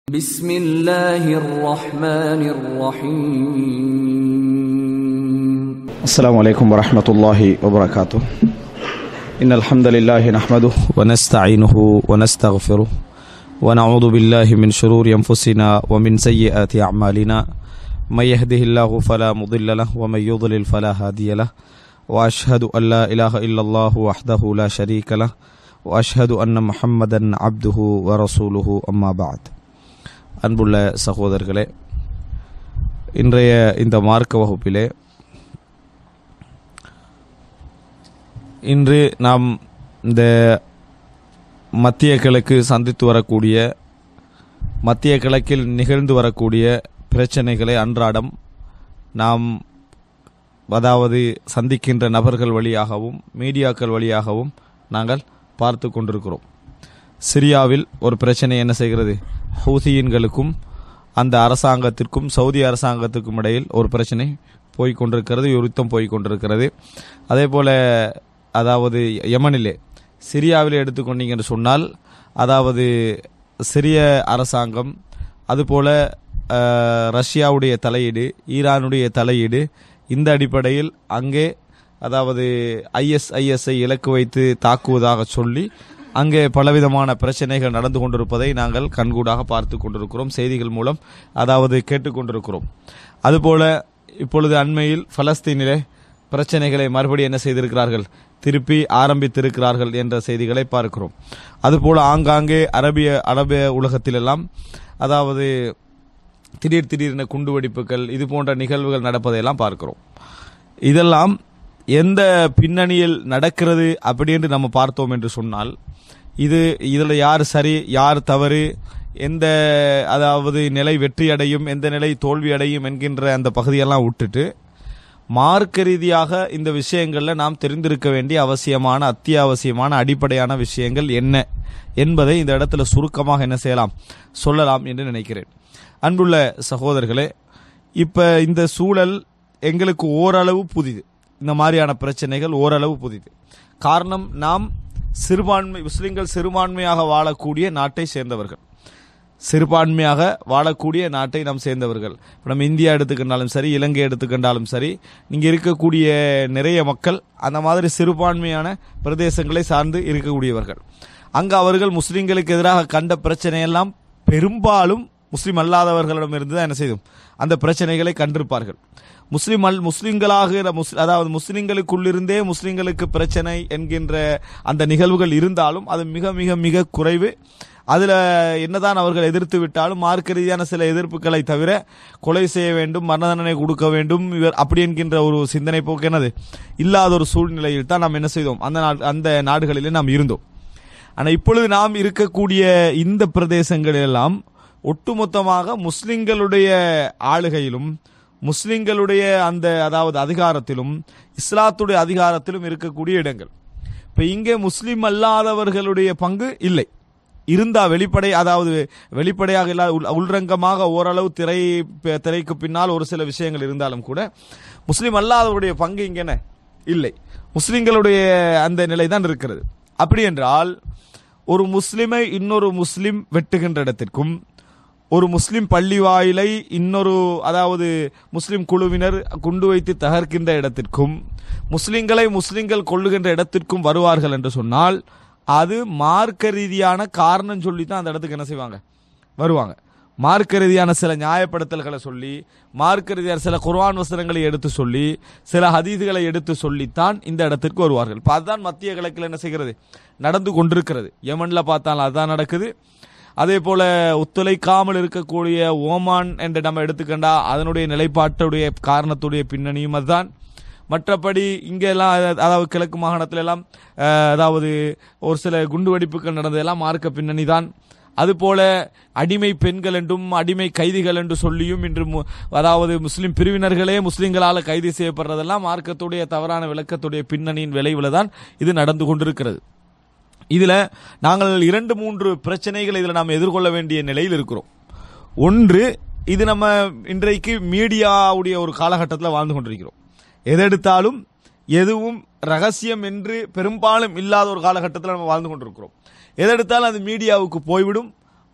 بسم الله الرحمن الرحيم السلام عليكم ورحمة الله وبركاته إن الحمد لله نحمده ونستعينه ونستغفره ونعوذ بالله من شرور أنفسنا ومن سيئات أعمالنا من يهده الله فلا مضل له ومن يضلل فلا هادي له وأشهد أن لا إله إلا الله وحده لا شريك له وأشهد أن محمدا عبده ورسوله أما بعد அன்புள்ள சகோதரர்களே இன்றைய இந்த மார்க்க வகுப்பிலே இன்று நாம் இந்த மத்திய கிழக்கு சந்தித்து வரக்கூடிய மத்திய கிழக்கில் நிகழ்ந்து வரக்கூடிய பிரச்சனைகளை அன்றாடம் நாம் அதாவது சந்திக்கின்ற நபர்கள் வழியாகவும் மீடியாக்கள் வழியாகவும் நாங்கள் பார்த்து கொண்டிருக்கிறோம் சிரியாவில் ஒரு பிரச்சனை என்ன செய்கிறது ஹூசியின்களுக்கும் அந்த அரசாங்கத்திற்கும் சவுதி அரசாங்கத்திற்கும் இடையில் ஒரு பிரச்சனை போய் கொண்டிருக்கிறது யுத்தம் போய் கொண்டிருக்கிறது அதே போல அதாவது யமனிலே சிரியாவில் எடுத்துக்கொண்டீங்க என்று சொன்னால் அதாவது சிரிய அரசாங்கம் அதுபோல அஹ், ரஷ்யாவுடைய தலையீடு ஈரானுடைய தலையீடு இந்த அடிப்படையில் அங்கே அதாவது ஐஎஸ்ஐஎஸ்ஐ இலக்கு வைத்து தாக்குவதாக சொல்லி அங்கே பலவிதமான பிரச்சனைகள் நடந்து கொண்டிருப்பதை நாங்கள் கண்கூடாக பார்த்து கொண்டிருக்கிறோம் செய்திகள் மூலம் அதாவது கேட்டுக்கொண்டிருக்கிறோம் அதுபோல இப்பொழுது அண்மையில் பலஸ்தீனிலே பிரச்சனைகளை மறுபடியும் என்ன செய்திருக்கிறார்கள் திருப்பி ஆரம்பித்திருக்கிறார்கள் என்ற செய்திகளை பார்க்கிறோம் அதுபோல ஆங்காங்கே அரபிய அரபிய உலகத்திலெல்லாம் அதாவது திடீர் திடீரென குண்டுவெடிப்புகள் இது போன்ற நிகழ்வுகள் நடப்பதையெல்லாம் பார்க்கிறோம் இதெல்லாம் எந்த பின்னணியில் நடக்கிறது அப்படி என்று நம்ம பார்த்தோம் என்று சொன்னால் இது இதில் யார் சரி யார் தவறு எந்த அதாவது நிலை வெற்றி அடையும் எந்த நிலை தோல்வி அடையும் என்கின்ற அந்த பகுதியெல்லாம் விட்டுட்டு மார்க்க ரீதியாக இந்த விஷயங்களில் நாம் தெரிந்திருக்க வேண்டிய அவசியமான அத்தியாவசியமான அடிப்படையான விஷயங்கள் என்ன என்பதை இந்த இடத்துல சுருக்கமாக என்ன செய்யலாம் சொல்லலாம் என்று நினைக்கிறேன் அன்புள்ள சகோதரர்களே இப்போ இந்த சூழல் எங்களுக்கு ஓரளவு புதிது இந்த மாதிரியான பிரச்சனைகள் ஓரளவு புதிது காரணம் நாம் சிறுபான்மை முஸ்லிம்கள் சிறுபான்மையாக வாழக்கூடிய நாட்டை சேர்ந்தவர்கள் சிறுபான்மையாக வாழக்கூடிய நாட்டை நாம் சேர்ந்தவர்கள் இப்போ நம்ம இந்தியா எடுத்துக்கிட்டாலும் சரி இலங்கை எடுத்துக்கிட்டாலும் சரி இங்கே இருக்கக்கூடிய நிறைய மக்கள் அந்த மாதிரி சிறுபான்மையான பிரதேசங்களை சார்ந்து இருக்கக்கூடியவர்கள் அங்கு அவர்கள் முஸ்லிம்களுக்கு எதிராக கண்ட பிரச்சனையெல்லாம் பெரும்பாலும் முஸ்லிம் அல்லாதவர்களிடம் இருந்து தான் என்ன செய்யும் அந்த பிரச்சனைகளை கண்டிருப்பார்கள் முஸ்லிம் அல் முஸ்லிம்களாக முஸ் அதாவது முஸ்லிம்களுக்குள்ளிருந்தே முஸ்லிம்களுக்கு பிரச்சனை என்கின்ற அந்த நிகழ்வுகள் இருந்தாலும் அது மிக மிக மிக குறைவு அதில் என்னதான் அவர்கள் எதிர்த்து விட்டாலும் மார்க்க ரீதியான சில எதிர்ப்புகளை தவிர கொலை செய்ய வேண்டும் மரண தண்டனை கொடுக்க வேண்டும் இவர் அப்படி என்கின்ற ஒரு சிந்தனை போக்கு என்னது இல்லாத ஒரு சூழ்நிலையில் தான் நாம் என்ன செய்தோம் அந்த நாடு அந்த நாடுகளிலே நாம் இருந்தோம் ஆனால் இப்பொழுது நாம் இருக்கக்கூடிய இந்த பிரதேசங்களெல்லாம் ஒட்டுமொத்தமாக முஸ்லிம்களுடைய ஆளுகையிலும் முஸ்லிம்களுடைய அந்த அதாவது அதிகாரத்திலும் இஸ்லாத்துடைய அதிகாரத்திலும் இருக்கக்கூடிய இடங்கள் இப்போ இங்கே முஸ்லிம் அல்லாதவர்களுடைய பங்கு இல்லை இருந்தா வெளிப்படை அதாவது வெளிப்படையாக இல்லாத உள்- உள்ரங்கமாக ஓரளவு திரை ப- திரைக்கு பின்னால் ஒரு சில விஷயங்கள் இருந்தாலும் கூட முஸ்லிம் அல்லாதவருடைய பங்கு இங்க என்ன இல்லை முஸ்லிம்களுடைய அந்த நிலை தான் இருக்கிறது அப்படி என்றால் ஒரு முஸ்லிமை இன்னொரு முஸ்லிம் வெட்டுகின்ற இடத்திற்கும் ஒரு முஸ்லிம் பள்ளி வாயிலை இன்னொரு அதாவது முஸ்லிம் குழுவினர் குண்டு வைத்து தகர்க்கின்ற இடத்திற்கும் முஸ்லிம்களை முஸ்லிம்கள் கொள்ளுகின்ற இடத்திற்கும் வருவார்கள் என்று சொன்னால் அது மார்க்க ரீதியான காரணம் சொல்லி தான் அந்த இடத்துக்கு என்ன செய்வாங்க வருவாங்க மார்க்க ரீதியான சில நியாயப்படுத்தல்களை சொல்லி மார்க்க ரீதியான சில குர்ஆன் வசனங்களை எடுத்து சொல்லி சில ஹதீதுகளை எடுத்து சொல்லித்தான் இந்த இடத்திற்கு வருவார்கள் இப்ப அதுதான் மத்திய கிழக்கில் என்ன செய்கிறது நடந்து கொண்டிருக்கிறது யமன்ல பார்த்தாலும் அதுதான் நடக்குது அதே போல ஒத்துழைக்காமல் இருக்கக்கூடிய ஓமான் என்று நம்ம எடுத்துக்கண்டா அதனுடைய நிலைப்பாட்டுடைய காரணத்துடைய பின்னணியும் அதுதான் மற்றபடி இங்கெல்லாம் அத- அதாவது கிழக்கு மாகாணத்துல எல்லாம் அஹ், அதாவது ஒரு சில குண்டு வெடிப்புகள் நடந்ததெல்லாம் மார்க்க பின்னணி தான் அதுபோல அடிமை பெண்கள் என்றும் அடிமை கைதிகள் என்று சொல்லியும் இன்று மு- அதாவது முஸ்லிம் பிரிவினர்களே முஸ்லிம்களால் கைது செய்யப்படுறதெல்லாம் மார்க்கத்துடைய தவறான விளக்கத்துடைய பின்னணியின் விளைவில் தான் இது நடந்து கொண்டிருக்கிறது இதுல நாங்கள் இரண்டு மூன்று பிரச்சனைகளை இதுல நாம் எதிர்கொள்ள வேண்டிய நிலையில் இருக்கிறோம் ஒன்று இது நம்ம இன்றைக்கு மீடியாவுடைய ஒரு காலகட்டத்தில் வாழ்ந்து கொண்டிருக்கிறோம் எதெடுத்தாலும் எதுவும் ரகசியம் என்று பெரும்பாலும் இல்லாத ஒரு காலகட்டத்தில் நம்ம வாழ்ந்து கொண்டிருக்கிறோம் எதெடுத்தாலும் அது மீடியாவுக்கு போய்விடும்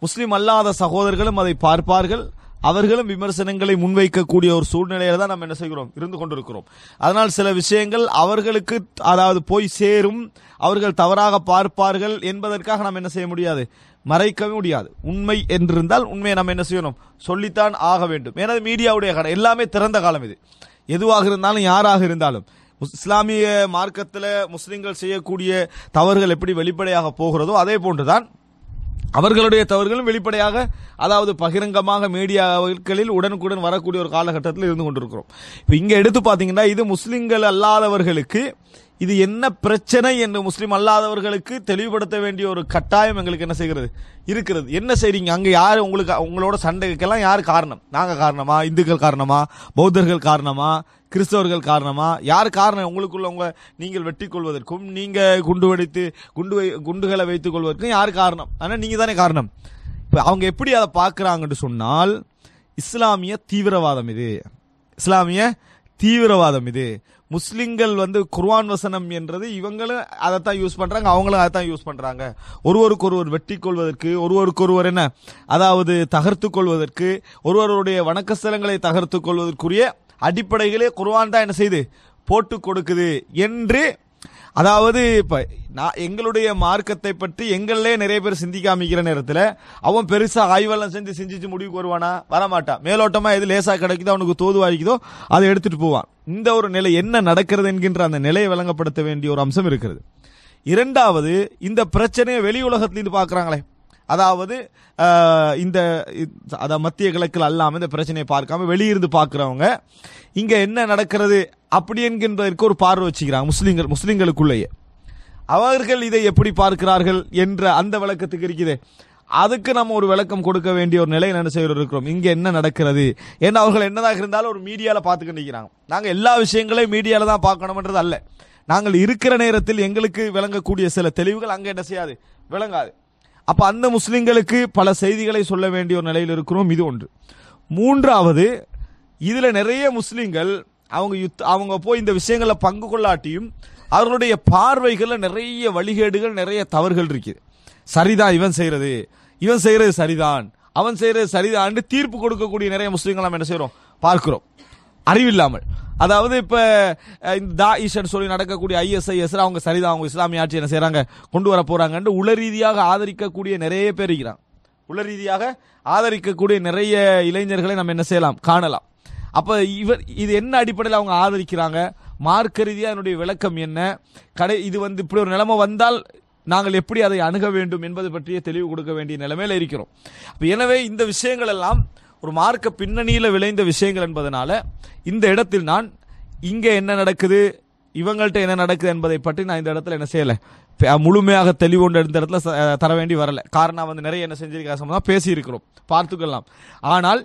முஸ்லிம் அல்லாத சகோதரர்களும் அதை பார்ப்பார்கள் அவர்களும் விமர்சனங்களை முன்வைக்கக்கூடிய ஒரு சூழ்நிலையில தான் நம்ம என்ன செய்கிறோம் இருந்து கொண்டிருக்கிறோம் அதனால் சில விஷயங்கள் அவர்களுக்கு அதாவது போய் சேரும் அவர்கள் தவறாக பார்ப்பார்கள் என்பதற்காக நாம் என்ன செய்ய முடியாது மறைக்கவே முடியாது உண்மை என்றிருந்தால் உண்மையை நம்ம என்ன செய்யணும் சொல்லித்தான் ஆக வேண்டும் ஏன்னா மீடியாவுடைய காலம் எல்லாமே திறந்த காலம் இது எதுவாக இருந்தாலும் யாராக இருந்தாலும் முஸ்- இஸ்லாமிய மார்க்கத்தில் முஸ்லிம்கள் செய்யக்கூடிய தவறுகள் எப்படி வெளிப்படையாக போகிறதோ அதே போன்றுதான் அவர்களுடைய தவறுகளும் வெளிப்படையாக அதாவது பகிரங்கமாக மீடியாக்களில் உடனுக்குடன் வரக்கூடிய ஒரு காலகட்டத்தில் இருந்து கொண்டிருக்கிறோம் இப்போ இங்க எடுத்து பார்த்தீங்கன்னா இது முஸ்லிம்கள் அல்லாதவர்களுக்கு இது என்ன பிரச்சனை என்று முஸ்லிம் அல்லாதவர்களுக்கு தெளிவுபடுத்த வேண்டிய ஒரு கட்டாயம் எங்களுக்கு என்ன செய்கிறது இருக்கிறது என்ன செய்றீங்க அங்க யார் உங்களுக்கு உங்களோட சண்டைக்கெல்லாம் யார் காரணம் நாங்க காரணமா இந்துக்கள் காரணமா பௌத்தர்கள் காரணமா கிறிஸ்தவர்கள் காரணமா யார் காரணம் உங்களுக்குள்ள உங்க நீங்கள் வெட்டி கொள்வதற்கும் நீங்க குண்டு வெடித்து குண்டு வை- குண்டுகளை வைத்துக் கொள்வதற்கும் யார் காரணம் ஆனா நீங்க தானே காரணம் இப்ப அவங்க எப்படி அதை பார்க்கறாங்கன்னு சொன்னால் இஸ்லாமிய தீவிரவாதம் இது இஸ்லாமிய தீவிரவாதம் இது முஸ்லிம்கள் வந்து குர்ஆன் வசனம் என்றது இவங்களும் அதைத்தான் யூஸ் பண்றாங்க அவங்களும் அதைத்தான் யூஸ் பண்றாங்க ஒருவருக்கு ஒருவர் வெட்டி கொள்வதற்கு ஒருவருக்கு ஒருவர் என்ன அதாவது தகர்த்து கொள்வதற்கு ஒருவருடைய வணக்கஸ்தலங்களை தகர்த்து கொள்வதற்குரிய அடிப்படைகளே குர்ஆன் தான் என்ன செய்து போட்டு கொடுக்குது என்று அதாவது இப்ப நான் எங்களுடைய மார்க்கத்தை பற்றி எங்களே நிறைய பேர் சிந்திக்க அமைக்கிற நேரத்தில் அவன் பெருசா ஆய்வெல்லாம் செஞ்சு சிந்திச்சு முடிவுக்கு வருவானா வரமாட்டான் மேலோட்டமா எது லேசா கிடைக்குதோ அவனுக்கு தோதுவாய்க்குதோ அதை எடுத்துட்டு போவான் இந்த ஒரு நிலை என்ன நடக்கிறது என்கின்ற அந்த நிலையை விளங்கப்படுத்த வேண்டிய ஒரு அம்சம் இருக்கிறது இரண்டாவது இந்த பிரச்சனையை வெளி உலகத்திலிருந்து பார்க்கறாங்களே அதாவது ஆஹ், இந்த இ- அதாவது மத்திய கிழக்கில் அல்லாம இந்த பிரச்சனையை பார்க்காம வெளியிருந்து பார்க்கறவங்க இங்க என்ன நடக்கிறது அப்படி என்கின்றதற்கு ஒரு பார்வை வச்சுக்கிறாங்க முஸ்லிம்கள் முஸ்லிம்களுக்குள்ளேயே அவர்கள் இதை எப்படி பார்க்கிறார்கள் என்ற அந்த விளக்கத்துக்கு இருக்குது அதுக்கு நம்ம ஒரு விளக்கம் கொடுக்க வேண்டிய ஒரு நிலையில் என்ன செய்ய இருக்கிறோம் இங்க என்ன நடக்கிறது ஏன்னா அவர்கள் என்னதாக இருந்தாலும் ஒரு மீடியால பார்த்துக்கிட்டு நிற்கிறாங்க நாங்க எல்லா விஷயங்களையும் மீடியால தான் பார்க்கணும்ன்றது அல்ல நாங்கள் இருக்கிற நேரத்தில் எங்களுக்கு விளங்கக்கூடிய சில தெளிவுகள் அங்க என்ன செய்யாது விளங்காது அப்ப அந்த முஸ்லிம்களுக்கு பல செய்திகளை சொல்ல வேண்டிய ஒரு நிலையில் இருக்கிறோம் இது ஒன்று மூன்றாவது இதுல நிறைய முஸ்லிம்கள் அவங்க யுத்த அவங்க போய் இந்த விஷயங்களை பங்கு கொள்ளாட்டியும் அவர்களுடைய பார்வைகள்ல நிறைய வழிகேடுகள் நிறைய தவறுகள் இருக்குது சரிதான் இவன் செய்யறது இவன் செய்யறது சரிதான் அவன் செய்யறது சரிதான் தீர்ப்பு கொடுக்கக்கூடிய நிறைய முஸ்லிம்கள் நம்ம என்ன செய்றோம் பார்க்கிறோம் அறிவில்லாமல் அதாவது இப்ப அஹ், இந்த தாயிஷன் சொல்லி நடக்கக்கூடிய ஐஎஸ்ஐஎஸ் அவங்க சரிதான் அவங்க இஸ்லாமிய ஆட்சி என்ன செய்றாங்க கொண்டு வர போறாங்கன்னு உள ரீதியாக ஆதரிக்கக்கூடிய நிறைய பேர் இருக்கிறாங்க உள ரீதியாக ஆதரிக்கக்கூடிய நிறைய இளைஞர்களை நம்ம என்ன செய்யலாம் காணலாம் அப்ப இவர் இது என்ன அடிப்படையில் அவங்க ஆதரிக்கிறாங்க மார்க்க ரீதியா அதனுடைய விளக்கம் என்ன கடை இது வந்து இப்படி ஒரு நிலைமை வந்தால் நாங்கள் எப்படி அதை அணுக வேண்டும் என்பது பற்றிய தெளிவு கொடுக்க வேண்டிய நிலைமையில இருக்கிறோம் அப்ப எனவே இந்த விஷயங்கள் எல்லாம் ஒரு மார்க்க பின்னணியில விளைந்த விஷயங்கள் என்பதனால இந்த இடத்தில் நான் இங்க என்ன நடக்குது இவங்கள்ட்ட என்ன நடக்குது என்பதை பற்றி நான் இந்த இடத்துல என்ன செய்யல ப- முழுமையாக தெளிவு கொண்டு இந்த இடத்துல ச- தர வேண்டி வரல காரணம் வந்து நிறைய என்ன செஞ்சிருக்க பேசி இருக்கிறோம் பார்த்துக்கலாம் ஆனால்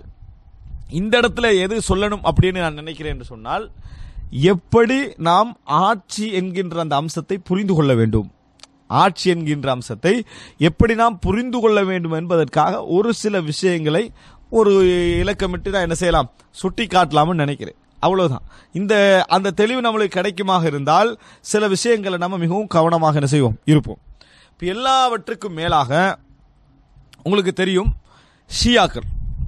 இந்த இடத்துல எது சொல்லணும் அப்படின்னு நான் நினைக்கிறேன் என்று சொன்னால் எப்படி நாம் ஆட்சி என்கின்ற அந்த அம்சத்தை புரிந்து கொள்ள வேண்டும் ஆட்சி என்கின்ற அம்சத்தை எப்படி நாம் புரிந்து கொள்ள வேண்டும் என்பதற்காக ஒரு சில விஷயங்களை ஒரு இலக்கமிட்டு நான் என்ன செய்யலாம் சுட்டி காட்டலாம்னு நினைக்கிறேன் அவ்வளவுதான் இந்த அந்த தெளிவு நம்மளுக்கு கிடைக்குமாக இருந்தால் சில விஷயங்களை நம்ம மிகவும் கவனமாக என்ன செய்வோம் இருப்போம் இப்ப எல்லாவற்றுக்கும் மேலாக உங்களுக்கு தெரியும் ஷியாக்கள்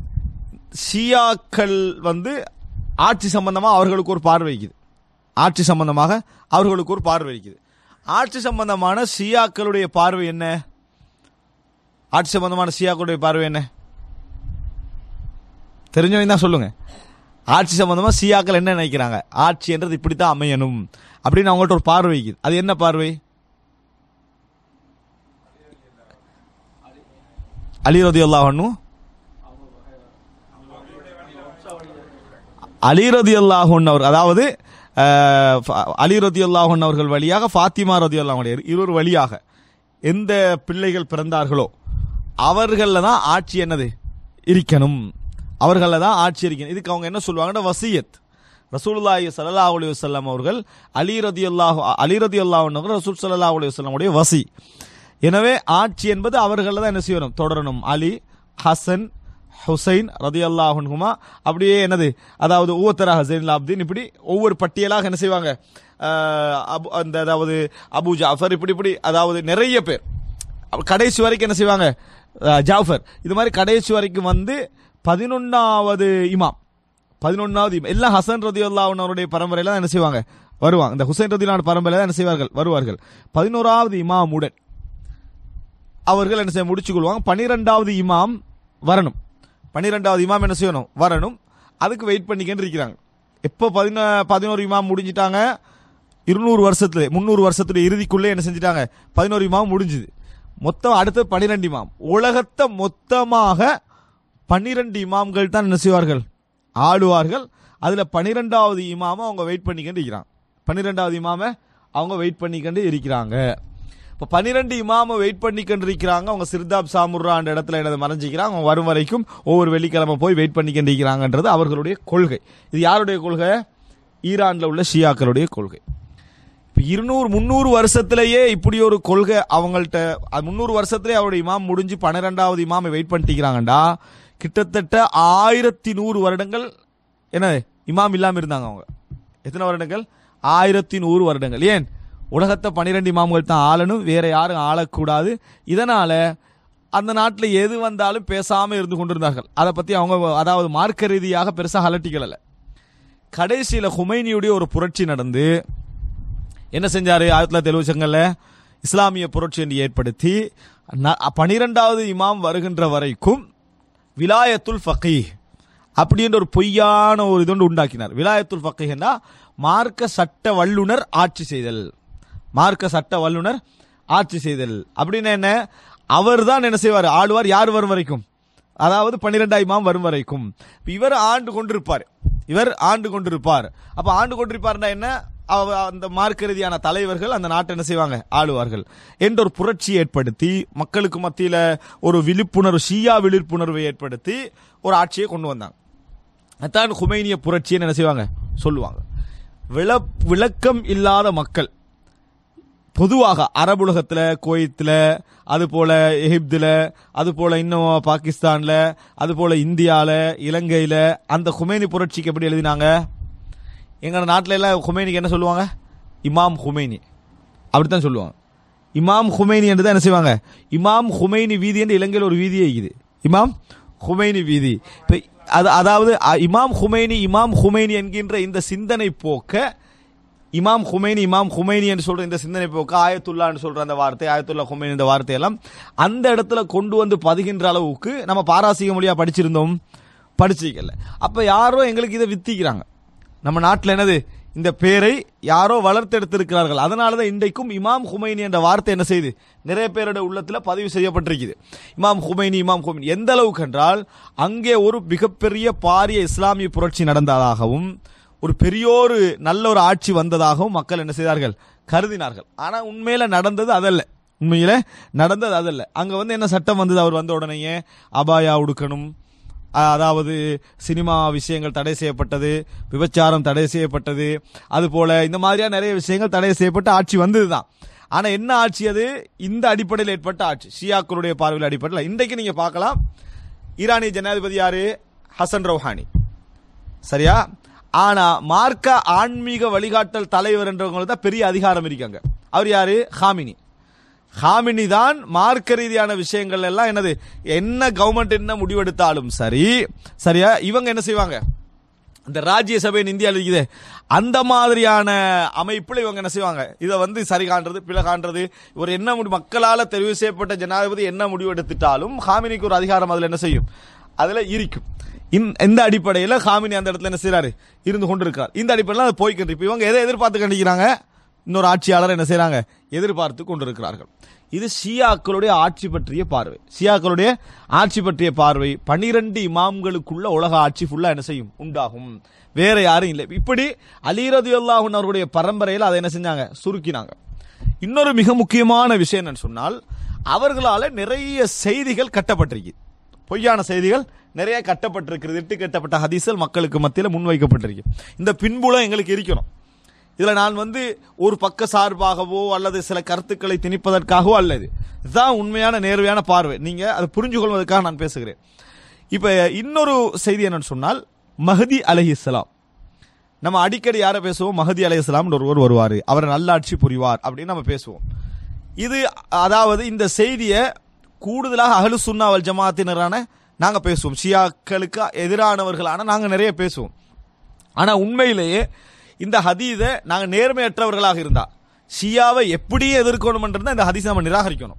ஷியாக்கள் வந்து ஆட்சி சம்பந்தமா அவர்களுக்கு ஒரு பார்வை இருக்குது ஆட்சி சம்பந்தமாக அவர்களுக்கு ஒரு பார்வை இருக்குது ஆட்சி சம்பந்தமான ஷியாக்களுடைய பார்வை என்ன ஆட்சி சம்பந்தமான ஷியாக்களுடைய பார்வை என்ன தெரிஞ்சவங்க தான் சொல்லுங்க ஆட்சி சம்பந்தமா ஷியாக்கள் என்ன நினைக்கிறாங்க ஆட்சி என்றது இப்படித்தான் அமையணும் அப்படின்னு அவங்கள்ட்ட ஒரு பார்வை இருக்குது அது என்ன பார்வை அலி ரதி அல்லாஹனும் அலி ரதி அல்லாஹன் அவர் அதாவது அஹ், ஃப- அலி ரதி அல்லாஹன் அவர்கள் வழியாக ஃபாத்திமா ரதி அல்லாஹுடைய இருவர் வழியாக எந்த பிள்ளைகள் பிறந்தார்களோ அவர்களில் தான் ஆட்சி என்னது இருக்கணும் அவர்களில் தான் ஆட்சி இருக்கணும் இதுக்கு அவங்க என்ன சொல்லுவாங்கன்னா வசியத் ரசூலுல்லாஹி ஸல்லல்லாஹு அலைஹி வஸல்லம் அவர்கள் அலி ரதியல்லாஹு அலி ரதியல்லாஹு அன்ஹு அவர்கள் ரசூல் ஸல்லல்லாஹு அலைஹி வஸல்லம் உடைய வசி எனவே ஆட்சி என்பது அவர்களில் தான் என்ன செய்யணும் தொடரணும் அலி ஹசன் ஹுசைன் ரதி அல்லாஹுமா அப்படியே என்னது அதாவது ஒவ்வொருத்தரா ஹசைன் அப்தீன் இப்படி ஒவ்வொரு பட்டியலாக என்ன செய்வாங்க அஹ், அபு அந்த அதாவது அபு ஜாஃபர் இப்படி இப்படி அதாவது நிறைய பேர் அப்ப கடைசி வரைக்கும் என்ன செய்வாங்க அஹ், ஜாஃபர் இது மாதிரி கடைசி வரைக்கும் வந்து பதினொன்னாவது இமாம் பதினொன்னாவது இமாம் எல்லாம் ஹசன் ரதியுல்லா அவருடைய பரம்பரையில தான் என்ன செய்வாங்க வருவாங்க இந்த ஹுசைன் ரதியுல்லான பரம்பரையில தான் என்ன செய்வார்கள் வருவார்கள் பதினோராவது இமாமுடன் அவர்கள் என்ன செய்ய முடிச்சு கொள்வாங்க பனிரெண்டாவது இமாம் வரணும் பன்னிரெண்டாவது இமாம் என்ன செய்யணும் வரணும் அதுக்கு வெயிட் பண்ணிக்கிட்டு இருக்கிறாங்க எப்போ பதின பதினோரு இமாம் முடிஞ்சிட்டாங்க இருநூறு வருஷத்துல முந்நூறு வருஷத்துடைய இறுதிக்குள்ளே என்ன செஞ்சிட்டாங்க பதினோரு இமாம் முடிஞ்சுது மொத்தம் அடுத்து பன்னிரெண்டு இமாம் உலகத்தை மொத்தமாக பன்னிரெண்டு இமாம்கள் தான் என்ன செய்வார்கள் ஆளுவார்கள் அதுல பன்னிரெண்டாவது இமாம அவங்க வெயிட் பண்ணிக்கிட்டு இருக்கிறாங்க பன்னிரெண்டாவது இமாம அவங்க வெயிட் பண்ணிக்கிட்டு இருக்கிறாங்க இப்போ பன்னிரெண்டு இமாம வெயிட் பண்ணிக்கிட்டு இருக்கிறாங்க அவங்க சிர்தாப் சாமுர்ரா அந்த இடத்துல என்னது மறைஞ்சிக்கிறாங்க அவங்க வரும் வரைக்கும் ஒவ்வொரு வெள்ளிக்கிழமை போய் வெயிட் பண்ணிக்கிட்டு இருக்கிறாங்கன்றது அவர்களுடைய கொள்கை இது யாருடைய கொள்கை ஈரான்ல உள்ள ஷியாக்களுடைய கொள்கை இப்போ இருநூறு முந்நூறு வருஷத்திலேயே இப்படி ஒரு கொள்கை அவங்கள்ட்ட அது முந்நூறு வருஷத்திலே அவருடைய இமாம் முடிஞ்சு பன்னிரெண்டாவது இமாமை வெயிட் பண்ணிக்கிறாங்கடா கிட்டத்தட்ட ஆயிரத்தி நூறு வருடங்கள் என்ன இமாம் இல்லாமல் இருந்தாங்க அவங்க எத்தனை வருடங்கள் ஆயிரத்தி நூறு வருடங்கள் ஏன் உலகத்தை பன்னிரெண்டு இமாம்கள் தான் ஆளணும் வேற யாரும் ஆளக்கூடாது இதனால அந்த நாட்டில் எது வந்தாலும் பேசாம இருந்து கொண்டிருந்தார்கள் அதை பத்தி அவங்க அதாவது மார்க்க ரீதியாக பெருசாக அலட்டிக்கல கடைசியில ஹுமைனியுடைய ஒரு புரட்சி நடந்து என்ன செஞ்சாரு ஆயிரத்தி தொள்ளாயிரத்தி எழுபதுகளில் இஸ்லாமிய புரட்சி என்று ஏற்படுத்தி ந- பனிரெண்டாவது இமாம் வருகின்ற வரைக்கும் விலாயத்துல் ஃபக்கீஹ் அப்படின்ற ஒரு பொய்யான ஒரு இது ஒன்று உண்டாக்கினார் விலாயத்துல் ஃபக்கீஹ்னா மார்க்க சட்ட வல்லுனர் ஆட்சி செய்தல் மார்க்க சட்ட வல்லுனர் ஆட்சி செய்தல் அப்படின்னு என்ன அவர் தான் என்ன செய்வார் ஆளுவார் யார் வரும் வரைக்கும் அதாவது பன்னிரெண்டாம் இமாம் வரும் வரைக்கும் இப்ப இவர் ஆண்டு கொண்டிருப்பார் இவர் ஆண்டு கொண்டிருப்பார் அப்ப ஆண்டு கொண்டிருப்பார்னா என்ன அவ- அந்த மார்க்க ரீதியான தலைவர்கள் அந்த நாட்டை என்ன செய்வாங்க ஆளுவார்கள் என்ற ஒரு புரட்சி ஏற்படுத்தி மக்களுக்கு மத்தியில ஒரு விழிப்புணர்வு ஷியா விழிப்புணர்வை ஏற்படுத்தி ஒரு ஆட்சியை கொண்டு வந்தாங்க அதான் ஹுமைனிய புரட்சின்னு என்ன செய்வாங்க சொல்லுவாங்க விள விளக்கம் இல்லாத மக்கள் பொதுவாக அரபுலகத்துல குவைத்தில் அது போல எகிப்துல அது போல இன்னும் பாகிஸ்தான்ல அது போல இந்தியால இலங்கையில அந்த ஹுமைனி புரட்சிக்கு எப்படி எழுதினாங்க எங்க நாட்டில எல்லாம் ஹுமைனிக்கு என்ன சொல்லுவாங்க இமாம் ஹுமைனி அப்படித்தான் சொல்லுவாங்க இமாம் ஹுமைனி என்று தான் என்ன செய்வாங்க இமாம் ஹுமைனி வீதி என்று இலங்கையில் ஒரு வீதியே இருக்குது இமாம் ஹுமைனி வீதி இப்ப அது அதாவது அ, இமாம் ஹுமைனி இமாம் ஹுமைனி என்கின்ற இந்த சிந்தனை போக்க இமாம் ஹுமைனி இமாம் ஹுமைனி என்று சொல்ற இந்த சிந்தனை போக்க ஆயத்துல்லான்னு சொல்ற அந்த வார்த்தை ஆயத்துல்லா ஹுமைனி இந்த வார்த்தை எல்லாம் அந்த இடத்துல கொண்டு வந்து பதிகின்ற அளவுக்கு நம்ம பாராசீக மொழியா படிச்சிருந்தோம் படிச்சிக்கல அப்ப யாரோ எங்களுக்கு இதை வித்திக்கிறாங்க நம்ம நாட்டில் என்னது இந்த பேரை யாரோ வளர்த்தெடுத்திருக்கிறார்கள் அதனால தான் இன்றைக்கும் இமாம் ஹுமைனி என்ற வார்த்தை என்ன செய்யுது நிறைய பேரோட உள்ளத்துல பதிவு செய்யப்பட்டிருக்குது இமாம் ஹுமைனி இமாம் ஹுமைனி எந்த அளவுக்கு என்றால் அங்கே ஒரு மிகப்பெரிய பாரிய இஸ்லாமிய புரட்சி நடந்ததாகவும் ஒரு பெரியோரு நல்ல ஒரு ஆட்சி வந்ததாகவும் மக்கள் என்ன செய்தார்கள் கருதினார்கள் ஆனா உண்மையில நடந்தது அதல்ல உண்மையில நடந்தது அதல்ல அங்க வந்து என்ன சட்டம் வந்தது அவர் வந்த உடனேயே அபாயா உடுக்கணும் அஹ் அதாவது சினிமா விஷயங்கள் தடை செய்யப்பட்டது விபச்சாரம் தடை செய்யப்பட்டது அது போல இந்த மாதிரியான நிறைய விஷயங்கள் தடை செய்யப்பட்ட ஆட்சி வந்ததுதான் ஆனா என்ன ஆட்சி அது இந்த அடிப்படையில் ஏற்பட்ட ஆட்சி ஷியாக்களுடைய பார்வையில் அடிப்படையில் இன்றைக்கு நீங்க பார்க்கலாம் ஈரானிய ஜனாதிபதி யாரு ஹசன் ரௌஹானி சரியா ஆனா மார்க்க ஆன்மீக வழிகாட்டல் தலைவர் என்றவங்களுக்கு தான் பெரிய அதிகாரம் இருக்காங்க அவர் யாரு ஹாமினி ஹாமினி தான் மார்க்க ரீதியான விஷயங்கள் எல்லாம் என்னது என்ன கவர்மெண்ட் என்ன முடிவெடுத்தாலும் சரி சரியா இவங்க என்ன செய்வாங்க இந்த ராஜ்யசபை இந்தியாவில் இருக்குது அந்த மாதிரியான அமைப்புல இவங்க என்ன செய்வாங்க இதை வந்து சரி காண்றது பிழை காண்றது ஒரு என்ன முடி மக்களால் தெரிவு செய்யப்பட்ட ஜனாதிபதி என்ன முடிவு எடுத்துட்டாலும் ஹாமினிக்கு ஒரு அதிகாரம் அதுல என்ன செய்யும் அதுல இருக்கும் இந்த- இந்த அடிப்படையில் ஹாமினி அந்த இடத்துல என்ன செய்றாரு இருந்து கொண்டிருக்கார் இந்த அடிப்படையில் அது போய்க்கிட்டு இப்போ இவங்க எதை எதிர்பார்த்து கண்டிக்கிறாங்க இன்னொரு ஆட்சியாளர் என்ன செய்றாங்க எதிர்பார்த்து கொண்டிருக்கிறார்கள் இது ஷியாக்களுடைய ஆட்சி பற்றிய பார்வை ஷியாக்களுடைய ஆட்சி பற்றிய பார்வை பனிரெண்டு இமாம்களுக்குள்ள உலக ஆட்சி ஃபுல்லா என்ன செய்யும் உண்டாகும் வேற யாரும் இல்லை இப்படி அலிரதி அவருடைய பரம்பரையில் அதை என்ன செஞ்சாங்க சுருக்கினாங்க இன்னொரு மிக முக்கியமான விஷயம் என்னன்னு சொன்னால் அவர்களால நிறைய செய்திகள் கட்டப்பட்டிருக்கு பொய்யான செய்திகள் நிறைய கட்டப்பட்டிருக்கிறது இட்டு கட்டப்பட்ட ஹதீஸ்கள் மக்களுக்கு மத்தியில் முன்வைக்கப்பட்டிருக்கு இந்த பின்புலம் எங்களுக்கு இருக்கணும் இதுல நான் வந்து ஒரு பக்க சார்பாகவோ அல்லது சில கருத்துக்களை திணிப்பதற்காகவோ அல்ல இது இதுதான் உண்மையான நேர்மையான பார்வை நீங்க அதை புரிஞ்சு கொள்வதற்காக நான் பேசுகிறேன் இப்ப இன்னொரு செய்தி என்னன்னு சொன்னால் மஹதி அலைஹிஸ்ஸலாம் நம்ம அடிக்கடி யாரை பேசுவோம் மஹதி அலைஹிஸ்ஸலாம் ஒருவர் வருவார் அவர் நல்லாட்சி புரிவார் அப்படின்னு நம்ம பேசுவோம் இது அதாவது இந்த செய்தியை கூடுதலாக அஹ்லு சுன்னா வல் ஜமாத்தினரான நாங்க பேசுவோம் ஷியாக்களுக்கு எதிரானவர்களான நாங்க நிறைய பேசுவோம் ஆனா உண்மையிலேயே இந்த ஹதீஸை நாங்க நேர்மையற்றவர்களாக இருந்தா ஷியாவை எப்படியே எதிர்க்கணும்ன்றதை இந்த ஹதீஸை நம்ம நிராகரிக்கணும்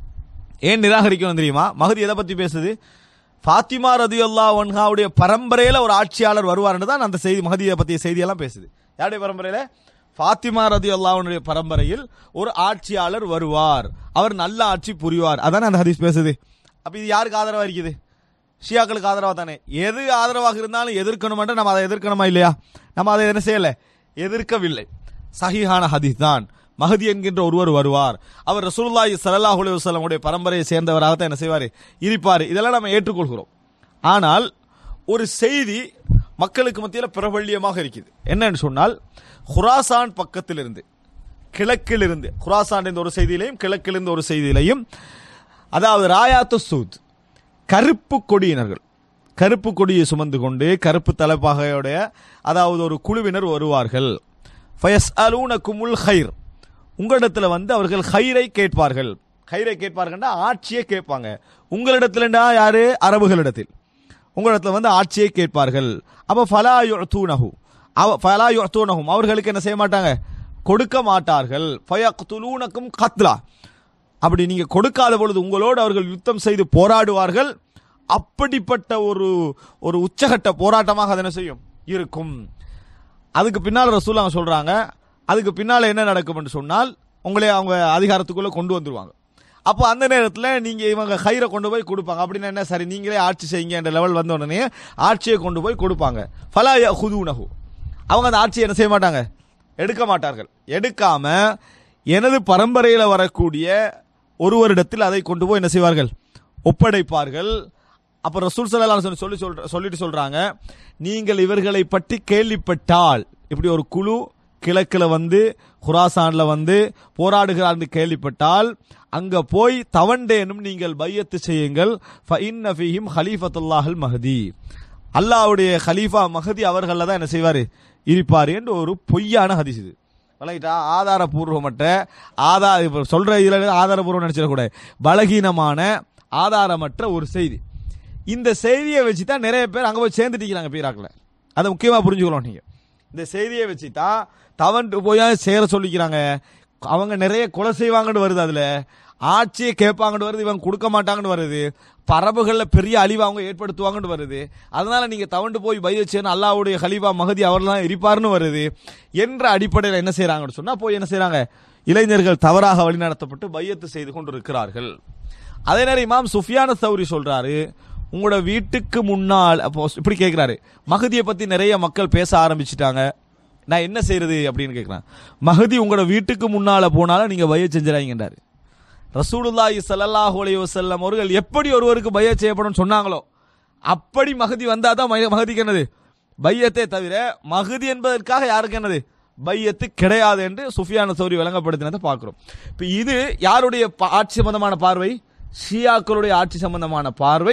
ஏன் நிராகரிக்கணும் தெரியுமா மகதி எதை பத்தி பேசுது ஃபாத்திமா ரதியுல்லா ஒன்ஹாவுடைய பரம்பரையில ஒரு ஆட்சியாளர் வருவார்னு தான் அந்த செய்தி மகதியை பத்திய செய்தியெல்லாம் பேசுது யாருடைய பரம்பரையில ஃபாத்திமா ரதியுல்லாவுடைய பரம்பரையில் ஒரு ஆட்சியாளர் வருவார் அவர் நல்ல ஆட்சி புரிவார் அதானே அந்த ஹதீஸ் பேசுது அப்ப இது யாருக்கு ஆதரவா இருக்குது ஷியாக்களுக்கு ஆதரவா தானே எது ஆதரவாக இருந்தாலும் எதிர்க்கணுமென்ற நம்ம அதை எதிர்க்கணுமா இல்லையா நம்ம அதை என்ன செய்யல எதிர்க்கவில்லை சஹீஹான ஹதீஸ் தான் மஹதி என்கின்ற ஒருவர் வருவார் அவர் ரசூலுல்லாஹி ஸல்லல்லாஹு அலைஹி வஸல்லம் உடைய பரம்பரையை சேர்ந்தவராக தான் என்ன செய்வார் இருப்பார் இதெல்லாம் நம்ம ஏற்றுக்கொள்கிறோம் ஆனால் ஒரு செய்தி மக்களுக்கு மத்தியில் பிரபல்யமாக இருக்குது என்னன்னு சொன்னால் ஹுராசான் பக்கத்திலிருந்து கிழக்கிலிருந்து ஹுராசான் என்ற ஒரு செய்தியிலையும் கிழக்கிலிருந்து ஒரு செய்தியிலையும் அதாவது ராயாத்து சூத் கருப்பு கொடியினர்கள் கருப்பு கொடியை சுமந்து கொண்டு கருப்பு தலைப்பாகையோடைய அதாவது ஒரு குழுவினர் வருவார்கள் ஃபயஸ் அலூனக்குமுல் ஹைர் உங்களிடத்துல வந்து அவர்கள் ஹைரை கேட்பார்கள் ஹைரை கேட்பார்கள்னா ஆட்சியை கேட்பாங்க உங்களிடத்துலண்டா யாரு அரபுகளிடத்தில் உங்களிடத்துல வந்து ஆட்சியை கேட்பார்கள் அப்ப ஃபலா யுஅத்தூனஹு அவ ஃபலா யுஅத்தூனஹும் அவர்களுக்கு என்ன செய்ய மாட்டாங்க கொடுக்க மாட்டார்கள் ஃபயக்துலூனக்கும் கத்லா அப்படி நீங்க கொடுக்காத பொழுது உங்களோடு அவர்கள் யுத்தம் செய்து போராடுவார்கள் அப்படிப்பட்ட ஒரு ஒரு உச்சகட்ட போராட்டமாக அது என்ன செய்யும் இருக்கும் அதுக்கு பின்னால் ரசூல் சொல்றாங்க அதுக்கு பின்னால என்ன நடக்கும்னு சொன்னால் உங்களே அவங்க அதிகாரத்துக்குள்ள கொண்டு வந்துருவாங்க அப்போ அந்த நேரத்தில் நீங்க இவங்க கயிறை கொண்டு போய் கொடுப்பாங்க அப்படின்னா என்ன சரி நீங்களே ஆட்சி செய்யுங்க என்ற லெவல் வந்த உடனே ஆட்சியை கொண்டு போய் கொடுப்பாங்க ஃபலா ஹுதுனஹு அவங்க அந்த ஆட்சியை என்ன செய்ய மாட்டாங்க எடுக்க மாட்டார்கள் எடுக்காம எனது பரம்பரையில் வரக்கூடிய ஒருவரிடத்தில் அதை கொண்டு போய் என்ன செய்வார்கள் ஒப்படைப்பார்கள் அப்ப ரசூல் சல்லல்லாஹு அலைஹி சொல்லி சொல்ற சொல்லிட்டு சொல்றாங்க நீங்கள் இவர்களை பற்றி கேள்விப்பட்டால் இப்படி ஒரு குழு கிழக்குல வந்து குராசான்ல வந்து போராடுகிறார்னு கேள்விப்பட்டால் அங்க போய் தவண்டேனும் நீங்கள் பையத்து செய்யுங்கள் ஃபஇன்ன ஃபீஹிம் ஹலீஃபத்துல்லாஹல் மஹதி அல்லாஹ்வுடைய ஹலீஃபா மஹதி அவர்கள தான் என்ன செய்வாரு இருப்பார் என்று ஒரு பொய்யான ஹதீஸ் இது விளங்கிட்டா ஆதாரபூர்வமற்ற ஆதார இப்ப சொல்ற இதுல ஆதாரபூர்வம் நினைச்சிடக்கூடாது பலகீனமான ஆதாரமற்ற ஒரு செய்தி இந்த செய்தியை வச்சு தான் நிறைய பேர் அங்க போய் சேர்ந்துட்டீங்க பீராக்கில் அதை முக்கியமா புரிஞ்சுக்கணும் நீங்க இந்த செய்தியை வச்சு தான் தவண்டு போய் சேர சொல்லிக்கிறாங்க அவங்க நிறைய கொலை செய்வாங்கன்னு வருது அதுல ஆட்சியை கேட்பாங்கன்னு வருது இவங்க கொடுக்க மாட்டாங்கன்னு வருது பரபுகள்ல பெரிய அழிவு அவங்க ஏற்படுத்துவாங்கன்னு வருது அதனால நீங்க தவண்டு போய் பையச்சேன்னு அல்லாவுடைய ஹலீஃபா மகதி அவர்கள் தான் இருப்பார்னு வருது என்ற அடிப்படையில் என்ன செய்யறாங்கன்னு சொன்னா போய் என்ன செய்யறாங்க இளைஞர்கள் தவறாக வழிநடத்தப்பட்டு பையத்து செய்து கொண்டிருக்கிறார்கள் அதே நேரம் இமாம் சுஃபியான சௌரி சொல்றாரு உங்களோட வீட்டுக்கு முன்னால் அப்போ இப்படி கேட்கிறாரு மகதியை பத்தி நிறைய மக்கள் பேச ஆரம்பிச்சிட்டாங்க நான் என்ன செய்யறது அப்படின்னு கேட்கிறேன் மகதி உங்களோட வீட்டுக்கு முன்னால போனாலும் நீங்க பைய செஞ்சிடாங்கன்றாரு ரசூலுல்லாஹி ஸல்லல்லாஹு அலைஹி வஸல்லம் அவர்கள் எப்படி ஒருவருக்கு பைய செய்யப்படும் சொன்னாங்களோ அப்படி மகதி வந்தாதான் மய- மகதிக்கு என்னது பையத்தை தவிர மகதி என்பதற்காக யாருக்கு என்னது பையத்து கிடையாது என்று சுஃபியான சௌரி விளங்கப்படுத்தினதை பார்க்கிறோம் இப்ப இது யாருடைய பா- ஆட்சி சம்பந்தமான பார்வை ஷியாக்களுடைய ஆட்சி சம்பந்தமான பார்வை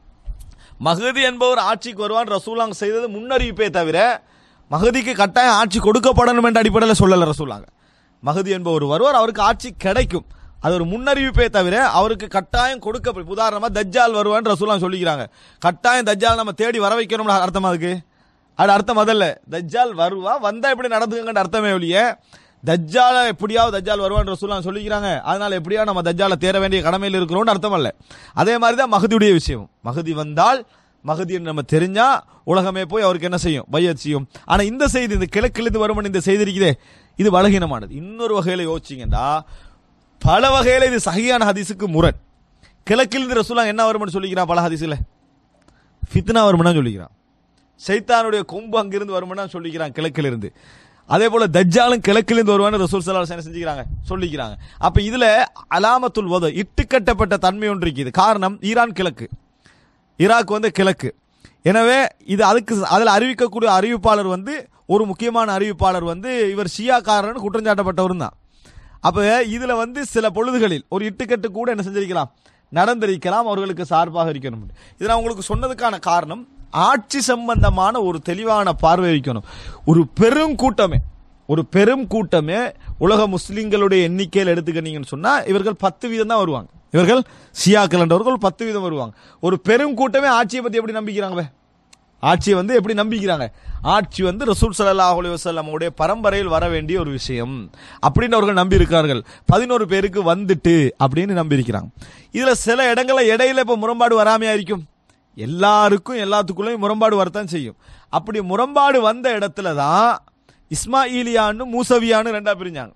மகதி என்பவர் ஆட்சிக்கு வருவான் ரசூலாங்க செய்தது முன்னறிவிப்பே தவிர மகதிக்கு கட்டாயம் ஆட்சி கொடுக்கப்படணும் என்ற அடிப்படையில் சொல்லல ரசூலாங்க மகதி என்பவர் வருவார் அவருக்கு ஆட்சி கிடைக்கும் அது ஒரு முன்னறிவிப்பே தவிர அவருக்கு கட்டாயம் கொடுக்க உதாரணமா தஜ்ஜால் வருவான்னு ரசூலாம் சொல்லிக்கிறாங்க கட்டாயம் தஜ்ஜால் நம்ம தேடி வர வைக்கணும்னு அர்த்தமா அதுக்கு அது அர்த்தம் அதல்ல தஜ்ஜால் வருவா வந்தா எப்படி நடந்துக்கங்கன்ற அர்த்தமே ஒழிய தஜ்ஜால எப்படியாவது தஜ்ஜால் வருவான்னு ரசூலாம் சொல்லிக்கிறாங்க அதனால எப்படியா நம்ம தஜ்ஜால தேர வேண்டிய கடமையில் இருக்கிறோம்னு அர்த்தம் அல்ல அதே மாதிரி தான் மகதியுடைய விஷயம் மகதி வந்தால் மகதின்னு நம்ம தெரிஞ்சா உலகமே போய் அவருக்கு என்ன செய்யும் பையத் செய்யும் ஆனா இந்த செய்தி இந்த கிழக்கிலிருந்து வருமன் இந்த செய்தி இருக்குதே இது பலகீனமானது இன்னொரு வகையில யோசிச்சீங்கன்னா பல வகையில இது சகியான ஹதீஸுக்கு முரண் கிழக்கிலிருந்து ரசூலா என்ன வரும்னு சொல்லிக்கிறான் பல ஹதீஸ்ல ஃபித்னா வரும்னு சொல்லிக்கிறான் சைத்தானுடைய கொம்பு அங்கிருந்து வரும்னு சொல்லிக்கிறான் கிழக்கிலிருந்து அதே போல தஜ்ஜாலும் கிழக்கிலிருந்து வருவான்னு ரசூல் சல்லா என்ன செஞ்சுக்கிறாங்க சொல்லிக்கிறாங்க அப்ப இதுல அலாமத்துல் வத இட்டுக்கட்டப்பட்ட தன்மை ஒன்று இருக்குது காரணம் ஈரான் கிழக்கு ஈராக் வந்து கிழக்கு எனவே இது அதுக்கு அதில் அறிவிக்கக்கூடிய அறிவிப்பாளர் வந்து ஒரு முக்கியமான அறிவிப்பாளர் வந்து இவர் ஷியாக்காரன் குற்றஞ்சாட்டப்பட்டவரும் தான் அப்ப இதுல வந்து சில பொழுதுகளில் ஒரு இட்டுக்கட்டு கூட என்ன செஞ்சிருக்கலாம் நடந்திருக்கலாம் அவர்களுக்கு சார்பாக இருக்கணும் இது நான் உங்களுக்கு சொன்னதுக்கான காரணம் ஆட்சி சம்பந்தமான ஒரு தெளிவான பார்வை வைக்கணும் ஒரு பெரும் கூட்டமே ஒரு பெரும் கூட்டமே உலக முஸ்லிம்களுடைய எண்ணிக்கையில் எடுத்துக்கிட்டீங்கன்னு சொன்னா இவர்கள் பத்து வீதம் தான் வருவாங்க இவர்கள் ஷியாக்கள் என்றவர்கள் பத்து வீதம் வருவாங்க ஒரு பெரும் கூட்டமே ஆட்சியை பத்தி எப்படி நம்பிக்கிறாங்க பே? ஆட்சியை வந்து எப்படி நம்பிக்கிறாங்க ஆட்சி வந்து ரசூல் ஸல்லல்லாஹு அலைஹி வஸல்லம் உடைய பரம்பரையில் வர வேண்டிய ஒரு விஷயம் அப்படின்னு அவர்கள் நம்பி இருக்கார்கள் பதினோரு பேருக்கு வந்துட்டு அப்படின்னு நம்பி இருக்கிறாங்க இதுல சில இடங்கள்ல இடையில இப்ப முரண்பாடு வராமையா இருக்கும் எல்லாருக்கும் எல்லாத்துக்குள்ளேயும் முரண்பாடு வரத்தான் செய்யும் அப்படி முரண்பாடு வந்த இடத்துல தான் இஸ்மாயிலியான்னு மூசவியான்னு ரெண்டா பிரிஞ்சாங்க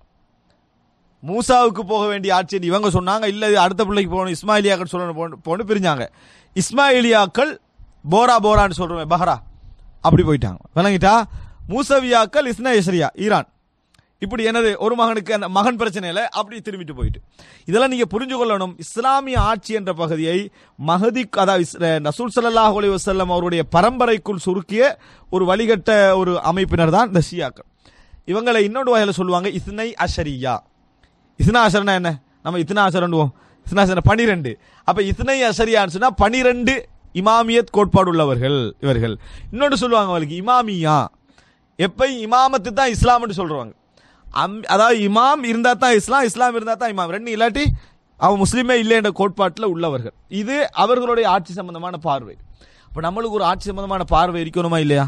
மூசாவுக்கு போக வேண்டிய ஆட்சி இவங்க சொன்னாங்க இல்ல இது அடுத்த பிள்ளைக்கு போகணும் இஸ்மாயிலியாக்கள் சொல்லணும் போன்னு- போன்னு பிரிஞ்சாங்க இஸ்மாயிலியாக்கள் போரா போரான்னு சொல்றோம் பஹ்ரா அப்படி போயிட்டாங்க விளங்கிட்டா மூசவியாக்கள் இஸ்னா இஸ்ரியா ஈரான் இப்படி என்னது ஒரு மகனுக்கு அந்த மகன் பிரச்சனையில அப்படி திரும்பிட்டு போயிட்டு இதெல்லாம் நீங்க புரிஞ்சு கொள்ளணும் இஸ்லாமிய ஆட்சி என்ற பகுதியை மஹதி அதாவது இஸ்- ரசூல் ஸல்லல்லாஹு அலைஹி வஸல்லம் அவருடைய பரம்பரைக்குள் சுருக்கிய ஒரு வழிகட்ட ஒரு அமைப்பினர் தான் இந்த ஷியாக்கள் இவங்களை இன்னொரு வகையில சொல்லுவாங்க இஸ்னை அஷரியா இஸ்னா அஷர்னா என்ன நம்ம இத்னா அஷரண்டுவோம் இஸ்னா அஷர் பனிரெண்டு அப்ப இஸ்னை அஷரியான்னு சொன்னா பனிரெண்டு இமாமியத் கோட்பாடு உள்ளவர்கள் இவர்கள் இன்னொன்று சொல்லுவாங்க அவங்களுக்கு இமாமியா எப்பயும் இமாமத்து தான் இஸ்லாம்னு சொல்றாங்க அம்- அதாவது இமாம் இருந்தா தான் இஸ்லாம் இஸ்லாம் இருந்தா தான் இமாம் ரெண்டு இல்லாட்டி அவன் முஸ்லீமே இல்லை என்ற கோட்பாட்டில் உள்ளவர்கள் இது அவர்களுடைய ஆட்சி சம்பந்தமான பார்வை அப்ப நம்மளுக்கு ஒரு ஆட்சி சம்பந்தமான பார்வை இருக்கணுமா இல்லையா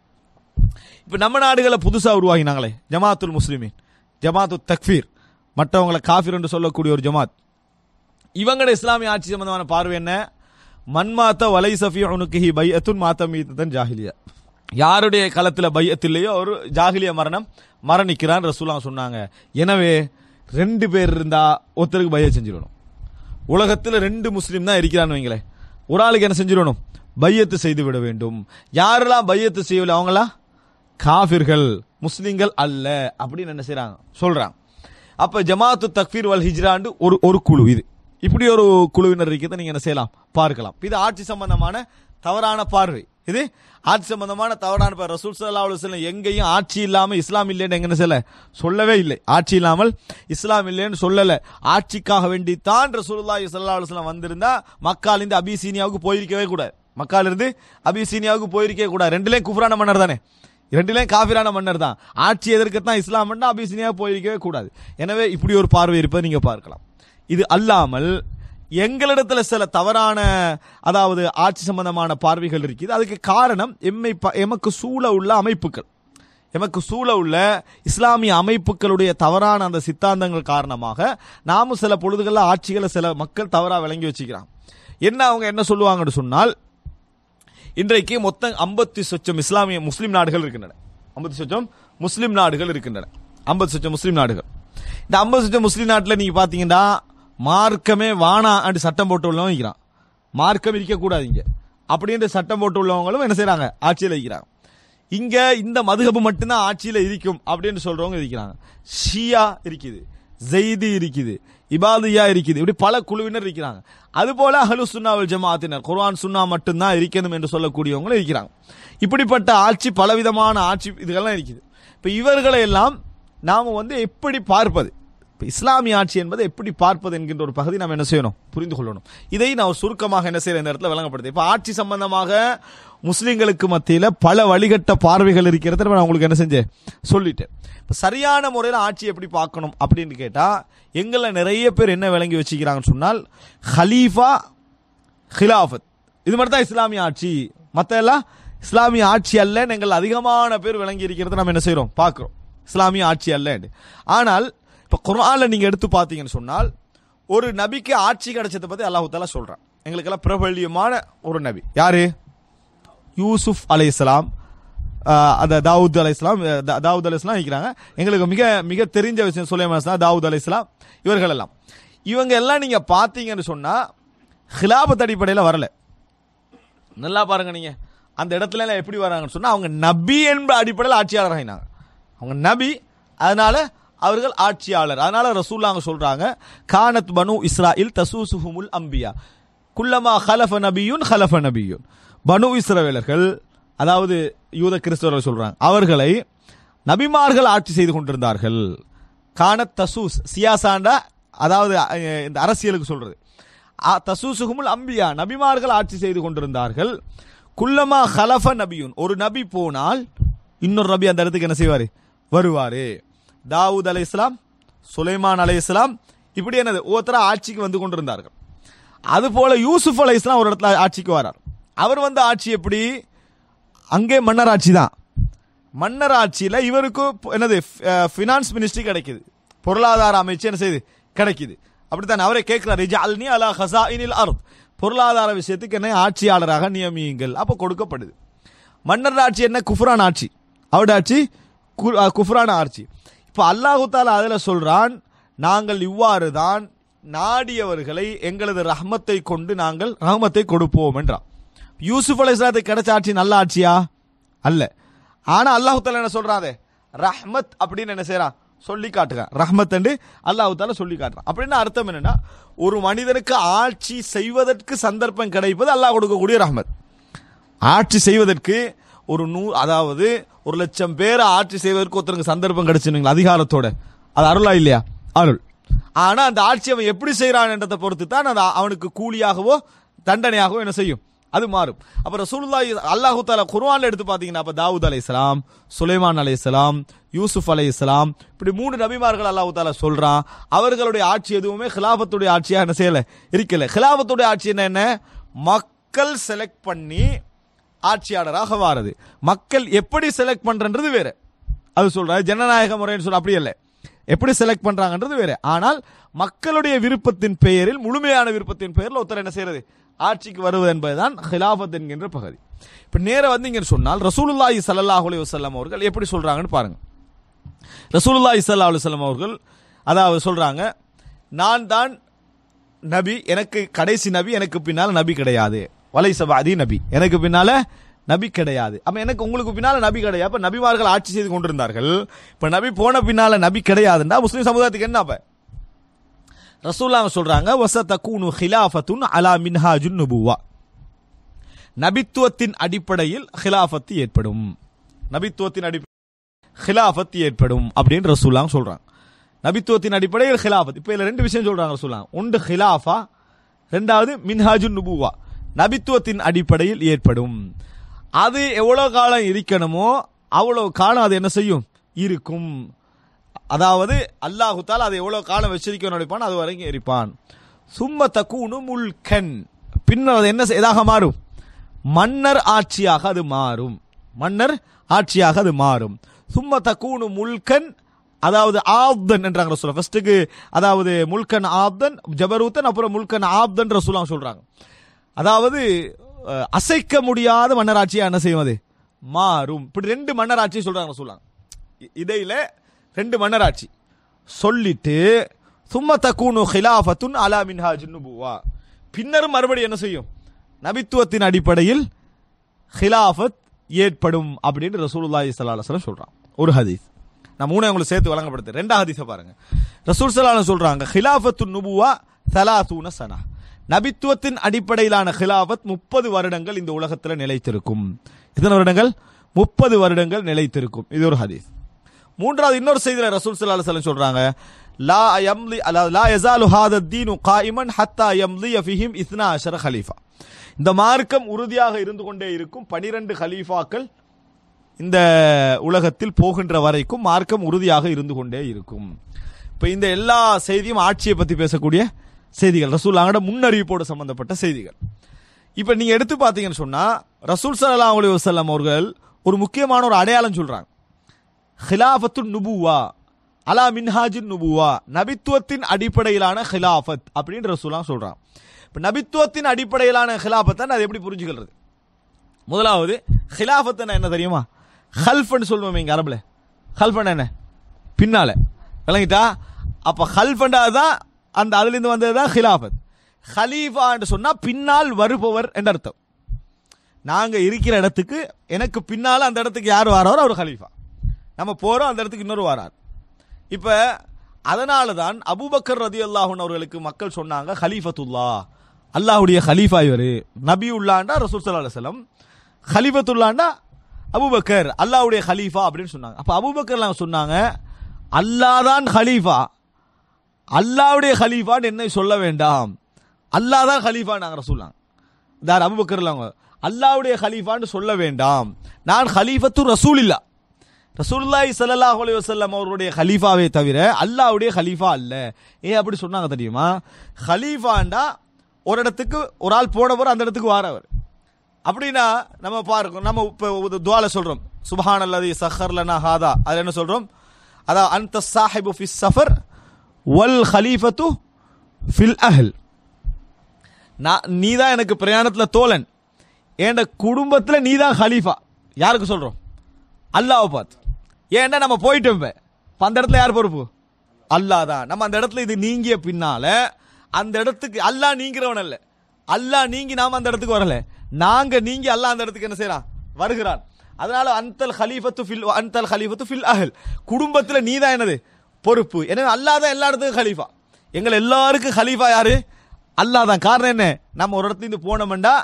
இப்ப நம்ம நாடுகளை புதுசா உருவாகினாங்களே ஜமாத்துல் முஸ்லிமீன் ஜமாத்து தக்ஃபீர் மற்றவங்களை காஃபிர் என்று சொல்லக்கூடிய ஒரு ஜமாத் இவங்களோட இஸ்லாமிய ஆட்சி சம்பந்தமான பார்வை என்ன மன்மாத்த வலை சஃபி உனுக்கு பையத்துன் மாத்தமீத்தன் ஜாஹிலியா யாருடைய களத்துல பையத்திலேயோ ஒரு ஜாகிலிய மரணம் மரணிக்கிறான் ரசூலா சொன்னாங்க எனவே ரெண்டு பேர் இருந்தா ஒருத்தருக்கு பைய செஞ்சிடணும் உலகத்துல ரெண்டு முஸ்லீம் தான் இருக்கிறான்னு வைங்களேன் ஒரு ஆளுக்கு என்ன செஞ்சிடணும் பையத்து செய்து விட வேண்டும் யாரெல்லாம் பையத்து செய்யல அவங்களா காஃபிர்கள் முஸ்லிம்கள் அல்ல அப்படின்னு என்ன செய்றாங்க சொல்றாங்க அப்ப ஜமாத்து தக்ஃபீர் வல் ஹிஜ்ராண்டு ஒரு ஒரு குழு இது இப்படி ஒரு குழுவினர் இருக்கிறத நீங்க என்ன செய்யலாம் பார்க்கலாம் இது ஆட்சி சம்பந்தமான தவறான பார்வை இது ஆட்சி சம்பந்தமான தவறான பார்வை ரசூல் ஸல்லல்லாஹு அலைஹி வஸல்லம் எங்கேயும் ஆட்சி இல்லாம இஸ்லாம் இல்லைன்னு எங்க என்ன செய்யல சொல்லவே இல்லை ஆட்சி இல்லாமல் இஸ்லாம் இல்லைன்னு சொல்லல ஆட்சிக்காக வேண்டி தான் ரசூலுல்லாஹி ஸல்லல்லாஹு அலைஹி வஸல்லம் வந்திருந்தா மக்கால இருந்து அபிசீனியாவுக்கு போயிருக்கவே கூடாது மக்கால இருந்து அபிசீனியாவுக்கு போயிருக்கவே கூடாது ரெண்டுலயும் குஃப்ரான மன்னர் தானே இரண்டிலையும் காபிரான மன்னர் தான் ஆட்சி எதற்குத்தான் இஸ்லாம் அபிசினியா போயிருக்கவே கூடாது எனவே இப்படி ஒரு பார்வை இருப்பதை நீங்க பார்க்கலாம் இது அல்லாமல் எங்களிடத்துல சில தவறான அதாவது ஆட்சி சம்பந்தமான பார்வைகள் இருக்குது அதுக்கு காரணம் எம்மை ப- எமக்கு சூழ உள்ள அமைப்புகள் எமக்கு சூழ உள்ள இஸ்லாமிய அமைப்புகளுடைய தவறான அந்த சித்தாந்தங்கள் காரணமாக நாமும் சில பொழுதுகளில் ஆட்சிகளை சில மக்கள் தவறா விளங்கி வச்சுக்கிறாங்க என்ன அவங்க என்ன சொல்லுவாங்கன்னு சொன்னால் இன்றைக்கு மொத்தம் ஐம்பத்தி சொச்சம் இஸ்லாமிய முஸ்லிம் நாடுகள் இருக்கின்றன ஐம்பத்தி சொச்சம் முஸ்லிம் நாடுகள் இருக்கின்றன ஐம்பது சொச்சம் முஸ்லிம் நாடுகள் இந்த ஐம்பது சொச்சம் முஸ்லிம் நாட்டில் நீங்க பாத்தீங்கன்னா மார்க்கமே வானா அண்டு சட்டம் போட்டு உள்ளவங்க இருக்கிறான் மார்க்கம் இருக்கக்கூடாது இங்க அப்படின்ற சட்டம் போட்டு உள்ளவங்களும் என்ன செய்றாங்க ஆட்சியில் இருக்கிறாங்க இங்க இந்த மதுகபு மட்டும்தான் ஆட்சியில இருக்கும் அப்படின்னு சொல்றவங்க இருக்கிறாங்க ஷியா இருக்குது ஜெய்தி இருக்குது இபாதியா இருக்குது இப்படி பல குழுவினர் இருக்கிறாங்க அதுபோல அஹ்லு சுன்னாவல் ஜமாத்தினர் குர்ஆன் சுன்னா மட்டும்தான் இருக்கணும் என்று சொல்லக்கூடியவங்களும் இருக்கிறாங்க இப்படிப்பட்ட ஆட்சி பலவிதமான ஆட்சி இதுகள்லாம் இருக்குது இப்ப இவர்களை எல்லாம் நாம வந்து எப்படி பார்ப்பது இப்ப இஸ்லாமிய ஆட்சி என்பதை எப்படி பார்ப்பது என்கின்ற ஒரு பகுதி நாம் என்ன செய்யணும் புரிந்து கொள்ளணும் இதை நான் சுருக்கமாக என்ன செய்யற இந்த இடத்துல விளங்கப்படுது இப்ப ஆட்சி சம்பந்தமாக முஸ்லிம்களுக்கு மத்தியில பல வழிகட்ட பார்வைகள் இருக்கிறத நான் உங்களுக்கு என்ன செஞ்சேன் சொல்லிட்டேன் இப்ப சரியான முறையில் ஆட்சி எப்படி பார்க்கணும் அப்படின்னு கேட்டா எங்களை நிறைய பேர் என்ன விளங்கி வச்சுக்கிறாங்கன்னு சொன்னால் ஹலீஃபா ஹிலாஃபத் இது மட்டும் தான் இஸ்லாமிய ஆட்சி மத்த எல்லாம் இஸ்லாமிய ஆட்சி அல்ல எங்கள் அதிகமான பேர் விளங்கி இருக்கிறத நம்ம என்ன செய்றோம் பார்க்கிறோம் இஸ்லாமிய ஆட்சி அல்ல ஆனால் இப்ப குர்ஆன்ல நீங்க எடுத்து பார்த்தீங்கன்னு சொன்னால் ஒரு நபிக்கு ஆட்சி கிடைச்சதை பத்தி அல்லாஹ் தாலா சொல்றான் எங்களுக்கெல்லாம் பிரபல்யமான ஒரு நபி யாரு யூசுப் அலைஹிஸ்ஸலாம் ஆஹ் அந்த தாவூத் அலைஹிஸ்ஸலாம் தா- தாவூத் அலைஹிஸ்ஸலாம் இருக்கிறாங்க எங்களுக்கு மிக மிக தெரிஞ்ச விஷயம் சுலைமான் அலைஹிஸ்ஸலாம், தாவூத் அலைஹிஸ்ஸலாம் இவர்கள் எல்லாம் இவங்க எல்லாம் நீங்க பாத்தீங்கன்னு சொன்னா ஹிலாபத் அடிப்படையில் வரல நல்லா பாருங்க நீங்க அந்த இடத்துல எல்லாம் எப்படி வராங்கன்னு சொன்னா அவங்க நபி என்ற அடிப்படையில் ஆட்சியாளர் ஆகினாங்க அவங்க நபி அதனால அவர்கள் ஆட்சியாளர் அதனால ரசூல்லாங்க சொல்றாங்க கானத் பனு இஸ்ராயில் தசூசுஹுமுல் அம்பியா குல்லமா ஹலஃப நபியுன் ஹலஃப நபியுன் பனு இஸ்ரவேலர்கள் அதாவது யூத கிறிஸ்தவர்கள் சொல்றாங்க அவர்களை நபிமார்கள் ஆட்சி செய்து கொண்டிருந்தார்கள் கானத் தசூஸ் சியாசாண்டா அதாவது அஹ், இந்த அரசியலுக்கு சொல்றது அ- தசூசுகுமுல் அம்பியா நபிமார்கள் ஆட்சி செய்து கொண்டிருந்தார்கள் குல்லமா ஹலஃப நபியுன் ஒரு நபி போனால் இன்னொரு நபி அந்த இடத்துக்கு என்ன செய்வாரு வருவாரு தாவூத் அலை இஸ்லாம் சுலைமான் அலை இஸ்லாம் இப்படி என்னது ஒவ்வொருத்தரா ஆட்சிக்கு வந்து கொண்டிருந்தார்கள் அது போல யூசுப் அலை இஸ்லாம் ஒரு இடத்துல ஆட்சிக்கு வரார் அவர் வந்து ஆட்சி எப்படி அங்கே மன்னர் ஆட்சி தான் மன்னர் ஆட்சியில் இவருக்கு ப- என்னது ஃபினான்ஸ் மினிஸ்ட்ரி கிடைக்குது பொருளாதார அமைச்சு என்ன செய்யுது கிடைக்குது அப்படித்தான் அவரே கேட்கிறார் இஜஅல்னி அலா ஹஸாயினில் அர்த் பொருளாதார விஷயத்துக்கு என்ன ஆட்சியாளராக நியமியுங்கள் அப்போ கொடுக்கப்படுது மன்னர் ஆட்சி என்ன குஃப்ரான் ஆட்சி அவருடைய ஆட்சி கு- அஹ், குஃப்ரான ஆட்சி இப்போ அல்லாஹு தாலா அதில் சொல்றான் நாங்கள் இவ்வாறு தான் நாடியவர்களை எங்களது ரஹ்மத்தை கொண்டு நாங்கள் ரஹ்மத்தை கொடுப்போம் என்றான் யூசுப் அலைஹிஸ்ஸலாத்துக்கு கிடைச்ச ஆட்சி நல்ல ஆட்சியா அல்ல ஆனா அல்லாஹு தாலா என்ன சொல்றான் ரஹ்மத் அப்படின்னு என்ன செய்றான் சொல்லி காட்டுறான் ரஹ்மத் என்று அல்லாஹு தாலா சொல்லி காட்டுறான் அப்படின்னா அர்த்தம் என்னன்னா ஒரு மனிதனுக்கு ஆட்சி செய்வதற்கு சந்தர்ப்பம் கிடைப்பது அல்லாஹ் கொடுக்கக்கூடிய ரஹ்மத் ஆட்சி செய்வதற்கு ஒரு நூ அதாவது ஒரு லட்சம் பேரை ஆட்சி செய்வதற்கு ஒருத்தருக்கு சந்தர்ப்பம் கிடைச்சுங்க அதிகாரத்தோட அது அருளா இல்லையா அருள் ஆனா அந்த ஆட்சி அவன் எப்படி செய்யறான்றதை பொறுத்து தான் அது அவனுக்கு கூலியாகவோ தண்டனையாகவோ என்ன செய்யும் அது மாறும் அப்ப ரசூலுல்லாஹி அல்லாஹு தாலா குர்ஆன்ல எடுத்து பாத்தீங்கன்னா அப்ப தாவூத் அலைஹிஸ்ஸலாம் சுலைமான் அலைஹிஸ்ஸலாம் யூசுப் அலைஹிஸ்ஸலாம் இப்படி மூணு நபிமார்கள் அல்லாஹு தாலா சொல்றான் அவர்களுடைய ஆட்சி எதுவுமே ஹிலாஃபத்துடைய ஆட்சியா என்ன செய்யல இருக்கல ஹிலாஃபத்துடைய ஆட்சி என்ன என்ன மக்கள் செலக்ட் பண்ணி ஆட்சியாளராக வாரது மக்கள் எப்படி செலக்ட் பண்றன்றது வேற அது சொல்ற ஜனநாயக முறைன்னு சொல்ல அப்படி இல்ல எப்படி செலக்ட் பண்றாங்கன்றது வேற ஆனால் மக்களுடைய விருப்பத்தின் பெயரில் முழுமையான விருப்பத்தின் பெயரில் ஒருத்தர் என்ன செய்யறது ஆட்சிக்கு வருவது என்பதுதான் ஹிலாஃபத் என்கின்ற பகுதி இப்ப நேர வந்து இங்க சொன்னால் ரசூலுல்லாஹி ஸல்லல்லாஹு அலைஹி வஸல்லம் அவர்கள் எப்படி சொல்றாங்கன்னு பாருங்க ரசூலுல்லாஹி ஸல்லல்லாஹு அலைஹி வஸல்லம் அவர்கள் அதாவது சொல்றாங்க நான் தான் நபி எனக்கு கடைசி நபி எனக்கு பின்னால நபி கிடையாது வலை சபாதி நபி எனக்கு பின்னால நபி கிடையாது அப்ப எனக்கு உங்களுக்கு பின்னால நபி கிடையாது அப்ப நபிமார்கள் ஆட்சி செய்து கொண்டிருந்தார்கள் இப்ப நபி போன பின்னால நபி கிடையாதுன்னா முஸ்லிம் சமுதாயத்துக்கு என்ன அப்ப ரசூல்லாங்க சொல்றாங்க வச தக்கூனு ஹிலாஃபத்துன் அலா மின்ஹாஜுன் நுபுவா நபித்துவத்தின் அடிப்படையில் ஹிலாஃபத்து ஏற்படும் நபித்துவத்தின் அடிப்படை ஹிலாஃபத் ஏற்படும் அப்படின்னு ரசூல்லாங்க சொல்றாங்க நபித்துவத்தின் அடிப்படையில் ஹிலாஃபத் இப்போ இதுல ரெண்டு விஷயம் சொல்றாங்க ரசூல்லாங்க ஒன்று ஹிலாஃபா ரெண்டாவது மின்ஹாஜுன் நுபுவா நபித்துவத்தின் அடிப்படையில் ஏற்படும் அது எவ்வளவு காலம் இருக்கணுமோ அவ்வளவு காலம் அது என்ன செய்யும் இருக்கும் அதாவது அல்லாஹு தாலா அதை எவ்வளவு காலம் வச்சிருக்கணும் நினைப்பான் அது வரைக்கும் இருப்பான் சும்ம தக்கூனு முல்கன் பின்னர் அது என்ன செய்- எதாக மாறும் மன்னர் ஆட்சியாக அது மாறும் மன்னர் ஆட்சியாக அது மாறும் சும்ம தக்கூனு முல்கன் அதாவது ஆப்தன் என்றாங்க ரசூலா ஃபர்ஸ்ட்டுக்கு அதாவது முல்கன் ஆப்தன் ஜபரூத்தன் அப்புறம் முல்கன் ஆப்தன் ரசூலா சொல்றாங்க அதாவது அஹ், அசைக்க முடியாத மன்னராட்சியா என்ன செய்யும் அது மாறும் இப்படி ரெண்டு மன்னராட்சி சொல்றாங்க ரசூலா இ- இடையில ரெண்டு மன்னராட்சி சொல்லிட்டு சும்ம தக்கூனு ஹிலாஃபத்துன் அலா மின்ஹாஜ் நுபுவா பின்னர் மறுபடியும் என்ன செய்யும் நபித்துவத்தின் அடிப்படையில் ஹிலாஃபத் ஏற்படும் அப்படின்னு ரசூலுல்லாஹி ஸல்லல்லாஹு அலைஹி வஸல்லம் சொல்றான் ஒரு ஹதீஸ் நான் மூணு உங்களுக்கு சேர்த்து வழங்கப்படுது ரெண்டாம் ஹதீஸை பாருங்க ரசூல் ஸல்லல்லாஹு அலைஹி சொல்றாங்க ஹிலாஃபத்து நுபுவா சலாசூன சனா நபித்துவத்தின் அடிப்படையிலான ஹிலாஃபத் முப்பது வருடங்கள் இந்த உலகத்தில் நிலைத்திருக்கும் எத்தனை வருடங்கள் முப்பது வருடங்கள் நிலைத்திருக்கும் இது ஒரு ஹதீஸ் மூன்றாவது இன்னொரு செய்தியில ரசூல் ஸல்லல்லாஹு அலைஹி வஸல்லம் சொல்றாங்க லா யம்லி அலா லா யஸாலு ஹாதா தீனு காயிமன் ஹத்தா யம்லி ஃபிஹிம் இஸ்னா அஷர ஹலீஃபா இந்த மார்க்கம் உறுதியாக இருந்து கொண்டே இருக்கும் பனிரெண்டு ஹலீஃபாக்கள் இந்த உலகத்தில் போகின்ற வரைக்கும் மார்க்கம் உறுதியாக இருந்து கொண்டே இருக்கும் இப்ப இந்த எல்லா செய்தியும் ஆட்சியை பத்தி பேசக்கூடிய செய்திகள் ரசூல்லாங்கட முன்னறிவிப்போடு சம்பந்தப்பட்ட செய்திகள் இப்ப நீங்க எடுத்து பார்த்தீங்கன்னு சொன்னா ரசூல் ஸல்லல்லாஹு அலைஹி வஸல்லம் அவர்கள் ஒரு முக்கியமான ஒரு அடையாளம் சொல்றாங்க ஹிலாஃபத்து நுபுவா அலா மின்ஹாஜின் நுபுவா நபித்துவத்தின் அடிப்படையிலான ஹிலாஃபத் அப்படின்னு ரசூலாம் சொல்றான் இப்ப நபித்துவத்தின் அடிப்படையிலான ஹிலாஃபத்தை அது எப்படி புரிஞ்சுக்கிறது முதலாவது ஹிலாஃபத்துன்னா என்ன தெரியுமா ஹல்ஃபன்னு சொல்லுவோம் இங்க அரபுல ஹல்ஃபன் என்ன பின்னால விளங்கிட்டா அப்ப ஹல்ஃபண்டா தான் அந்த அதுல இருந்து வந்தது தான் ஹிலாஃபத் ஹலீஃபா என்று சொன்னா பின்னால் வருபவர் என்ற அர்த்தம் நாங்க இருக்கிற இடத்துக்கு எனக்கு பின்னால அந்த இடத்துக்கு யார் வாராரோ அவர் ஹலீஃபா நம்ம போறோம் அந்த இடத்துக்கு இன்னொரு வாரார் இப்ப அதனால தான் அபூபக்கர் ரதி அல்லாஹன் அவர்களுக்கு மக்கள் சொன்னாங்க ஹலீஃபத்துல்லா அல்லாஹ்வுடைய ஹலீஃபா இவர் நபி உள்ளாண்டா ரசூல் ஸல்லல்லாஹு அலைஹி வஸல்லம் ஹலீஃபத்துல்லாண்டா அபூபக்கர் அல்லாஹ்வுடைய ஹலீஃபா அப்படின்னு சொன்னாங்க அப்ப அபூபக்கர் சொன்னாங்க அல்லாஹ் தான் ஹலீஃபா அல்லாஹ்வுடைய ஹலீஃபான்னு என்னை சொல்ல வேண்டாம் அல்லாஹ் தான் ஹலீஃபா நாங்க ரசூல்லாங்க தார் அபுபக்கர் அவங்க அல்லாஹ்வுடைய ஹலீஃபான்னு சொல்ல வேண்டாம் நான் ஹலீஃபத்து ரசூல் இல்லா ரசூலுல்லாஹி ஸல்லல்லாஹு அலைஹி வஸல்லம் அவருடைய ஹலீஃபாவே தவிர அல்லாஹ்வுடைய ஹலீஃபா அல்ல ஏன் அப்படி சொன்னாங்க தெரியுமா ஹலீஃபாண்டா ஒரு இடத்துக்கு ஒரு ஆள் போனவர் அந்த இடத்துக்கு வாரவர் அப்படின்னா நம்ம பாருங்க நம்ம இப்போ துவால சொல்றோம் சுபஹான் அல்லது சஹர்லனா ஹாதா அது என்ன சொல்றோம் அதான் அந்த சாஹிபு ஃபிஸ் சஃபர் வல் ஹலீஃபத்து ஃபில் அஹல் நான் நீ தான் எனக்கு பிரயாணத்தில் தோழன் என் குடும்பத்தில் நீ தான் ஹலீஃபா யாருக்கு சொல்றோம் அல்லாவை பார்த்து ஏன்டா நம்ம போயிட்டோம் இப்ப. இப்ப அந்த இடத்துல யார் பொறுப்பு அல்லாஹ் தான் நம்ம அந்த இடத்துல இது நீங்கிய பின்னால அந்த இடத்துக்கு அல்லாஹ் நீங்கிறவன் அல்ல அல்லாஹ் நீங்கி நாம அந்த இடத்துக்கு வரல நாங்க நீங்கி அல்லாஹ் அந்த இடத்துக்கு என்ன செய்யறான் வருகிறான் அதனால அந்தல் ஹலீஃபத்து ஃபில் அந்தல் ஹலீஃபத்து ஃபில் அஹல் குடும்பத்துல நீ தான் என்னது பொறுப்பு எனவே அல்லாஹ் தான் எல்லா இடத்துக்கும் ஹலீஃபா எங்கள் எல்லாருக்கும் ஹலீஃபா யாரு அல்லாஹ் தான் காரணம் என்ன நம்ம ஒரு இடத்துல இருந்து போனோம்டா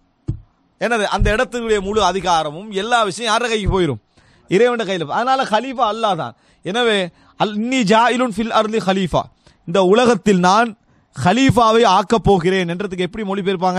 என்னது அந்த இடத்துடைய முழு அதிகாரமும் எல்லா விஷயம் யார கைக்கு போயிடும் இறைவன் கையில் அதனால ஹலீஃபா அல்லாஹ் தான் எனவே அல் இன்னி ஜாயிலுன் ஃபில் அர்லி ஹலீஃபா இந்த உலகத்தில் நான் ஹலீஃபாவை ஆக்கப் போகிறேன் என்றதுக்கு எப்படி மொழிபெயர்ப்பாங்க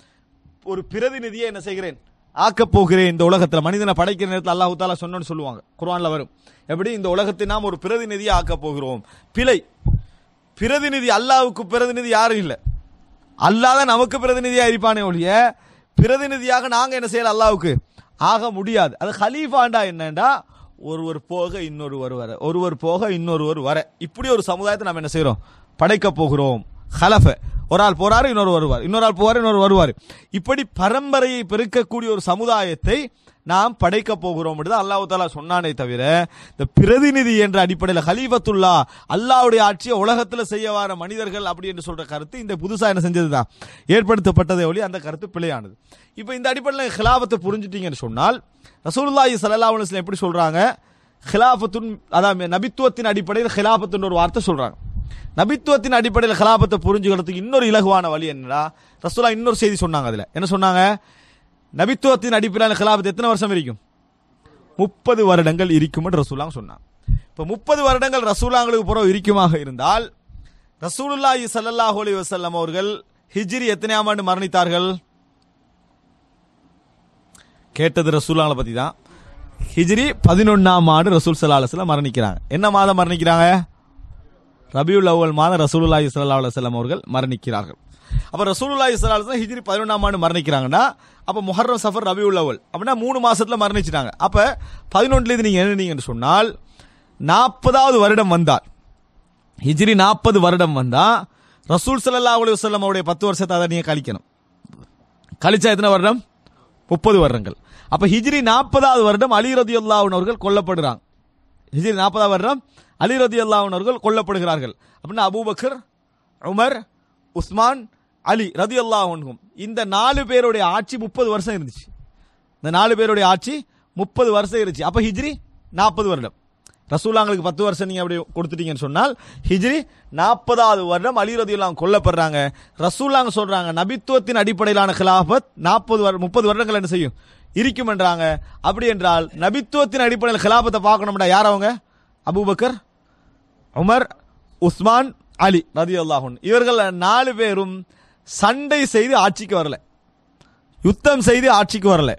ஒரு பிரதிநிதியை என்ன செய்கிறேன் ஆக்கப் போகிறேன் இந்த உலகத்தில் மனிதனை படைக்கிற நேரத்தில் அல்லாஹு தாலா சொன்னோன்னு சொல்லுவாங்க குர்ஆன்ல வரும் எப்படி இந்த உலகத்தை நாம் ஒரு பிரதிநிதியை ஆக்கப் போகிறோம் பிழை பிரதிநிதி அல்லாஹ்வுக்கு பிரதிநிதி யாரும் இல்லை அல்லாஹ் தான் நமக்கு பிரதிநிதியா இருப்பானே ஒழிய பிரதிநிதியாக நாங்க என்ன செய்யல அல்லாஹ்வுக்கு ஆக முடியாது அது ஹலீஃபாண்டா என்னண்டா ஒருவர் போக இன்னொருவர் வர ஒருவர் போக இன்னொருவர் வர இப்படி ஒரு சமுதாயத்தை நம்ம என்ன செய்றோம் படைக்க போகிறோம் ஹலஃப ஒரு ஆள் போறாரு இன்னொரு வருவார் இன்னொரு ஆள் போவார் இன்னொரு வருவார் இப்படி பரம்பரையை பெருக்கக்கூடிய ஒரு சமுதாயத்தை நாம் படைக்க போகிறோம் தான் அல்லாஹ் தாலா சொன்னானே தவிர இந்த பிரதிநிதி என்ற அடிப்படையில் ஹலீஃபத்துல்லா அல்லாஹ்வுடைய ஆட்சியை உலகத்தில் செய்ய வர மனிதர்கள் அப்படி என்று சொல்ற கருத்து இந்த புதுசா என்ன செஞ்சதுதான் ஏற்படுத்தப்பட்டதை ஒளி அந்த கருத்து பிழையானது இப்போ இந்த அடிப்படையில் ஹிலாபத்தை புரிஞ்சுட்டீங்கன்னு சொன்னால் ரசூலுல்லாஹி ஸல்லல்லாஹு அலைஹி வஸல்லம் எப்படி சொல்றாங்க ஹிலாஃபத்துன் அதாவது நபித்துவத்தின் அடிப்படையில் ஹிலாஃபத்துன்ற ஒரு வார்த்தை சொல்றாங்க நபித்துவத்தின் அடிப்படையில் ஹிலாபத்தை புரிஞ்சுக்கிறதுக்கு இன்னொரு இலகுவான வழி என்னடா ரசூலா இன்னொரு செய்தி சொன்னாங்க அதுல என்ன சொன்னாங்க நபித்துவத்தின் அடிப்படையில் ஹிலாபத் எத்தனை வருஷம் இருக்கும் முப்பது வருடங்கள் இருக்கும் என்று ரசூலாங்க சொன்னாங்க இப்போ முப்பது வருடங்கள் ரசூலாங்களுக்கு புறம் இருக்குமாக இருந்தால் ரசூலுல்லாஹி ஸல்லல்லாஹு அலைஹி வஸல்லம் அவர்கள் ஹிஜ்ரி எத்தனையாம் ஆண்டு மரணித்தார்கள் கேட்டது ரசூலாங்களை பத்தி தான் ஹிஜ்ரி பதினொன்னாம் ஆண்டு ரசூல் சல்லா அலுவலம் மரணிக்கிறாங்க என்ன மாதம் மரணிக்கிறாங்க ரபியுல் அவ்வல் மாதம் ரசூலுல்லாஹி ஸல்லல்லாஹு அலைஹி வஸல்லம் அவர்கள் மரணிக்கிறார்கள் அப்ப ரசூலுல்லாஹி ஸல்லல்லாஹு அலைஹி வஸல்லம் ஹிஜ்ரி பதினொன்றாம் ஆண்டு மரணிக்கிறாங்கன்னா அப்ப முஹர்ரம் சஃபர் ரபியுல் அவ்வல் அப்படின்னா மூணு மாசத்துல மரணிச்சிட்டாங்க அப்ப பதினொன்றுல இது நீங்க என்னன்னு சொன்னால் நாற்பதாவது வருடம் வந்தால் ஹிஜ்ரி நாற்பது வருடம் வந்தா ரசூல் ஸல்லல்லாஹு அலைஹி வஸல்லம் அவருடைய பத்து வருஷத்தை அதை நீங்க கழிக்கணும் கழிச்சா எத்தனை வருடம் முப்பது வருடங்கள் அப்ப ஹிஜ்ரி நாற்பதாவது வருடம் அலி ரதி அவர்கள் கொல்லப்படுறாங்க ஹிஜ்ரி நாற்பதாவது வருடம் அலி ரதி அவர்கள் கொல்லப்படுகிறார்கள் அப்படின்னா அபூபக்கர் உமர் உஸ்மான் அலி ரதி அல்லாஹும் இந்த நாலு பேருடைய ஆட்சி முப்பது வருஷம் இருந்துச்சு இந்த நாலு பேருடைய ஆட்சி முப்பது வருஷம் இருந்துச்சு அப்ப ஹிஜ்ரி நாற்பது வருடம் ரசூலாங்களுக்கு பத்து வருஷம் நீங்க அப்படி கொடுத்துட்டீங்கன்னு சொன்னால் ஹிஜ்ரி நாற்பதாவது வருடம் அலி ரதியுல்லாம் கொல்லப்படுறாங்க ரசூலாங்க சொல்றாங்க நபித்துவத்தின் அடிப்படையிலான கிலாபத் நாற்பது வருடம் முப்பது வருடங்கள் என்ன செய்யும் இருக்கும் என்றாங்க அப்படி என்றால் நபித்துவத்தின் அடிப்படையில் கிலாபத்தை பார்க்கணும்டா யார் அவங்க அபூபக்கர் உமர் உஸ்மான் அலி ரதி அல்லாஹுன் இவர்கள் நாலு பேரும் சண்டை செய்து ஆட்சிக்கு வரல யுத்தம் செய்து ஆட்சிக்கு வரல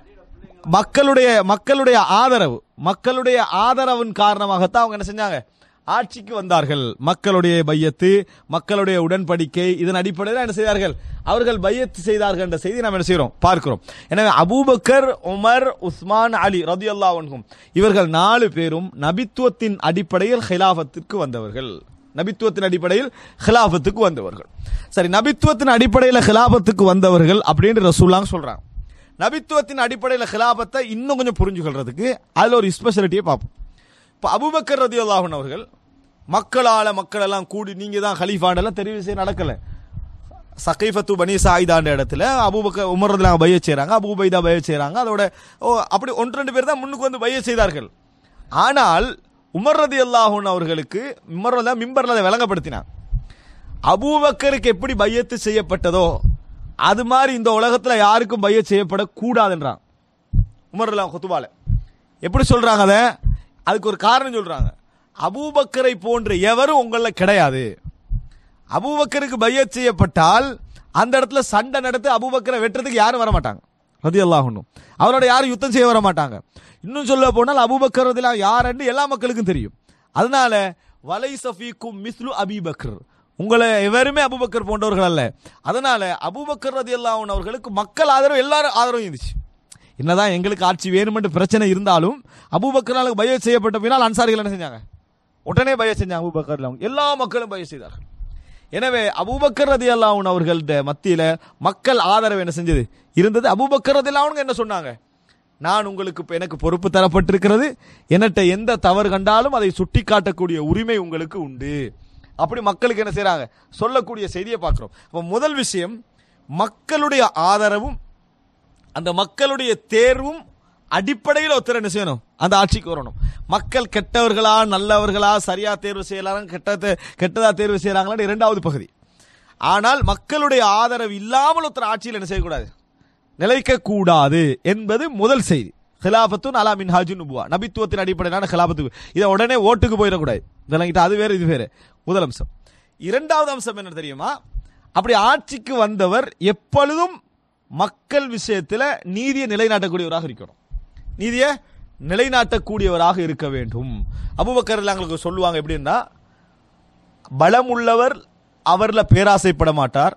மக்களுடைய மக்களுடைய ஆதரவு மக்களுடைய ஆதரவின் காரணமாகத்தான் அவங்க என்ன செஞ்சாங்க ஆட்சிக்கு வந்தார்கள் மக்களுடைய பையத்து மக்களுடைய உடன்படிக்கை இதன் அடிப்படையில் என்ன செய்தார்கள் அவர்கள் பையத்து செய்தார்கள் என்ற செய்தி நாம் என்ன செய்கிறோம் பார்க்கிறோம் எனவே அபூபக்கர் உமர் உஸ்மான் அலி ரதி அல்லாஹும் இவர்கள் நாலு பேரும் நபித்துவத்தின் அடிப்படையில் ஹிலாஃபத்திற்கு வந்தவர்கள் நபித்துவத்தின் அடிப்படையில் ஹிலாஃபத்துக்கு வந்தவர்கள் சரி நபித்துவத்தின் அடிப்படையில் ஹிலாபத்துக்கு வந்தவர்கள் அப்படின்னு ரசூல்லாங்க சொல்றாங்க நபித்துவத்தின் அடிப்படையில் ஹிலாபத்தை இன்னும் கொஞ்சம் புரிஞ்சுக்கொள்றதுக்கு அதில் ஒரு ஸ்பெஷாலிட்டியை பார்ப்போம் இப்போ அபுபக்கர் ரதி அல்லாஹன் அவர்கள் மக்களால மக்கள் எல்லாம் கூடி நீங்க தான் ஹலீஃபாண்டெல்லாம் தெரிவு செய்ய நடக்கல சகைஃபத்து பனி சாயிதாண்ட இடத்துல அபூபக்கர் உமர் ரதிலாங்க பைய செய்கிறாங்க அபூபைதா பைய செய்கிறாங்க அதோட ஓ அப்படி ஒன்று ரெண்டு பேர் தான் முன்னுக்கு வந்து பைய செய்தார்கள் ஆனால் உமர் ரதி அல்லாஹூன் அவர்களுக்கு உமர் ரதி மிம்பர்ல அதை விளங்கப்படுத்தினார் அபூபக்கருக்கு எப்படி பையத்து செய்யப்பட்டதோ அது மாதிரி இந்த உலகத்துல யாருக்கும் பைய செய்யப்படக்கூடாதுன்றான் உமர் அல்லாஹ் குத்துபால எப்படி சொல்றாங்க அதை அதுக்கு ஒரு காரணம் சொல்றாங்க அபூபக்கரை போன்ற எவரும் உங்கள கிடையாது அபூபக்கருக்கு பையத் செய்யப்பட்டால் அந்த இடத்துல சண்டை நடத்தி அபூபக்கரை வெட்டுறதுக்கு யாரும் வர மாட்டாங்க ரதி அல்லாஹும் அவரோட யாரும் யுத்தம் செய்ய வர மாட்டாங்க இன்னும் சொல்ல போனால் அபூபக்கர் ரதிலாம் யாருன்னு எல்லா மக்களுக்கும் தெரியும் அதனால வலை சஃபீக்கும் மிஸ்லு அபிபக்கர் உங்களை எவருமே அபூபக்கர் போன்றவர்கள் அல்ல அதனால அபூபக்கர் ரதியல்லாஹு அவர்களுக்கு மக்கள் ஆதரவு எல்லாரும் ஆதரவும் இருந்துச்சு என்னதான் எங்களுக்கு ஆட்சி வேணுமென்று பிரச்சனை இருந்தாலும் அபூபக்கராலுக்கு பய செய்யப்பட்ட பின்னால் அன்சாரிகள் என்ன செஞ்சாங்க உடனே பய செஞ்சாங்க அபூபக்கர் அவங்க எல்லா மக்களும் பய செய்தார்கள் எனவே அபூபக்கர் ரதி அல்லாஹன் அவர்கள்ட மத்தியில மக்கள் ஆதரவு என்ன செஞ்சது இருந்தது அபூபக்கர் ரதி அல்லாஹ்வுங்க என்ன சொன்னாங்க நான் உங்களுக்கு இப்ப எனக்கு பொறுப்பு தரப்பட்டிருக்கிறது என்னட்ட எந்த தவறு கண்டாலும் அதை சுட்டி காட்டக்கூடிய உரிமை உங்களுக்கு உண்டு அப்படி மக்களுக்கு என்ன செய்றாங்க சொல்லக்கூடிய செய்தியை பார்க்கிறோம் அப்ப முதல் விஷயம் மக்களுடைய ஆதரவும் அந்த மக்களுடைய தேர்வும் அடிப்படையில் ஒருத்தர் என்ன செய்யணும் அந்த ஆட்சிக்கு வரணும் மக்கள் கெட்டவர்களா நல்லவர்களா சரியா தேர்வு செய்யலாம் கெட்ட கெட்டதா தேர்வு செய்யறாங்களான்னு இரண்டாவது பகுதி ஆனால் மக்களுடைய ஆதரவு இல்லாமல் ஒருத்தர் ஆட்சியில் என்ன செய்யக்கூடாது நிலைக்க கூடாது என்பது முதல் செய்தி ஹிலாபத்தும் அலா மின் ஹாஜு நுபுவா நபித்துவத்தின் அடிப்படையிலான ஹிலாபத்து இதை உடனே ஓட்டுக்கு போயிடக்கூடாது விளங்கிட்டு அது வேறு இது வேறு முதல் அம்சம் இரண்டாவது அம்சம் என்ன தெரியுமா அப்படி ஆட்சிக்கு வந்தவர் எப்பொழுதும் மக்கள் விஷயத்தில் நீதியை நிலைநாட்டக்கூடியவராக இருக்கணும் நீதியை நிலைநாட்டக்கூடியவராக இருக்க வேண்டும் அபுபக்கர் எங்களுக்கு சொல்லுவாங்க எப்படின்னா பலம் உள்ளவர் அவரில் பேராசைப்பட மாட்டார்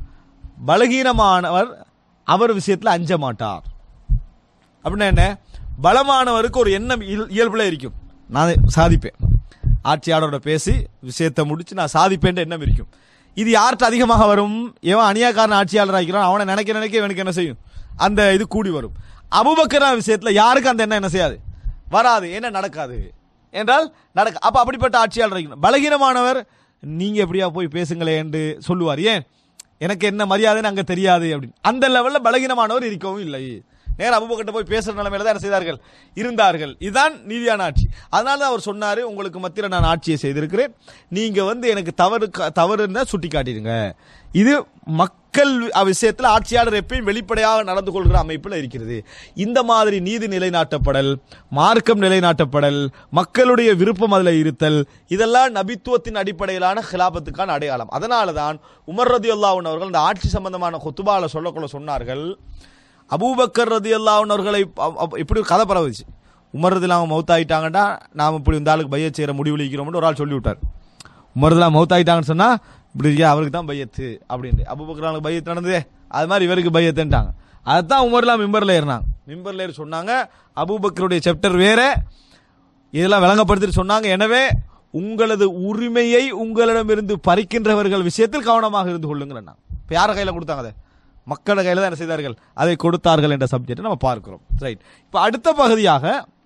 பலகீனமானவர் அவர் விஷயத்தில் அஞ்ச மாட்டார் அப்படின்னா என்ன பலமானவருக்கு ஒரு எண்ணம் இயல்- இயல்புல இருக்கும் நான் சாதிப்பேன் ஆட்சியாளரோட பேசி விஷயத்தை முடிச்சு நான் சாதிப்பேன் எண்ணம் இருக்கும் இது யார்கிட்ட அதிகமாக வரும் எவன் அநியாக்காரன் ஆட்சியாளர் ஆகிறான் அவனை நினைக்க நினைக்க இவனுக்கு என்ன செய்யும் அந்த இது கூடி வரும் அபுபக்கரா விஷயத்துல யாருக்கு அந்த எண்ணம் என்ன செய்யாது வராது என்ன நடக்காது என்றால் நடக்க அப்ப அப்படிப்பட்ட ஆட்சியாளர் இருக்கணும் பலகீனமானவர் நீங்க எப்படியா போய் பேசுங்களேன் என்று சொல்லுவார் ஏன் எனக்கு என்ன மரியாதைன்னு அங்க தெரியாது அப்படின்னு அந்த லெவல்ல பலகீனமானவர் இருக்கவும் இல்லை நேரா அபுபக்கர்ட்ட போய் பேசுற நிலைமையில தான் என்ன செய்தார்கள் இருந்தார்கள் இதுதான் நீதியான ஆட்சி அதனால தான் அவர் சொன்னாரு உங்களுக்கு மத்தியில் நான் ஆட்சியை செய்திருக்கிறேன் நீங்க வந்து எனக்கு தவறு தவறுன்னு சுட்டி காட்டிடுங்க இது மக்கள் விஷயத்தில் ஆட்சியாளர் எப்பயும் வெளிப்படையாக நடந்து கொள்கிற அமைப்பில் இருக்கிறது இந்த மாதிரி நீதி நிலைநாட்டப்படல் மார்க்கம் நிலைநாட்டப்படல் மக்களுடைய விருப்பம் அதில் இருத்தல் இதெல்லாம் நபித்துவத்தின் அடிப்படையிலான ஹிலாபத்துக்கான அடையாளம் அதனால தான் உமர் ரதி அவர்கள் இந்த ஆட்சி சம்பந்தமான கொத்துபால சொல்லக்குள்ள சொன்னார்கள் அபூபக்கர் ரதி அவர்களை அ- அ- இப்படி ஒரு கதை பரவுச்சு உமர் ரதி அவங்க மௌத்தாயிட்டாங்கடா நாம் இப்படி இந்த ஆளுக்கு பைய செய்கிற முடிவு இருக்கிறோம்னு ஒரு ஆள் சொல்லி விட்டார் உமர்தலா மௌத்தாயிட்டாங்கன்னு சொன்னா இப்படி இருக்கே அவருக்கு தான் பையத்து அப்படின்னு அபுபக்கரானுக்கு பையத்து நடந்ததே அது மாதிரி இவருக்கு பையத்துன்ட்டாங்க அதைத்தான் உமர்லாம் மிம்பர்ல ஏறினாங்க மிம்பர்ல ஏறி சொன்னாங்க அபூபக்கருடைய சாப்டர் வேற இதெல்லாம் விளங்கப்படுத்திட்டு சொன்னாங்க எனவே உங்களது உரிமையை உங்களிடமிருந்து பறிக்கின்றவர்கள் விஷயத்தில் கவனமாக இருந்து கொள்ளுங்கள் இப்போ யார கையில கொடுத்தாங்க அதை மக்கள கையில தான் என்ன செய்தார்கள் அதை கொடுத்தார்கள் என்ற சப்ஜெக்ட் நம்ம பார்க்கிறோம் ரைட் இப்போ அடுத்த பகுதியாக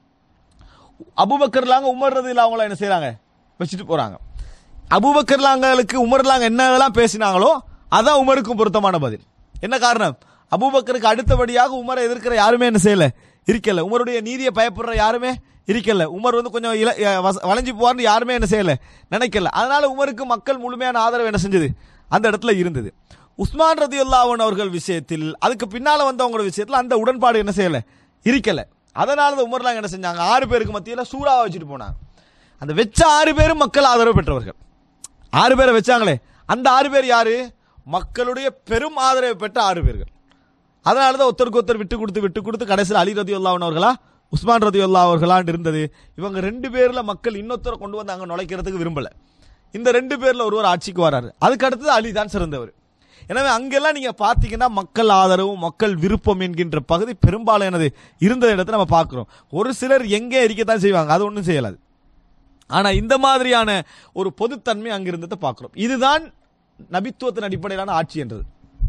அபுபக்கர்லாங்க உமர் ரதியில் அவங்கள என்ன செய்றாங்க வச்சுட்டு போறாங்க அபூபக்கர்லாங்களுக்கு உமர்லாங்க என்னதெல்லாம் பேசினாங்களோ அதான் உமருக்கும் பொருத்தமான பதில் என்ன காரணம் அபூபக்கருக்கு அடுத்தபடியாக உமரை எதிர்க்கிற யாருமே என்ன செய்யல இருக்கல உமருடைய நீதியை பயப்படுற யாருமே இருக்கல உமர் வந்து கொஞ்சம் இல அஹ் வச- வளைஞ்சு போவார்னு யாருமே என்ன செய்யல நினைக்கல அதனால உமருக்கு மக்கள் முழுமையான ஆதரவு என்ன செஞ்சது அந்த இடத்துல இருந்தது உஸ்மான் ரதி அவர்கள் விஷயத்தில் அதுக்கு பின்னால வந்தவங்களோட விஷயத்தில் அந்த உடன்பாடு என்ன செய்யல இருக்கல அதனால தான் உமர்லாங்க என்ன செஞ்சாங்க ஆறு பேருக்கு மத்தியில் சூறாவை வச்சுட்டு போனாங்க அந்த வச்ச ஆறு பேரும் மக்கள் ஆதரவு பெற்றவர்கள் ஆறு பேரை வச்சாங்களே அந்த ஆறு பேர் யாரு மக்களுடைய பெரும் ஆதரவு பெற்ற ஆறு பேர்கள் அதனால தான் ஒருத்தருக்கு ஒருத்தர் விட்டு கொடுத்து விட்டு கொடுத்து கடைசியில் அலி ரதி அவர்களா உஸ்மான் ரதி அவர்களான்னு இருந்தது இவங்க ரெண்டு பேர்ல மக்கள் இன்னொருத்தரை கொண்டு வந்து அங்க நுழைக்கிறதுக்கு விரும்பல இந்த ரெண்டு பேர்ல ஒருவர் ஆட்சிக்கு வராரு அதுக்கு அடுத்தது அலி தான் சிறந்தவர் எனவே அங்கெல்லாம் நீங்க பார்த்தீங்கன்னா மக்கள் ஆதரவு மக்கள் விருப்பம் என்கின்ற பகுதி பெரும்பாலானது இருந்த இடத்தை நம்ம பார்க்கிறோம் ஒரு சிலர் எங்கே இருக்கத்தான் செய்வாங்க அது ஒன்றும் செய்யலாது ஆனா இந்த மாதிரியான ஒரு பொதுத்தன்மை அங்க இருந்ததை பார்க்கிறோம் இதுதான் நபித்துவத்தின் அடிப்படையிலான ஆட்சி என்றது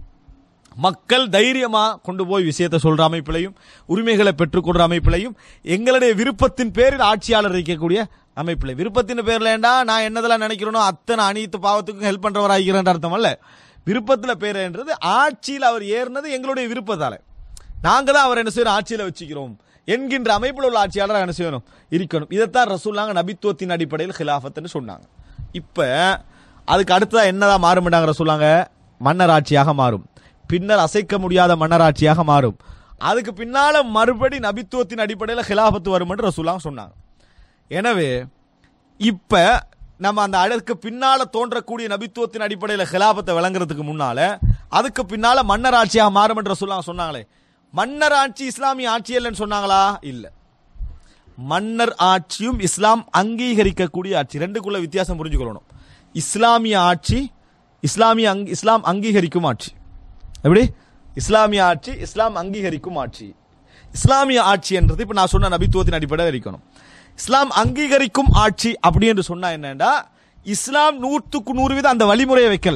மக்கள் தைரியமா கொண்டு போய் விஷயத்தை சொல்ற அமைப்பிலையும் உரிமைகளை பெற்றுக்கொள்ற அமைப்பிலையும் எங்களுடைய விருப்பத்தின் பேரில் ஆட்சியாளர் இருக்கக்கூடிய அமைப்பில் விருப்பத்தின் பேர்லண்டா நான் என்னதெல்லாம் நினைக்கிறேனோ அத்தனை அனைத்து பாவத்துக்கும் ஹெல்ப் பண்றவராகிறேன் அர்த்தம் அல்ல விருப்பத்தில் பேருன்றது ஆட்சியில் அவர் ஏறினது எங்களுடைய விருப்பத்தால நாங்க தான் அவர் என்ன செய்யறோம் ஆட்சியில வச்சுக்கிறோம் என்கின்ற அமைப்பில் உள்ள ஆட்சியாளர் என்ன செய்யணும் இருக்கணும் இதைத்தான் ரசூல்லாங்க நபித்துவத்தின் அடிப்படையில் ஹிலாஃபத்னு சொன்னாங்க இப்ப அதுக்கு அடுத்ததா என்னதான் மாறுமிட்டாங்க ரசூல்லாங்க மன்னர் ஆட்சியாக மாறும் பின்னர் அசைக்க முடியாத மன்னராட்சியாக மாறும் அதுக்கு பின்னால மறுபடி நபித்துவத்தின் அடிப்படையில் ஹிலாபத்து வரும் என்று ரசூலாங்க சொன்னாங்க எனவே இப்ப நம்ம அந்த அதற்கு பின்னால தோன்றக்கூடிய நபித்துவத்தின் அடிப்படையில் ஹிலாபத்தை விளங்குறதுக்கு முன்னால அதுக்கு பின்னால மன்னர் ஆட்சியாக மாறும் என்று ரசூலாங்க சொன்னாங்களே மன்னர் ஆட்சி இஸ்லாமிய ஆட்சி இல்லைன்னு சொன்னாங்களா இல்ல மன்னர் ஆட்சியும் இஸ்லாம் அங்கீகரிக்கக்கூடிய ஆட்சி ரெண்டுக்குள்ள வித்தியாசம் புரிஞ்சுக்கொள்ளணும் இஸ்லாமிய ஆட்சி இஸ்லாமிய அங் இஸ்லாம் அங்கீகரிக்கும் ஆட்சி எப்படி இஸ்லாமிய ஆட்சி இஸ்லாம் அங்கீகரிக்கும் ஆட்சி இஸ்லாமிய ஆட்சி என்றது இப்ப நான் சொன்ன நபித்துவத்தின் அடிப்படையில் இருக்கணும் இஸ்லாம் அங்கீகரிக்கும் ஆட்சி அப்படி என்று சொன்னா என்னன்னா இஸ்லாம் நூற்றுக்கு நூறு வீதம் அந்த வழிமுறையை வைக்கல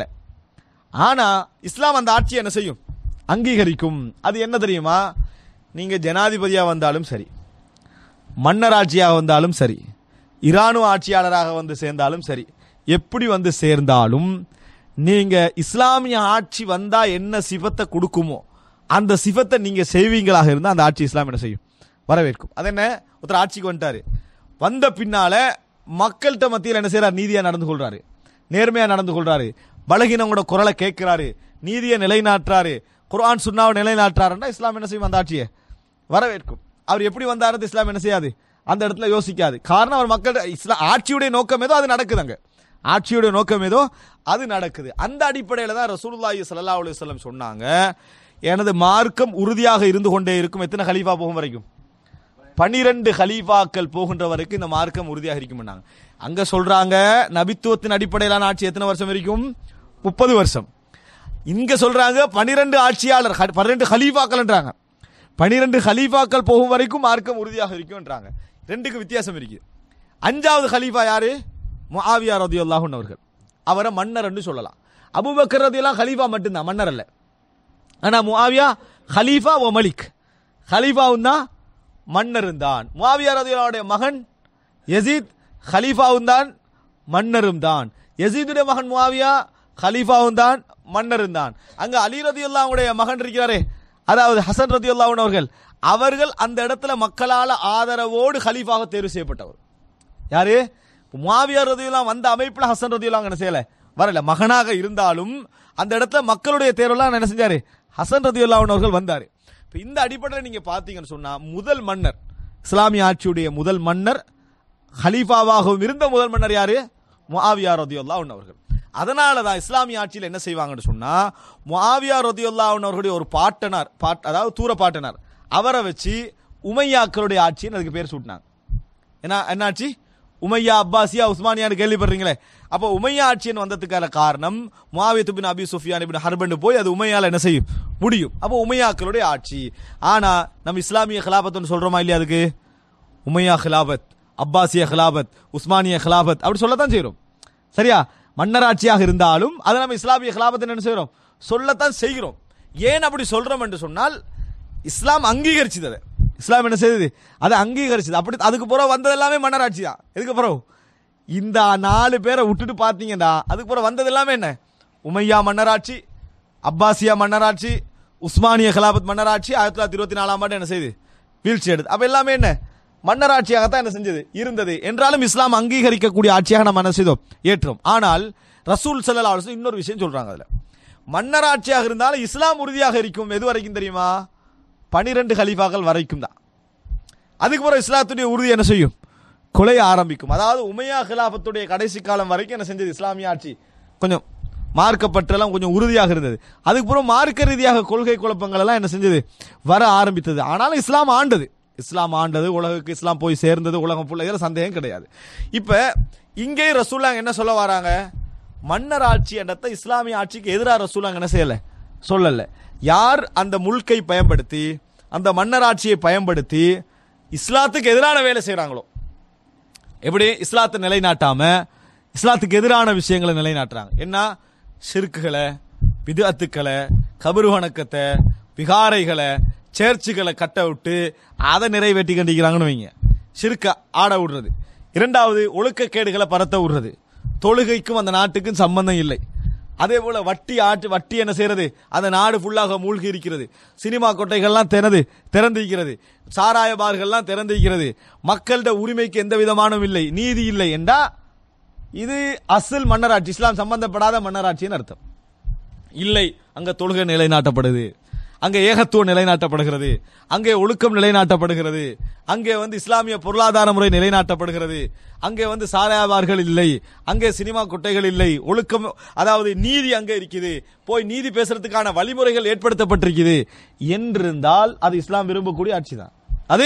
ஆனா இஸ்லாம் அந்த ஆட்சியை என்ன செய்யும் அங்கீகரிக்கும் அது என்ன தெரியுமா நீங்க ஜனாதிபதியா வந்தாலும் சரி மன்னராட்சியாக வந்தாலும் சரி இராணுவ ஆட்சியாளராக வந்து சேர்ந்தாலும் சரி எப்படி வந்து சேர்ந்தாலும் நீங்க இஸ்லாமிய ஆட்சி வந்தா என்ன சிவத்தை கொடுக்குமோ அந்த சிவத்தை நீங்க செய்வீங்களாக இருந்தா அந்த ஆட்சி இஸ்லாம் என்ன செய்யும் வரவேற்கும் அது என்ன ஒருத்தர் ஆட்சிக்கு வந்துட்டாரு வந்த பின்னால மக்கள்கிட்ட மத்தியில் என்ன செய்யறாரு நீதியா நடந்து கொள்றாரு நேர்மையா நடந்து கொள்றாரு பலகீனங்களோட குரலை கேட்கிறாரு நீதியை நிலைநாட்டுறாரு குர்ஆன் சுன்னாவை நிலைநாட்டுறாருன்னா இஸ்லாம் என்ன செய்யும் அந்த ஆட்சியை வரவேற்கும் அவர் எப்படி வந்தாரு இஸ்லாம் என்ன செய்யாது அந்த இடத்துல யோசிக்காது காரணம் அவர் மக்கள் இஸ்லாம் ஆட்சியுடைய நோக்கம் ஏதோ அது நடக்குது அங்க ஆட்சியுடைய நோக்கம் ஏதோ அது நடக்குது அந்த அடிப்படையில் தான் ரசூலுல்லாஹி ஸல்லல்லாஹு அலைஹி வஸல்லம் சொன்னாங்க எனது மார்க்கம் உறுதியாக இருந்து கொண்டே இருக்கும் எத்தனை கலீஃபா போகும் வரைக்கும் பனிரெண்டு ஹலீஃபாக்கள் போகின்ற வரைக்கும் இந்த மார்க்கம் உறுதியாக இருக்கும்னாங்க அங்க சொல்றாங்க நபித்துவத்தின் அடிப்படையிலான ஆட்சி எத்தனை வருஷம் வரைக்கும் முப்பது வருஷம் இங்க சொல்றாங்க பனிரெண்டு ஆட்சியாளர் ஹ- பன்னிரெண்டு ஹலீஃபாக்கள்ன்றாங்க பனிரெண்டு ஹலீஃபாக்கள் போகும் வரைக்கும் மார்க்கம் உறுதியாக இருக்கும்ன்றாங்க ரெண்டுக்கு வித்தியாசம் இருக்கு அஞ்சாவது ஹலீஃபா யாரு முஆவியா ரதியுல்லாஹு அவர்கள் அவரை மன்னர் என்று சொல்லலாம் அபூபக்கர் ரதியெல்லாம் ஹலீஃபா மட்டும்தான் மன்னர் அல்ல ஆனா முஆவியா ஹலீஃபா ஓ மலிக் ஹலீஃபாவும் தான் மன்னரும் தான் முஆவியா ரதியுல்லாவுடைய மகன் யசீத் ஹலீஃபாவும் தான் மன்னரும் தான் யசீதுடைய மகன் முஆவியா ஹலீஃபாவும் தான் மன்னரும் தான் அங்க அலி ரதியுல்லாவுடைய மகன் இருக்கிறாரே அதாவது ஹசன் ரதியுல்லாஹு அவர்கள் அவர்கள் அந்த இடத்துல மக்களால ஆதரவோடு ஹலீஃபாக தேர்வு செய்யப்பட்டவர் யாரு முஆவியா ரதியுல்லாம் வந்த அமைப்புல ஹசன் ரதியுல்லாம் என்ன செய்யல வரல மகனாக இருந்தாலும் அந்த இடத்துல மக்களுடைய தேர்வுலாம் என்ன செஞ்சாரு ஹசன் ரதியுல்லா அவர்கள் வந்தாரு இப்ப இந்த அடிப்படையில் நீங்க பாத்தீங்கன்னு சொன்னா முதல் மன்னர் இஸ்லாமிய ஆட்சியுடைய முதல் மன்னர் ஹலீஃபாவாகவும் இருந்த முதல் மன்னர் யாரு முஆவியா ரதியுல்லா அவர்கள் அதனால தான் இஸ்லாமிய ஆட்சியில் என்ன செய்வாங்கன்னு சொன்னா முஆவியா ரதியுல்லா அவர்களுடைய ஒரு பாட்டனார் பாட் அதாவது தூர பாட்டனார் அவரை வச்சு உமையாக்களுடைய ஆட்சின்னு அதுக்கு பேர் சூட்டினாங்க என்ன என்னாச்சு உமையா அப்பாசியா உஸ்மானியான்னு கேள்விப்படுறீங்களே அப்போ உமையா ஆட்சின்னு வந்ததுக்கான காரணம் முஆவியத்து பின் அபி சுஃபியான் இப்னு ஹர்பன் போய் அது உமையால என்ன செய்யும் முடியும் அப்போ உமையாக்களுடைய ஆட்சி ஆனா நம்ம இஸ்லாமிய கிலாபத்னு சொல்றோமா இல்லையா அதுக்கு உமையா கிலாபத் அப்பாசிய கிலாபத் உஸ்மானிய கிலாபத் அப்படி சொல்லத்தான் செய்றோம் சரியா மன்னராட்சியாக இருந்தாலும் அதை நம்ம இஸ்லாமிய கிலாபத் என்ன செய்றோம் சொல்லத்தான் செய்கிறோம் ஏன் அப்படி சொல்றோம் என்று சொன்னால் இஸ்லாம் அங்கீகரிச்சது அதை இஸ்லாம் என்ன செய்தது அதை அங்கீகரிச்சது அப்படி அதுக்கு பிறகு வந்தது எல்லாமே மன்னராட்சி தான் எதுக்கு பிறகு இந்த நாலு பேரை விட்டுட்டு பார்த்தீங்கன்னா அதுக்கு பிறகு வந்தது எல்லாமே என்ன உமையா மன்னராட்சி அப்பாசியா மன்னராட்சி உஸ்மானிய கலாபத் மன்னராட்சி ஆயிரத்தி தொள்ளாயிரத்தி இருபத்தி நாலாம் ஆண்டு என்ன செய்யுது வீழ்ச்சி எடுத்து அப்ப எல்லாமே என்ன மன்னராட்சியாகத்தான் என்ன செஞ்சது இருந்தது என்றாலும் இஸ்லாம் அங்கீகரிக்கக்கூடிய ஆட்சியாக நம்ம என்ன செய்தோம் ஏற்றோம் ஆனால் ரசூல் சல்லா அலுவலம் இன்னொரு விஷயம் சொல்றாங்க அதுல மன்னராட்சியாக இருந்தாலும் இஸ்லாம் உறுதியாக இருக்கும் எது வரைக்கும் தெரியுமா பனிரெண்டு ஹலீஃபாக்கள் வரைக்கும் தான் அதுக்கு பிறகு இஸ்லாத்துடைய உறுதி என்ன செய்யும் கொலைய ஆரம்பிக்கும் அதாவது உமையா கிலாபத்துடைய கடைசி காலம் வரைக்கும் என்ன செஞ்சது இஸ்லாமிய ஆட்சி கொஞ்சம் மார்க்கப்பற்றெல்லாம் கொஞ்சம் உறுதியாக இருந்தது அதுக்கு பிறகு மார்க்க ரீதியாக கொள்கை குழப்பங்கள் எல்லாம் என்ன செஞ்சது வர ஆரம்பித்தது ஆனாலும் இஸ்லாம் ஆண்டது இஸ்லாம் ஆண்டது உலகுக்கு இஸ்லாம் போய் சேர்ந்தது உலகம் ஃபுல்லாக இதில் சந்தேகம் கிடையாது இப்போ இங்கே ரசூலாங்க என்ன சொல்ல வராங்க மன்னர் ஆட்சி இடத்தை இஸ்லாமிய ஆட்சிக்கு எதிராக ரசூலாங்க என்ன செய்யல சொல்லல யார் அந்த முல்கை பயன்படுத்தி அந்த மன்னர் ஆட்சியை பயன்படுத்தி இஸ்லாத்துக்கு எதிரான வேலை செய்றாங்களோ எப்படி இஸ்லாத்தை நிலைநாட்டாம இஸ்லாத்துக்கு எதிரான விஷயங்களை நிலைநாட்டுறாங்க என்ன ஷிர்க்குகளை விதத்துக்களை கபரு வணக்கத்தை விகாரைகளை சேர்ச்சுகளை கட்ட விட்டு அதை நிறைவேற்றி கண்டிக்கிறாங்கன்னு வைங்க ஷிர்க்க ஆட விடுறது இரண்டாவது ஒழுக்கக்கேடுகளை பரத்த விடுறது தொழுகைக்கும் அந்த நாட்டுக்கும் சம்பந்தம் இல்லை அதே போல வட்டி ஆட்டு வட்டி என்ன செய்யறது அந்த நாடு ஃபுல்லாக மூழ்கி இருக்கிறது சினிமா கொட்டைகள்லாம் திறந்து திறந்திருக்கிறது சாராய பார்கள்லாம் திறந்திருக்கிறது மக்கள்கிட்ட உரிமைக்கு எந்த விதமானும் இல்லை நீதி இல்லை என்றா இது அசல் மன்னராட்சி இஸ்லாம் சம்பந்தப்படாத மன்னராட்சின்னு அர்த்தம் இல்லை அங்க தொழுகை நிலைநாட்டப்படுது அங்கே ஏகத்துவம் நிலைநாட்டப்படுகிறது அங்கே ஒழுக்கம் நிலைநாட்டப்படுகிறது அங்கே வந்து இஸ்லாமிய பொருளாதார முறை நிலைநாட்டப்படுகிறது அங்கே வந்து சாராயாபார்கள் இல்லை அங்கே சினிமா குட்டைகள் இல்லை ஒழுக்கம் அதாவது நீதி அங்கே இருக்குது போய் நீதி பேசுறதுக்கான வழிமுறைகள் ஏற்படுத்தப்பட்டிருக்குது என்றிருந்தால் அது இஸ்லாம் விரும்பக்கூடிய ஆட்சி தான் அது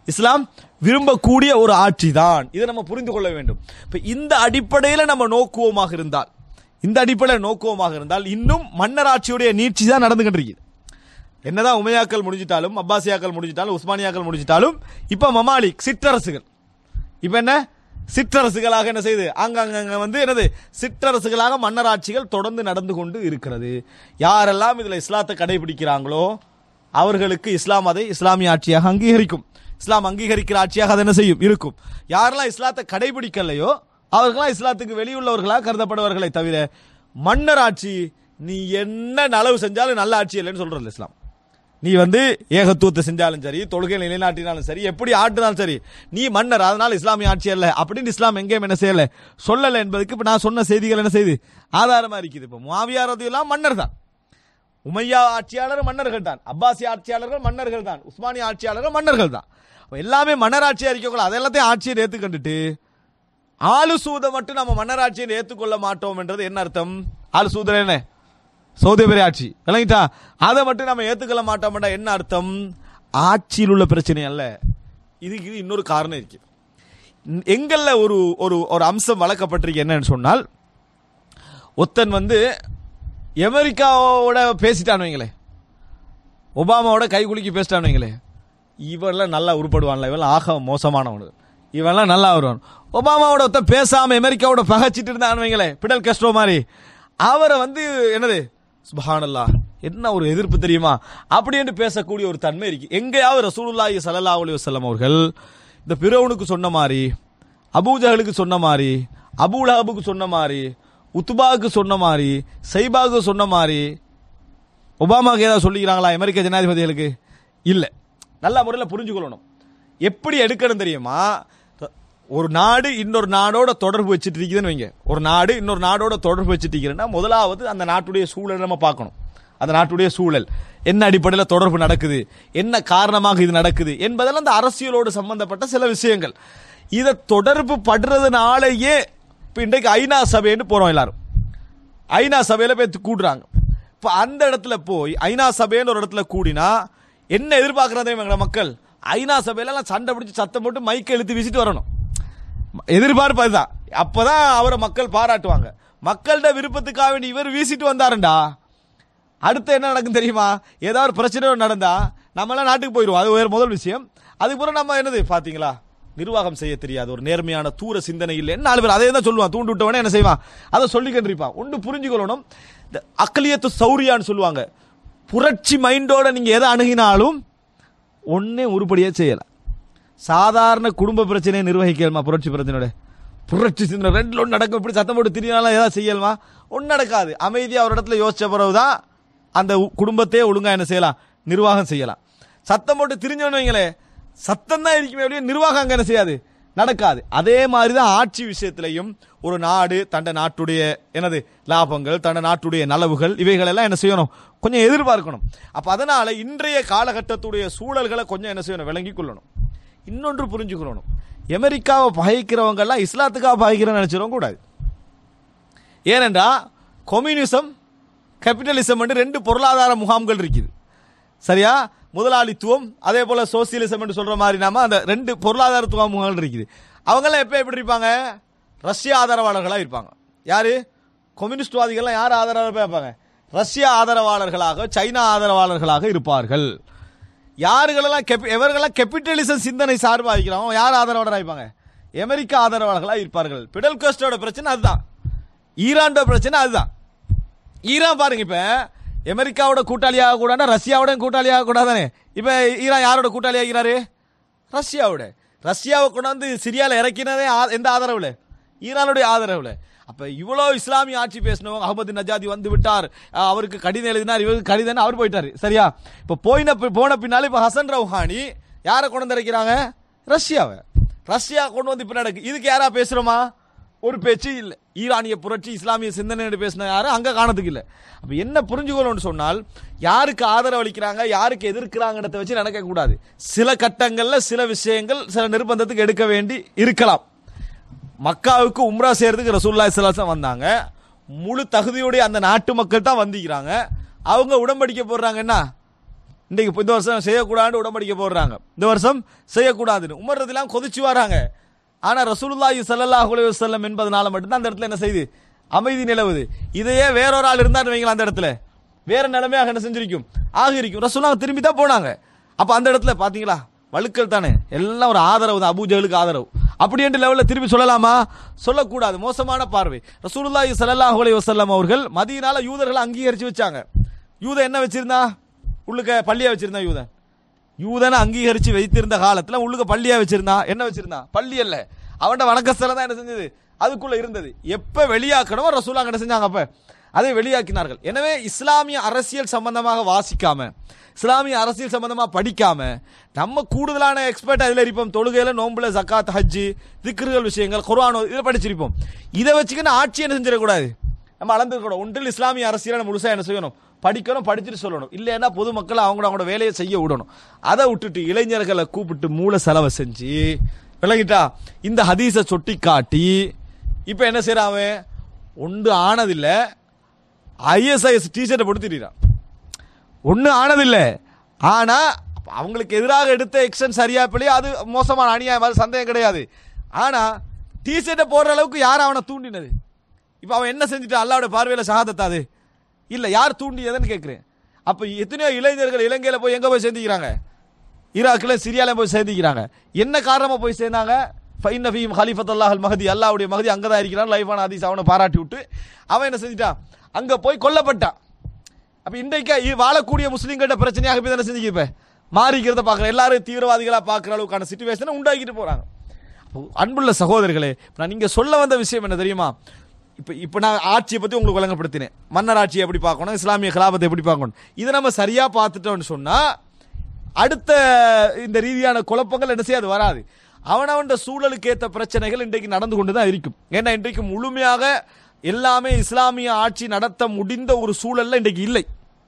இஸ்லாம் விரும்பக்கூடிய ஒரு ஆட்சி தான் இதை நம்ம புரிந்து கொள்ள வேண்டும் இப்ப இந்த அடிப்படையில் நம்ம நோக்குவோமாக இருந்தால் இந்த அடிப்படையில் நோக்குவோமாக இருந்தால் இன்னும் மன்னராட்சியுடைய நீட்சி தான் நடந்துகிட்டு இருக்குது என்னதான் உமையாக்கள் முடிஞ்சிட்டாலும் அப்பாசியாக்கள் முடிஞ்சிட்டாலும் உஸ்மானியாக்கள் முடிஞ்சிட்டாலும் இப்ப மமாலிக் சிற்றரசுகள் இப்ப என்ன சிற்றரசுகளாக என்ன செய்யுது அங்கங்க வந்து என்னது சிற்றரசுகளாக மன்னராட்சிகள் தொடர்ந்து நடந்து கொண்டு இருக்கிறது யாரெல்லாம் இதுல இஸ்லாத்தை கடைபிடிக்கிறாங்களோ அவர்களுக்கு இஸ்லாம் அதை இஸ்லாமிய ஆட்சியாக அங்கீகரிக்கும் இஸ்லாம் அங்கீகரிக்கிற ஆட்சியாக அது என்ன செய்யும் இருக்கும் யாரெல்லாம் இஸ்லாத்தை கடைபிடிக்கலையோ அவர்களாம் இஸ்லாத்துக்கு வெளியுள்ளவர்களாக கருதப்படுவார்களே தவிர மன்னராட்சி நீ என்ன நலவு செஞ்சாலும் நல்ல ஆட்சி இல்லைன்னு சொல்றது இஸ்லாம் நீ வந்து ஏகத்துவத்தை செஞ்சாலும் சரி தொழுகை நிலைநாட்டினாலும் சரி எப்படி ஆட்டினாலும் சரி நீ மன்னர் அதனால இஸ்லாமிய ஆட்சி அல்ல அப்படின்னு இஸ்லாம் எங்கேயும் என்ன செய்யல சொல்லல என்பதுக்கு இப்ப நான் சொன்ன செய்திகள் என்ன செய்யுது ஆதாரமா இருக்குது இப்ப முவாவியார் எல்லாம் மன்னர் தான் உமையா ஆட்சியாளர் மன்னர்கள் தான் அப்பாசி ஆட்சியாளர்கள் மன்னர்கள் தான் உஸ்மானிய ஆட்சியாளர்கள் மன்னர்கள் தான் அப்ப எல்லாமே மன்னராட்சி அறிக்கைகள் அதெல்லாத்தையும் ஆட்சியை ஏத்துக்கண்டுட்டு ஆளு சூதை மட்டும் நம்ம மன்னராட்சியை ஏத்துக்கொள்ள மாட்டோம் என்றது என்ன அர்த்தம் ஆளு சூதர் என்ன சௌதி அரேபிய ஆட்சி விளங்கிட்டா அதை மட்டும் நம்ம ஏத்துக்கொள்ள மாட்டோம்டா என்ன அர்த்தம் ஆட்சியில் உள்ள பிரச்சனை அல்ல இதுக்கு இது இன்னொரு காரணம் இருக்கு எங்கள்ல ஒரு ஒரு ஒரு அம்சம் வளர்க்கப்பட்டிருக்கு என்னன்னு சொன்னால் ஒத்தன் வந்து அமெரிக்காவோட பேசிட்டான் வைங்களே ஒபாமாவோட கை குலுக்கி பேசிட்டான் வைங்களே இவெல்லாம் நல்லா உருப்படுவான்ல இவெல்லாம் ஆக மோசமானவனு இவெல்லாம் நல்லா வருவான் ஒபாமாவோட ஒருத்தன் பேசாம அமெரிக்காவோட பகைச்சிட்டு இருந்தான் வைங்களே பிடல் கஸ்ட்ரோ மாதிரி அவரை வந்து என்னது சுபஹானல்லா என்ன ஒரு எதிர்ப்பு தெரியுமா அப்படின்னு பேசக்கூடிய ஒரு தன்மை இருக்கு எங்கேயாவது ரசூலுல்லாஹி ஸல்லல்லாஹு அலைஹி வஸல்லம் அவர்கள் இந்த பிறவுனுக்கு சொன்ன மாதிரி அபூஜஹலுக்கு சொன்ன மாதிரி அபூலஹபுக்கு சொன்ன மாதிரி உத்துபாவுக்கு சொன்ன மாதிரி சைபாவுக்கு சொன்ன மாதிரி ஒபாமாவுக்கு ஏதாவது சொல்லிக்கிறாங்களா அமெரிக்க ஜனாதிபதிகளுக்கு இல்லை நல்ல முறையில் புரிஞ்சுக்கொள்ளணும் எப்படி எடுக்கணும் தெரியுமா ஒரு நாடு இன்னொரு நாடோட தொடர்பு வச்சுட்டு இருக்குதுன்னு வைங்க ஒரு நாடு இன்னொரு நாடோட தொடர்பு வச்சுட்டு இருக்கிறேன்னா முதலாவது அந்த நாட்டுடைய சூழலை நம்ம பார்க்கணும் அந்த நாட்டுடைய சூழல் என்ன அடிப்படையில் தொடர்பு நடக்குது என்ன காரணமாக இது நடக்குது என்பதெல்லாம் அந்த அரசியலோடு சம்பந்தப்பட்ட சில விஷயங்கள் இதை தொடர்பு படுறதுனாலேயே இப்போ இன்றைக்கு ஐநா சபைன்னு போறோம் எல்லாரும் ஐநா சபையில போய் கூடுறாங்க இப்போ அந்த இடத்துல போய் ஐநா சபைன்னு ஒரு இடத்துல கூடினா என்ன எதிர்பார்க்கறது எங்களை மக்கள் ஐநா சபையில எல்லாம் சண்டை பிடிச்சி சத்தம் போட்டு மைக்கை இழுத்து வீசிட்டு வரணும் எதிர்பார்ப்பு அதுதான் அப்பதான் அவரை மக்கள் பாராட்டுவாங்க மக்கள்கிட்ட விருப்பத்துக்காக வேண்டி இவர் வீசிட்டு வந்தாருண்டா அடுத்து என்ன நடக்கும் தெரியுமா ஏதாவது ஒரு பிரச்சனை நடந்தா நம்ம எல்லாம் நாட்டுக்கு போயிடுவோம் அது வேறு முதல் விஷயம் அதுக்கப்புறம் நம்ம என்னது பாத்தீங்களா நிர்வாகம் செய்ய தெரியாது ஒரு நேர்மையான தூர சிந்தனை இல்லை நாலு பேர் அதே தான் சொல்லுவான் தூண்டு விட்டவனே என்ன செய்வான் அதை சொல்லிக்கிட்டு இருப்பான் ஒன்று புரிஞ்சுக்கொள்ளணும் இந்த அக்கலியத்து சௌரியான்னு சொல்லுவாங்க புரட்சி மைண்டோட நீங்க எதை அணுகினாலும் ஒன்னே உருப்படியா செய்யலாம் சாதாரண குடும்ப பிரச்சனையை நிர்வகிக்கலாமா புரட்சி பிரச்சனையோட புரட்சி சிந்தனை ரெண்டுல ஒன்று நடக்கும் இப்படி சத்தம் போட்டு திரியாலும் ஏதாவது செய்யலாமா ஒன்றும் நடக்காது அமைதியா ஒரு இடத்துல யோசிச்ச பிறகுதான் அந்த உ- குடும்பத்தையே ஒழுங்கா என்ன செய்யலாம் நிர்வாகம் செய்யலாம் சத்தம் போட்டு திரிஞ்சோன்னு வைங்களேன் சத்தம் தான் இருக்குமே ஒழிய நிர்வாகம் அங்க என்ன செய்யாது நடக்காது அதே மாதிரி தான் ஆட்சி விஷயத்திலையும் ஒரு நாடு தண்ட நாட்டுடைய எனது லாபங்கள் தண்ட நாட்டுடைய நலவுகள் இவைகள் எல்லாம் என்ன செய்யணும் கொஞ்சம் எதிர்பார்க்கணும் அப்ப அதனால இன்றைய காலகட்டத்துடைய சூழல்களை கொஞ்சம் என்ன செய்யணும் விளங்கிக் கொள்ளணும் இன்னொன்று புரிஞ்சுக்கணும் அமெரிக்காவை பகைக்கிறவங்க எல்லாம் இஸ்லாத்துக்காக பகைக்கிறேன்னு நினைச்சிடவும் கூடாது ஏனென்றா கம்யூனிசம் கேபிட்டலிசம் என்று ரெண்டு பொருளாதார முகாம்கள் இருக்குது சரியா முதலாளித்துவம் அதே போல சோசியலிசம் என்று சொல்ற மாதிரி நாம அந்த ரெண்டு பொருளாதாரத்துவ முகாம்கள் இருக்குது அவங்கெல்லாம் எப்ப எப்படி இருப்பாங்க ரஷ்ய ஆதரவாளர்களா இருப்பாங்க யாரு கம்யூனிஸ்ட்வாதிகள்லாம் யார் ஆதரவாளர்களா இருப்பாங்க ரஷ்ய ஆதரவாளர்களாக சைனா ஆதரவாளர்களாக இருப்பார்கள் யாருகளெல்லாம் கெப்- எவர்களெல்லாம் கேபிட்டலிசம் சிந்தனை சார்பாக இருக்கிறாங்க யார் ஆதரவாளராக இருப்பாங்க அமெரிக்க ஆதரவாளர்களாக இருப்பார்கள் பிடல் கோஸ்டோட பிரச்சனை அதுதான் ஈரானோட பிரச்சனை அதுதான் ஈரான் பாருங்க இப்ப அமெரிக்காவோட கூட்டாளியாக கூடாது ரஷ்யாவோட கூட்டாளியாக கூடாதானே இப்ப ஈரான் யாரோட கூட்டாளி ஆகிறாரு ரஷ்யாவோட ரஷ்யாவை கொண்டாந்து சிரியால இறக்கினதே ஆ- எந்த ஆதரவுல ஈரானுடைய ஆதரவுல அப்ப இவ்வளவு இஸ்லாமிய ஆட்சி பேசினவங்க அகமது நஜாதி வந்து விட்டார் அஹ் அவருக்கு கடிதம் எழுதினார் இவருக்கு கடிதம் அவர் போயிட்டாரு சரியா இப்ப போயின பி- போன பின்னால இப்ப ஹசன் ரவுஹானி யாரை கொண்டு வந்து இறக்கிறாங்க ரஷ்யாவை ரஷ்யா கொண்டு வந்து இப்ப நடக்கு இதுக்கு யாரா பேசுறோமா ஒரு பேச்சு இல்ல ஈரானிய புரட்சி இஸ்லாமிய சிந்தனை பேசின யாரும் அங்க காணதுக்கு இல்ல அப்ப என்ன புரிஞ்சுக்கணும்னு சொன்னால் யாருக்கு ஆதரவு அளிக்கிறாங்க யாருக்கு எதிர்க்கிறாங்கன்றத வச்சு நினைக்க கூடாது சில கட்டங்கள்ல சில விஷயங்கள் சில நிர்பந்தத்துக்கு எடுக்க வேண்டி இருக்கலாம் மக்காவுக்கு உம்ரா செய்யறதுக்கு ரசூல்லா இஸ்லாசம் வந்தாங்க முழு தகுதியுடைய அந்த நாட்டு மக்கள் தான் வந்திக்கிறாங்க அவங்க உடன்படிக்கை போடுறாங்க என்ன இன்றைக்கு இந்த வருஷம் செய்யக்கூடாதுன்னு உடம்படிக்க போடுறாங்க இந்த வருஷம் செய்யக்கூடாதுன்னு உமர் ரதிலாம் கொதிச்சு வராங்க ஆனா ரசூலுல்லாஹி ஸல்லல்லாஹு அலைஹி வஸல்லம் என்பதனால மட்டும்தான் அந்த இடத்துல என்ன செய்யுது அமைதி நிலவுது இதையே வேறொரு ஆள் இருந்தான்னு வைங்களா அந்த இடத்துல வேற நிலைமையாக என்ன செஞ்சிருக்கும் ஆகிருக்கும் ரசூலுல்லாஹ் திரும்பி தான் போனாங்க அப்ப அந்த இடத்துல பாத்தீங்களா வழுக்கல் தானே எல்லாம் ஒரு ஆதரவு தான் அபூஜலுக்கு ஆதரவு அப்படின்ற லெவல்ல திரும்பி சொல்லலாமா சொல்லக்கூடாது மோசமான பார்வை ரசூலுல்லாஹி ஸல்லல்லாஹு அலைஹி வஸல்லம் அவர்கள் மதீனால யூதர்களை அங்கீகரிச்சு வச்சாங்க யூதன் என்ன வச்சிருந்தா உள்ளுக்க பள்ளியா வச்சிருந்தா யூதன் யூதனை அங்கீகரிச்சு வைத்திருந்த காலத்துல உள்ளுக்க பள்ளியா வச்சிருந்தா என்ன வச்சிருந்தா பள்ளி அல்ல அவன்ட வணக்கஸ்தலம் தான் என்ன செஞ்சது அதுக்குள்ள இருந்தது எப்ப வெளியாக்கணுமோ ரசூலா என்ன செஞ்சாங்க அப்ப அதை வெளியாக்கினார்கள் எனவே இஸ்லாமிய அரசியல் சம்பந்தமாக வாசிக்காம இஸ்லாமிய அரசியல் சம்பந்தமா படிக்காம நம்ம கூடுதலான எக்ஸ்பர்ட் அதுல இருப்போம் தொழுகையில நோம்புல ஜக்காத் ஹஜ்ஜி திக்ருகள் விஷயங்கள் குர்ஆன் இதை படிச்சிருப்போம் இதை வச்சுக்கின்னு ஆட்சி என்ன செஞ்சிடக்கூடாது நம்ம அளந்துக்கூடாது ஒன்றில் இஸ்லாமிய அரசியலை நம்ம முழுசா என்ன செய்யணும் படிக்கணும் படிச்சுட்டு சொல்லணும் இல்லைன்னா பொதுமக்கள் அவங்களோட அவங்களோட வேலையை செய்ய விடணும் அதை விட்டுட்டு இளைஞர்களை கூப்பிட்டு மூளை செலவை செஞ்சு விளங்கிட்டா இந்த ஹதீஸை சொட்டி காட்டி இப்போ என்ன செய்றான் அவன் ஒன்று ஆனதில்லை ஐஎஸ்ஐஎஸ் டிஷர்ட்டை போட்டு திரியிறான் ஒன்றும் ஆனதில்லை ஆனா அவங்களுக்கு எதிராக எடுத்த எக்ஷன் சரியா பிள்ளையா அது மோசமான அநியாயம் அது சந்தேகம் கிடையாது ஆனா டிஷர்ட்டை போடுற அளவுக்கு யார் அவனை தூண்டினது இப்போ அவன் என்ன செஞ்சுட்டான் அல்லாவோட பார்வையில் ஷஹாதத்தாது இல்லை யார் தூண்டியதுன்னு கேட்குறேன் அப்போ எத்தனையோ இளைஞர்கள் இலங்கையில் போய் எங்கே போய் சேர்ந்துக்கிறாங்க ஈராக்கில் சிரியால போய் சேர்ந்துக்கிறாங்க என்ன காரணமாக போய் சேர்ந்தாங்க ஃபைன் ஃபீம் ஹலிஃபத் அல்லாஹ் மஹதி அல்லாவுடைய மகதி அங்கே தான் இருக்கிறான் லைஃபான ஹதீஸ் அவனை பாராட்டி விட்டு அவன் என்ன செஞ்சிட்டான் அங்கே போய் கொல்லப்பட்டான் அப்ப இன்றைக்கு இ- வாழக்கூடிய முஸ்லீம்கிட்ட பிரச்சனையாக போய் தானே செஞ்சுக்க இப்ப மாறிக்கிறத பார்க்குற எல்லாரும் தீவிரவாதிகளா பார்க்குற அளவுக்கான சுச்சுவேஷனை உண்டாக்கிட்டு போறாங்க அப்போ அன்புள்ள சகோதரர்களே இப்ப நான் நீங்க சொல்ல வந்த விஷயம் என்ன தெரியுமா இப்ப இப்ப நான் ஆட்சியை பத்தி உங்களுக்கு வழங்கப்படுத்தினேன் மன்னர் ஆட்சியை எப்படி பார்க்கணும் இஸ்லாமிய கலாபத்தை எப்படி பார்க்கணும் இதை நம்ம சரியா பார்த்துட்டோம்னு சொன்னா அடுத்த இந்த ரீதியான குழப்பங்கள் என்ன செய்யாது வராது அவனவன் சூழலுக்கு ஏற்ற பிரச்சனைகள் இன்றைக்கு நடந்து கொண்டு தான் இருக்கும் ஏன்னா இன்றைக்கு முழுமையாக எல்லாமே இஸ்லாமிய ஆட்சி நடத்த முடிந்த ஒரு சூழல்ல இன்றைக்கு இல்லை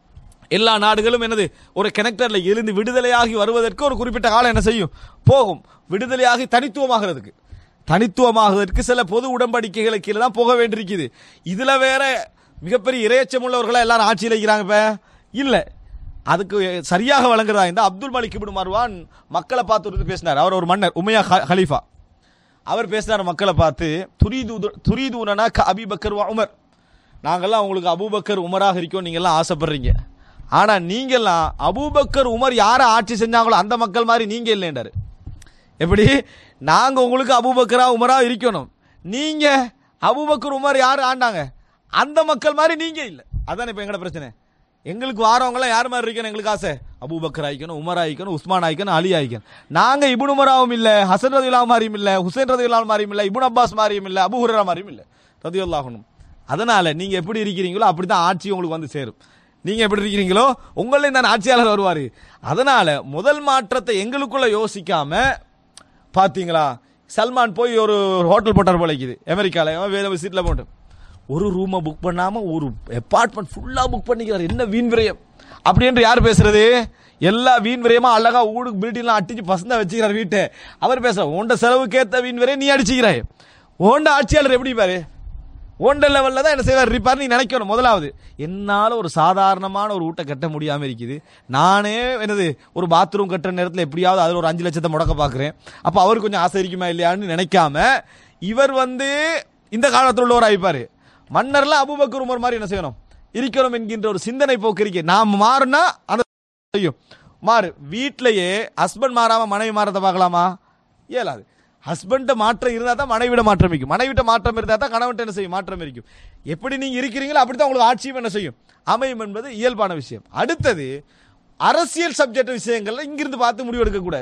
எல்லா நாடுகளும் என்னது ஒரு கனெக்டர்ல இருந்து விடுதலையாகி வருவதற்கு ஒரு குறிப்பிட்ட காலம் என்ன செய்யும் போகும் விடுதலையாகி தனித்துவமாகிறதுக்கு தனித்துவமாகுவதற்கு சில பொது உடன்படிக்கைகளுக்கு கீழே தான் போக வேண்டியிருக்குது இதுல வேற மிகப்பெரிய இரையச்சம் உள்ளவர்களா எல்லாரும் ஆட்சியில் இருக்கிறாங்க இப்ப இல்ல அதுக்கு சரியாக வழங்குறதா இந்த அப்துல் மலிக் இப்னு மர்வான் மக்களை பார்த்து ஒரு இது பேசினார் அவர் ஒரு மன்னர் உமையா ஹ- ஹலீஃபா அவர் பேசினார் மக்களை பார்த்து துரிது துரிதூனனா க அபிபக்கர் வ உமர் நாங்கெல்லாம் உங்களுக்கு அபூபக்கர் உமராக இருக்கோம் நீங்கெல்லாம் ஆசைப்படுறீங்க ஆனா நீங்கெல்லாம் அபூபக்கர் உமர் யாரை ஆட்சி செஞ்சாங்களோ அந்த மக்கள் மாதிரி நீங்க இல்லைன்றாரு எப்படி நாங்க உங்களுக்கு அபூபக்கரா உமரா இருக்கணும் நீங்க அபூபக்கர் உமர் யார் ஆண்டாங்க அந்த மக்கள் மாதிரி நீங்க இல்ல அதான் இப்ப எங்கட பிரச்சனை எங்களுக்கு வாரவங்களாம் யார் மாதிரி இருக்கணும் எங்களுக்கு ஆசை அபூபக்கர் ஆயிக்கணும் உமர் ஆயிக்கணும் உஸ்மான் ஆயிக்கணும் அலி ஆயிக்கணும் நாங்க இபுன் உமராவும் இல்ல ஹசன் ரதியுல்லா மாதிரியும் இல்ல ஹுசைன் ரதியுல்லா மாதிரியும் இல்ல இபுன் அப்பாஸ் மாதிரியும் இல்ல அபு ஹுரரா மாதிரியும் இல்ல ரதியுல்லாஹனும் அதனால நீங்க எப்படி இருக்கிறீங்களோ அப்படிதான் ஆட்சி உங்களுக்கு வந்து சேரும் நீங்க எப்படி இருக்கிறீங்களோ உங்களே தான் ஆட்சியாளர் வருவாரு அதனால முதல் மாற்றத்தை எங்களுக்குள்ள யோசிக்காம பாத்தீங்களா சல்மான் போய் ஒரு ஹோட்டல் போட்டார் போலைக்குது அமெரிக்கால அவன் வேற சீட்ல போட்டு ஒரு ரூமை புக் பண்ணாம ஒரு அபார்ட்மெண்ட் ஃபுல்லா புக் பண்ணிக்கிறார் என்ன வீண் விரயம் அப்படி என்று யார் பேசுறது எல்லா வீண் விரயமா அழகா ஊடு பில்டிங்லாம் அடிச்சு பசந்தா வச்சுக்கிறார் வீட்டை அவர் பேச உண்ட செலவுக்கு ஏத்த வீண் விரயம் நீ அடிச்சுக்கிறாய் ஓண்ட ஆட்சியாளர் எப்படி பாரு ஓண்ட லெவல்ல தான் என்ன செய்வார் இருப்பார் நீ நினைக்கணும் முதலாவது என்னால ஒரு சாதாரணமான ஒரு வீட்டை கட்ட முடியாம இருக்குது நானே என்னது ஒரு பாத்ரூம் கட்டுற நேரத்தில் எப்படியாவது அதுல ஒரு அஞ்சு லட்சத்தை முடக்க பாக்குறேன் அப்ப அவருக்கு கொஞ்சம் ஆசை இருக்குமா இல்லையான்னு நினைக்காம இவர் வந்து இந்த காலத்தில் உள்ளவர் ஆயிப்பாரு மன்னர்ல அபுபக்கர் உமர் மாதிரி என்ன செய்யணும் இருக்கணும் என்கின்ற ஒரு சிந்தனை போக்கு இருக்கு நாம் மாறினா அந்த செய்யும் மாறு வீட்டிலேயே ஹஸ்பண்ட் மாறாம மனைவி மாறதை பார்க்கலாமா இயலாது ஹஸ்பண்ட் மாற்றம் இருந்தா தான் மனைவிட மாற்றம் இருக்கும் மனைவிட்ட மாற்றம் இருந்தா தான் கணவன் என்ன செய்யும் மாற்றம் இருக்கும் எப்படி நீங்க இருக்கிறீங்களோ அப்படித்தான் உங்களுக்கு ஆட்சியும் என்ன செய்யும் அமையும் என்பது இயல்பான விஷயம் அடுத்தது அரசியல் சப்ஜெக்ட் விஷயங்கள்ல இங்கிருந்து பார்த்து முடிவெடுக்க கூடாது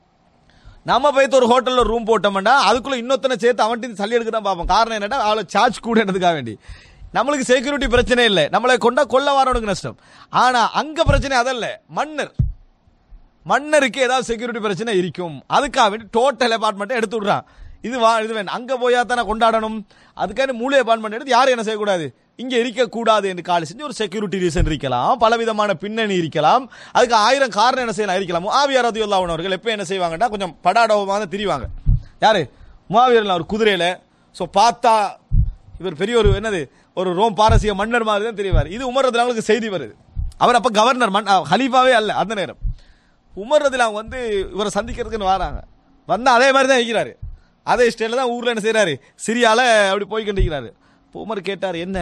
நம்ம போயிட்டு ஒரு ஹோட்டல்ல ரூம் போட்டோம்னா அதுக்குள்ள இன்னொருத்தனை சேர்த்து அவன்கிட்ட சளி எடுக்க தான் பார்ப்போம் காரணம் என்னன்னா அவளை சார்ஜ் கூட என்னதுக்காக வேண்டி நம்மளுக்கு செக்யூரிட்டி பிரச்சனை இல்லை நம்மளை கொண்டா கொல்ல வரவனுக்கு நஷ்டம் ஆனா அங்க பிரச்சனை அதல்ல மன்னர் மன்னருக்கு ஏதாவது செக்யூரிட்டி பிரச்சனை இருக்கும் அதுக்காக வேண்டி டோட்டல் அபார்ட்மெண்ட் எடுத்து விடுறான் இது வா இது வேணும் அங்க போயா தானே கொண்டாடணும் அதுக்கான மூளை அபார்ட்மெண்ட் எடுத்து யாரும் என்ன செய்யக்கூடாது இங்க இருக்கக்கூடாது என்று காலி செஞ்சு ஒரு செக்யூரிட்டி ரீசன் இருக்கலாம் பலவிதமான பின்னணி இருக்கலாம் அதுக்கு ஆயிரம் காரணம் என்ன செய்யலாம் இருக்கலாம் ஆவியார் ரதியுல்லா அவர்கள் எப்போ என்ன செய்வாங்கன்னா கொஞ்சம் படாடவமாக திரிவாங்க யாரு முவாவியர் அவர் குதிரையில ஸோ பார்த்தா இவர் பெரிய ஒரு என்னது ஒரு ரோம் பாரசீக மன்னர் மாதிரி தான் தெரிவார் இது உமர் ரதிலாவுக்கு செய்தி வருது அவர் அப்ப கவர்னர் மன் ஹலீஃபாவே அல்ல அந்த நேரம் உமர் ரதிலாம் வந்து இவரை சந்திக்கிறதுக்குன்னு வராங்க வந்தா அதே மாதிரி தான் இருக்கிறாரு அதே ஸ்டைல தான் ஊர்ல என்ன செய்றாரு சிரியால அப்படி போய் கொண்டிருக்கிறாரு இப்ப உமர் கேட்டார் என்ன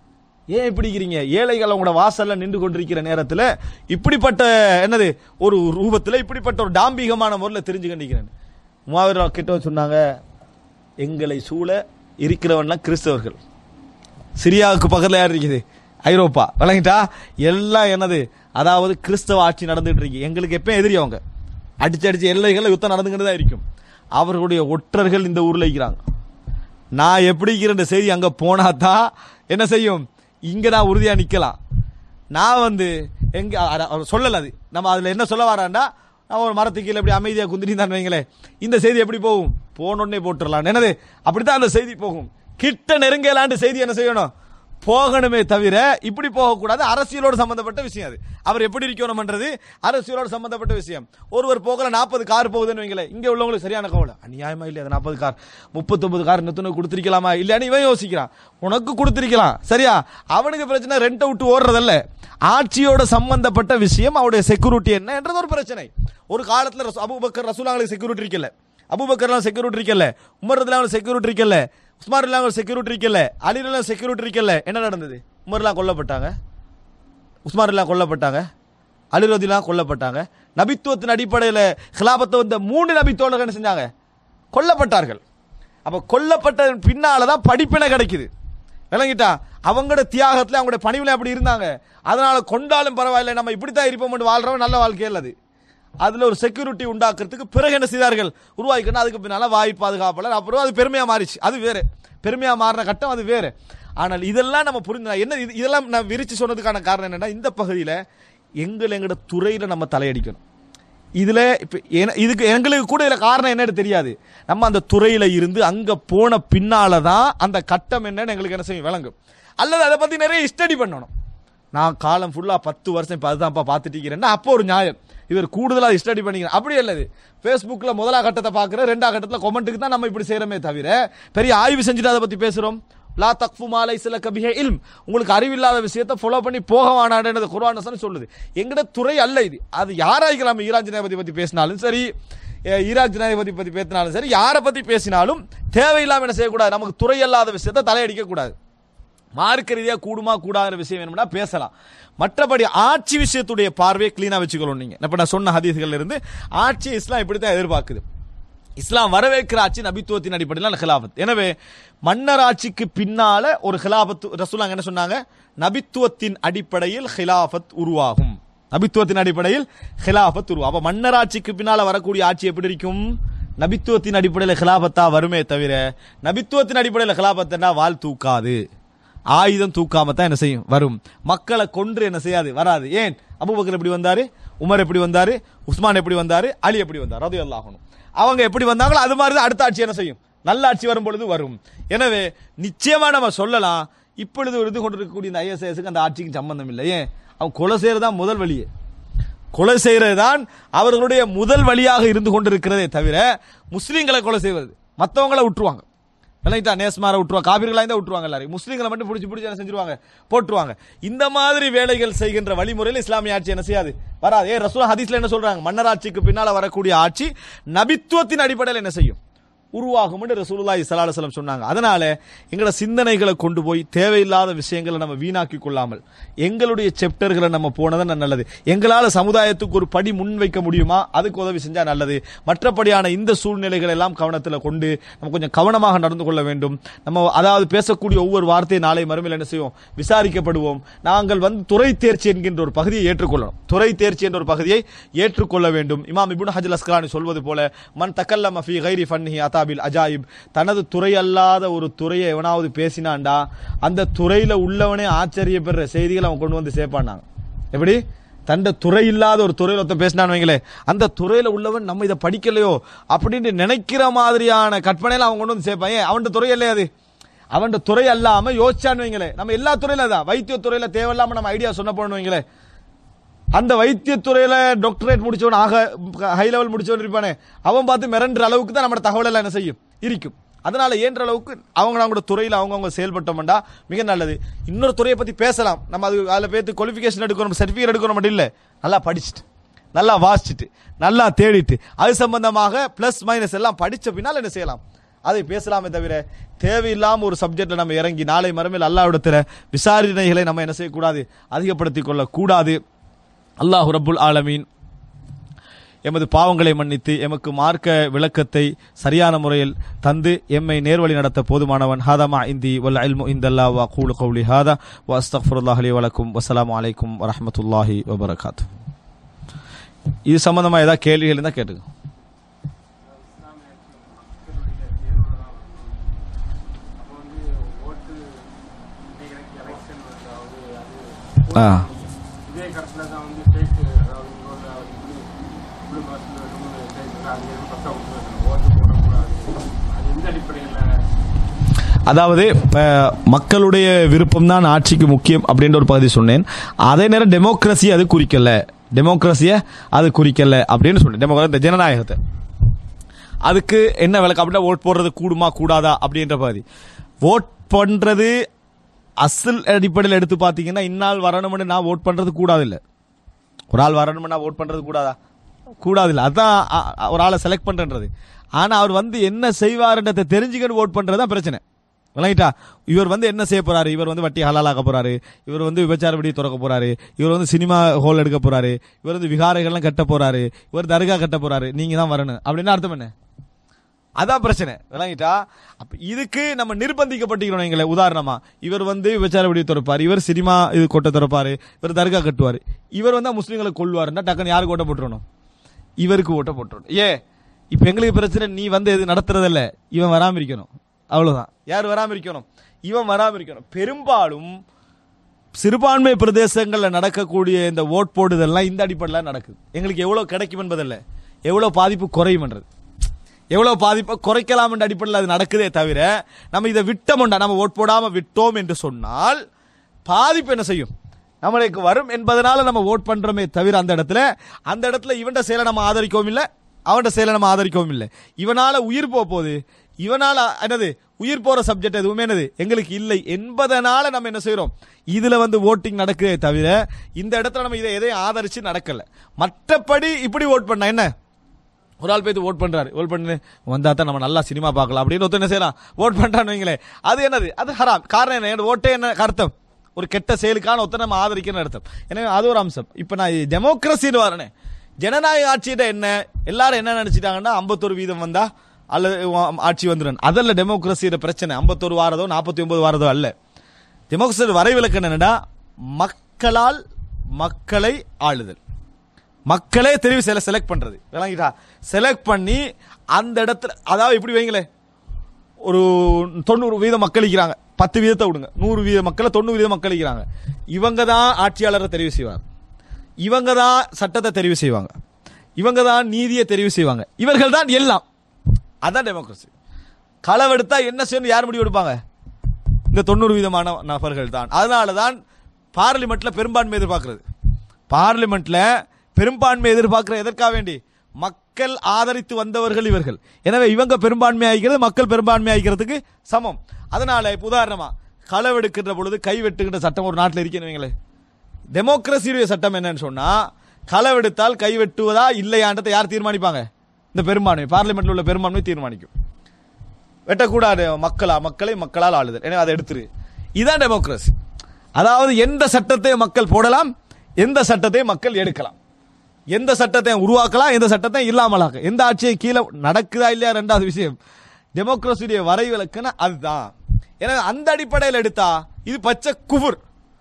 ஏன் இப்படி இருக்கிறீங்க ஏழைகள் உங்களோட வாசல்ல நின்று கொண்டிருக்கிற நேரத்துல இப்படிப்பட்ட என்னது ஒரு ரூபத்துல இப்படிப்பட்ட ஒரு டாம்பிகமான முறையில் தெரிஞ்சு கொண்டிருக்கிறேன் மூவாயிரம் கிட்ட சொன்னாங்க எங்களை சூழ இருக்கிறவன்லாம் கிறிஸ்தவர்கள் சிரியாவுக்கு பக்கத்துல யார் இருக்குது ஐரோப்பா விளங்கிட்டா எல்லாம் என்னது அதாவது கிறிஸ்தவ ஆட்சி நடந்துட்டு இருக்கு எங்களுக்கு எப்பயும் எதிரி அவங்க அடிச்சு அடிச்சு எல்லைகள் யுத்தம் நடந்துகிட்டு தான் இருக்கும் அவர்களுடைய ஒற்றர்கள் இந்த ஊர்ல இருக்கிறாங்க நான் எப்படி இருக்கிற செய்தி அங்க போனா தான் என்ன செய்யும் இங்க நான் உறுதியா நிக்கலாம் நான் வந்து எங்க அ- அவர் சொல்லல அது நம்ம அதுல என்ன சொல்ல வரான்டா நான் ஒரு மரத்துக்கு கீழே இப்படி அமைதியா குந்திரிந்தான் வைங்களேன் இந்த செய்தி எப்படி போகும் போனோடனே போட்டுடலாம் என்னது அப்படித்தான் அந்த செய்தி போகும் கிட்ட நெருங்கலாண்டு செய்தி என்ன செய்யணும் போகணுமே தவிர இப்படி போகக்கூடாது அரசியலோடு சம்பந்தப்பட்ட விஷயம் அது அவர் எப்படி இருக்கணும்ன்றது அரசியலோடு சம்பந்தப்பட்ட விஷயம் ஒருவர் போகல நாற்பது கார் போகுதுன்னு வைங்களேன் இங்க உள்ளவங்களுக்கு சரியான கவலை அநியாயமா இல்லையா அது நாற்பது கார் முப்பத்தொன்பது கார் இன்னொன்னு கொடுத்திருக்கலாமா இல்லையான்னு இவன் யோசிக்கிறான் உனக்கு கொடுத்திருக்கலாம் சரியா அவனுக்கு பிரச்சனை ரெண்டை விட்டு ஓடுறதல்ல ஆட்சியோட சம்பந்தப்பட்ட விஷயம் அவருடைய செக்யூரிட்டி என்ன என்றது ஒரு பிரச்சனை ஒரு காலத்துல ரசூ- அபூபக்கர் ரசூலாங்களுக்கு செக்யூரிட்டி இருக்கல அபூபக்கர்லாம் செக்யூரிட்டி இருக்கல உமர் ரதிலாம் செக்யூரிட்டி இருக்கல உஸ்மான் இல்லாம செக்யூரிட்டி இருக்கல அலிலாம் செக்யூரிட்டி இருக்கல என்ன நடந்தது உமர்லாம் கொல்லப்பட்டாங்க உஸ்மான் எல்லாம் கொல்லப்பட்டாங்க அலிரதிலாம் கொல்லப்பட்டாங்க நபித்துவத்தின் அடிப்படையில் ஹிலாபத்தை வந்த மூணு நபித்தோழர்கள் என்ன செஞ்சாங்க கொல்லப்பட்டார்கள் அப்ப கொல்லப்பட்டதன் பின்னால தான் படிப்பினை கிடைக்குது விளங்கிட்டா அவங்களோட தியாகத்துல அவங்களுடைய பணிவில் அப்படி இருந்தாங்க அதனால கொண்டாலும் பரவாயில்லை நம்ம இப்படித்தான் இருப்போம் வாழ்றவன் நல்ல வாழ்க்கை அல்லது அதுல ஒரு செக்யூரிட்டி உண்டாக்குறதுக்கு பிறகு என்ன செய்தார்கள் உருவாக்கிக்கணும் அதுக்கு பின்னால வாய் பாதுகாப்பாளர் அப்புறம் அது பெருமையா மாறிச்சு அது வேறு பெருமையா மாறின கட்டம் அது வேறு ஆனால் இதெல்லாம் நம்ம புரிஞ்சு என்ன இது- இதெல்லாம் நான் விரிச்சு சொன்னதுக்கான காரணம் என்னன்னா இந்த பகுதியில் எங்கள் எங்களோட துறையில நம்ம தலையடிக்கணும் இதுல இப்ப என- இதுக்கு எங்களுக்கு கூட இதுல காரணம் என்னன்னு தெரியாது நம்ம அந்த துறையில இருந்து அங்க போன பின்னால தான் அந்த கட்டம் என்னன்னு எங்களுக்கு என்ன செய்யும் விளங்கும் அல்லது அதை பத்தி நிறைய ஸ்டடி பண்ணணும் நான் காலம் ஃபுல்லா பத்து வருஷம் இப்ப அதுதான்ப்பா பார்த்துட்டு இருக்கிறேன்னா அப்போ ஒரு நியாயம் இவர் கூடுதலா ஸ்டடி பண்ணிக்கிறேன் அப்படி இல்லது ஃபேஸ்புக்ல முதலா கட்டத்தை பார்க்குற ரெண்டா கட்டத்துல கொமெண்ட்டுக்கு தான் நம்ம இப்படி செய்யறோமே தவிர பெரிய ஆய்வு செஞ்சுட்டு அதை பத்தி பேசுறோம் லா தக்ஃபு மாலை சில கபிஹ இல்ம் உங்களுக்கு அறிவில்லாத விஷயத்தை ஃபாலோ பண்ணி போக வேணாடுன்றது குர்ஆன் வசனம் சொல்லுது எங்கட துறை அல்ல இது அது யாராய்க்கலாம் ஈரான் ஜனாதிபதி பத்தி பேசினாலும் சரி அஹ் ஈராக் ஜனாதிபதி பத்தி பேசினாலும் சரி யாரை பத்தி பேசினாலும் தேவையில்லாம என்ன செய்யக்கூடாது நமக்கு துறை அல்லாத விஷயத்தை தலையடிக்க கூடாது மார்க்க ரீதியா கூடுமா கூடாத விஷயம் வேணும்னா பேசலாம் மற்றபடி ஆட்சி விஷயத்துடைய பார்வையை கிளீனா வச்சுக்கணும் நீங்க இப்ப நான் சொன்ன ஹதீஸ்கள்ல இருந்து ஆட்சி இஸ்லாம் இப்படி தான் எதிர்பார்க்குது இஸ்லாம் வரவேற்கிற ஆட்சி நபித்துவத்தின் அடிப்படையில் ஹிலாபத் எனவே மன்னர் ஆட்சிக்கு பின்னால ஒரு ஹிலாபத் ரசூலாங்க என்ன சொன்னாங்க நபித்துவத்தின் அடிப்படையில் ஹிலாபத் உருவாகும் நபித்துவத்தின் அடிப்படையில் ஹிலாபத் உருவாகும் அப்ப மன்னர் ஆட்சிக்கு பின்னால வரக்கூடிய ஆட்சி எப்படி இருக்கும் நபித்துவத்தின் அடிப்படையில் ஹிலாபத்தா வருமே தவிர நபித்துவத்தின் அடிப்படையில் ஹிலாபத்தா வால் தூக்காது ஆயுதம் தூக்காம தான் என்ன செய்யும் வரும் மக்களை கொன்று என்ன செய்யாது வராது ஏன் அபூபக்கர் எப்படி வந்தாரு உமர் எப்படி வந்தாரு உஸ்மான் எப்படி வந்தாரு அலி எப்படி வந்தார் அது ஆகணும் அவங்க எப்படி வந்தாங்களோ அது மாதிரி தான் அடுத்த ஆட்சி என்ன செய்யும் நல்ல ஆட்சி வரும் பொழுது வரும் எனவே நிச்சயமா நம்ம சொல்லலாம் இப்பொழுது இருந்து கொண்டிருக்கக்கூடிய இந்த ஐஎஸ்ஐஎஸ்க்கு அந்த ஆட்சிக்கு சம்பந்தம் இல்லை ஏன் அவன் கொலை செய்யறதுதான் முதல் வழியே கொலை செய்யறது தான் அவர்களுடைய முதல் வழியாக இருந்து கொண்டிருக்கிறதே தவிர முஸ்லீம்களை கொலை செய்வது மற்றவங்களை விட்டுருவாங்க விளங்கிட்டா நேஸ்மாரை விட்டுருவாங்க காபிர்களாக இருந்தால் விட்டுருவாங்க எல்லாரும் முஸ்லீம்களை மட்டும் பிடிச்சி பிடிச்சி என்ன செஞ்சிருவாங்க போட்டுருவாங்க இந்த மாதிரி வேலைகள் செய்கின்ற வழிமுறையில் இஸ்லாமிய ஆட்சி என்ன செய்யாது வராது ஏ ரசூல் ஹதீஸ்ல என்ன சொல்றாங்க மன்னர் ஆட்சிக்கு பின்னால வரக்கூடிய ஆட்சி நபித்துவத்தின் அடிப்படையில் என்ன செய்யும் உருவாகும் என்று ரசூலுல்லாஹி ஸல்லல்லாஹு அலைஹி வஸல்லம் சொன்னாங்க அதனால எங்களோட சிந்தனைகளை கொண்டு போய் தேவையில்லாத விஷயங்களை நம்ம வீணாக்கி கொள்ளாமல் எங்களுடைய செப்டர்களை நம்ம போனதான் நல்லது எங்களால சமுதாயத்துக்கு ஒரு படி முன் வைக்க முடியுமா அதுக்கு உதவி செஞ்சா நல்லது மற்றபடியான இந்த சூழ்நிலைகளை எல்லாம் கவனத்தில் கொண்டு நம்ம கொஞ்சம் கவனமாக நடந்து கொள்ள வேண்டும் நம்ம அதாவது பேசக்கூடிய ஒவ்வொரு வார்த்தையை நாளை மறுமையில் என்ன செய்வோம் விசாரிக்கப்படுவோம் நாங்கள் வந்து துறை தேர்ச்சி என்கின்ற ஒரு பகுதியை ஏற்றுக்கொள்ளணும் துறை தேர்ச்சி என்ற ஒரு பகுதியை ஏற்றுக்கொள்ள வேண்டும் இமாம் இப்னு ஹஜல் அஸ்கலானி சொல்வது போல மன் தக்கல்லம ஃபி கைரி ஃபன்ஹி அதாபில் அஜாயிப் தனது துறை அல்லாத ஒரு துறையை எவனாவது பேசினான்டா அந்த துறையில உள்ளவனே ஆச்சரியப்படுற செய்திகளை அவன் கொண்டு வந்து சேர்ப்பானாங்க எப்படி தண்ட துறை இல்லாத ஒரு துறையில ஒருத்தன் பேசினான்னு வைங்களே அந்த துறையில உள்ளவன் நம்ம இதை படிக்கலையோ அப்படின்னு நினைக்கிற மாதிரியான கற்பனையில அவன் கொண்டு வந்து சேர்ப்பான் ஏன் அவன் துறை இல்லையா அது அவன் துறை அல்லாம யோசிச்சான்னு வைங்களே நம்ம எல்லா துறையில தான் வைத்திய துறையில தேவையில்லாம நம்ம ஐடியா சொன்ன போனோம் வைங்களே அந்த வைத்தியத்துறையில டாக்டரேட் முடிச்சவன் ஆக ஹை லெவல் முடிச்சவன் இருப்பானே அவன் பார்த்து மிரண்டுற அளவுக்கு தான் நம்ம தகவல் எல்லாம் என்ன செய்யும் இருக்கும் அதனால இயன்ற அளவுக்கு அவங்க அவங்களோட துறையில் அவங்கவுங்க செயல்பட்டோம்டா மிக நல்லது இன்னொரு துறையை பத்தி பேசலாம் நம்ம அது அதில் பேர்த்து குவாலிஃபிகேஷன் எடுக்கணும் சர்டிஃபிகேட் எடுக்கணும் மட்டும் இல்லை நல்லா படிச்சுட்டு நல்லா வாசிச்சுட்டு நல்லா தேடிட்டு அது சம்பந்தமாக ப்ளஸ் மைனஸ் எல்லாம் படிச்ச பின்னால் என்ன செய்யலாம் அதை பேசலாமே தவிர தேவையில்லாம ஒரு சப்ஜெக்ட்ல நம்ம இறங்கி நாளை மறுமையில் அல்லாவிடத்தில் விசாரணைகளை நம்ம என்ன செய்யக்கூடாது அதிகப்படுத்திக் கொள்ளக்கூடாது அல்லாஹ் ரப்புல் ஆலமீன் எமது பாவங்களை மன்னித்து எமக்கு மார்க்க விளக்கத்தை சரியான முறையில் தந்து எம்மை நேர்வழி நடத்த போதுமானவன் ஹாதமா இந்தி வல் இல்மு இந்தல்லா வா கூலு கௌலி ஹாதா வ அஸ்தக்ஃபிருல்லாஹ் லி வலக்கும் வஸ்ஸலாமு அலைக்கும் வரஹ்மத்துல்லாஹி வபரகாத்து இது சம்பந்தமா ஏதாவது கேள்விகள் இருந்தால் கேட்டுங்க ஆ இதே கருத்துல தான் வந்து ஸ்டேட் அதாவது உங்களோட வந்து ப்ளூ பஸ்ல அது எதுவும் பக்கம் ஓட்டு போடக்கூடாது அது எந்த அடிப்படையில் அதாவது இப்ப மக்களுடைய விருப்பம் தான் ஆட்சிக்கு முக்கியம் அப்படின்ற ஒரு பகுதி சொன்னேன் அதே நேரம் டெமோக்ரஸி அது குறிக்கல டெமோக்ரஸியை அது குறிக்கல அப்படின்னு சொன்னேன் டெமோக்ரஸி இந்த ஜனநாயகத்தை அதுக்கு என்ன விளக்கம் அப்படின்னா ஓட் போடுறது கூடுமா கூடாதா அப்படின்ற பகுதி ஓட் பண்றது அசல் அடிப்படையில் எடுத்து பார்த்தீங்கன்னா இந்நாள் வரணும்னு நான் ஓட் பண்றது கூடாது இல்லை ஒரு ஆள் வரணும்னா ஓட் பண்றது கூடாதா கூடாது இல்லை அதான் அ- அ- ஒரு ஆளை செலக்ட் பண்றது ஆனா அவர் வந்து என்ன செய்வாருன்றதை தெரிஞ்சுக்கிட்டு ஓட் பண்றது தான் பிரச்சனை விளங்கிட்டா இவர் வந்து என்ன செய்ய போறாரு இவர் வந்து வட்டி ஹலாலாக்க போறாரு இவர் வந்து விபச்சார விடி திறக்க போறாரு இவர் வந்து சினிமா ஹால் எடுக்க போறாரு இவர் வந்து விகாரைகள்லாம் கட்ட போறாரு இவர் தர்கா கட்ட போறாரு நீங்க தான் வரணும் அப்படின்னு அர்த்தம் என்ன அதான் பிரச்சனை விளங்கிட்டா அப்ப இதுக்கு நம்ம நிர்பந்திக்கப்பட்டிருக்கிறோம் எங்களை உதாரணமா இவர் வந்து விபச்சார விடிய திறப்பாரு இவர் சினிமா இது கொட்டை திறப்பாரு இவர் தர்கா கட்டுவாரு இவர் வந்து முஸ்லீம்களை கொள்வாருன்னா டக்குன்னு யாருக்கு ஓட்ட போட்டுறணும் இவருக்கு ஓட்ட போட்டுறணும் ஏ இப்ப எங்களுக்கு பிரச்சனை நீ வந்து எது நடத்துறதில்ல இவன் வராம இருக்கணும் அவ்வளவுதான் யார் வராம இருக்கணும் இவன் வராம இருக்கணும் பெரும்பாலும் சிறுபான்மை பிரதேசங்கள்ல நடக்கக்கூடிய இந்த ஓட் போடுதல்லாம் இந்த அடிப்படையில் நடக்குது எங்களுக்கு எவ்வளவு கிடைக்கும் என்பதில்ல எவ்வளவு பாதிப்பு குறையும்ன்றது எவ்வளவு பாதிப்பை குறைக்கலாம் என்ற அடிப்படையில் அது நடக்குதே தவிர நம்ம இதை விட்டோம்டா நம்ம ஓட் போடாம விட்டோம் என்று சொன்னால் பாதிப்பு என்ன செய்யும் நம்மளுக்கு வரும் என்பதனால நம்ம ஓட் பண்றோமே தவிர அந்த இடத்துல அந்த இடத்துல இவன்ட செயலை நம்ம ஆதரிக்கவும் இல்லை அவன்ட செயலை நம்ம ஆதரிக்கவும் இல்லை இவனால உயிர் போக போகுது இவனால என்னது உயிர் போற சப்ஜெக்ட் எதுவுமே என்னது எங்களுக்கு இல்லை என்பதனால நம்ம என்ன செய்றோம் இதுல வந்து ஓட்டிங் நடக்குதே தவிர இந்த இடத்துல நம்ம இதை எதையும் ஆதரிச்சு நடக்கல மற்றபடி இப்படி ஓட் பண்ண என்ன ஒரு ஆள் போய் ஓட் பண்றாரு ஓட் பண்ணு வந்தா தான் நம்ம நல்லா சினிமா பார்க்கலாம் அப்படின்னு ஒருத்தர் என்ன செய்யலாம் ஓட் பண்றான்னு வைங்களேன் அது என்னது அது ஹராம் காரணம் என்ன என்னோட ஓட்டே என்ன அர்த்தம் ஒரு கெட்ட செயலுக்கான ஒருத்தர் நம்ம ஆதரிக்கணும் அர்த்தம் எனவே அது ஒரு அம்சம் இப்போ நான் டெமோக்ரஸின்னு வரனே ஜனநாயக ஆட்சியிட்ட என்ன எல்லாரும் என்ன நினைச்சிட்டாங்கன்னா ஐம்பத்தொரு வீதம் வந்தா அல்லது உ- ஆட்சி வந்துடும் அதல்ல டெமோக்ரஸியோட பிரச்சனை ஐம்பத்தொரு வாரதோ நாற்பத்தி ஒன்பது வாரதோ அல்ல டெமோக்ரஸி வரைவிலக்கு என்னன்னா மக்களால் மக்களை ஆளுதல் மக்களே தெரிவு செல செலக்ட் பண்றது விளங்கிட்டா செலக்ட் பண்ணி அந்த இடத்துல அதாவது இப்படி வைங்களேன் ஒரு தொண்ணூறு வீத மக்கள் இருக்கிறாங்க பத்து வீதத்தை விடுங்க நூறு வீத மக்களை தொண்ணூறு வீத மக்கள் இருக்கிறாங்க இவங்க தான் ஆட்சியாளரை தெரிவு செய்வாங்க இவங்க தான் சட்டத்தை தெரிவு செய்வாங்க இவங்க தான் நீதியை தெரிவு செய்வாங்க இவர்கள் தான் எல்லாம் அதான் டெமோக்ரஸி களவெடுத்தா என்ன செய்யணும் யார் முடிவு எடுப்பாங்க இந்த தொண்ணூறு வீதமான நபர்கள் தான் அதனால தான் பார்லிமெண்ட்ல பெரும்பான்மை எதிர்பார்க்கிறது பார்லிமெண்ட்ல பெரும்பான்மை எதிர்பார்க்கிற எதற்காக வேண்டி மக்கள் ஆதரித்து வந்தவர்கள் இவர்கள் எனவே இவங்க பெரும்பான்மை ஆகிக்கிறது மக்கள் பெரும்பான்மை ஆகிக்கிறதுக்கு சமம் அதனால இப்ப உதாரணமா களவெடுக்கின்ற பொழுது கை வெட்டுகின்ற சட்டம் ஒரு நாட்டில் இருக்கேன்னு வைங்களேன் டெமோக்ரஸியுடைய சட்டம் என்னன்னு சொன்னா களவெடுத்தால் கை வெட்டுவதா இல்லையான்றதை யார் தீர்மானிப்பாங்க இந்த பெரும்பான்மை பார்லிமெண்ட்ல உள்ள பெரும்பான்மை தீர்மானிக்கும் வெட்டக்கூடாது மக்களா மக்களை மக்களால் ஆளுதல் எனவே அதை எடுத்துரு இதான் டெமோக்ரஸி அதாவது எந்த சட்டத்தை மக்கள் போடலாம் எந்த சட்டத்தை மக்கள் எடுக்கலாம் எந்த சட்டத்தை உருவாக்கலாம் எந்த சட்டத்தை இல்லாமலாக்க எந்த ஆட்சியை கீழே நடக்குதா இல்லையா ரெண்டாவது விஷயம் டெமோக்ரஸியுடைய வரைவிலக்குன்னா அதுதான் எனவே அந்த அடிப்படையில் எடுத்தா இது பச்சை குஃபுர்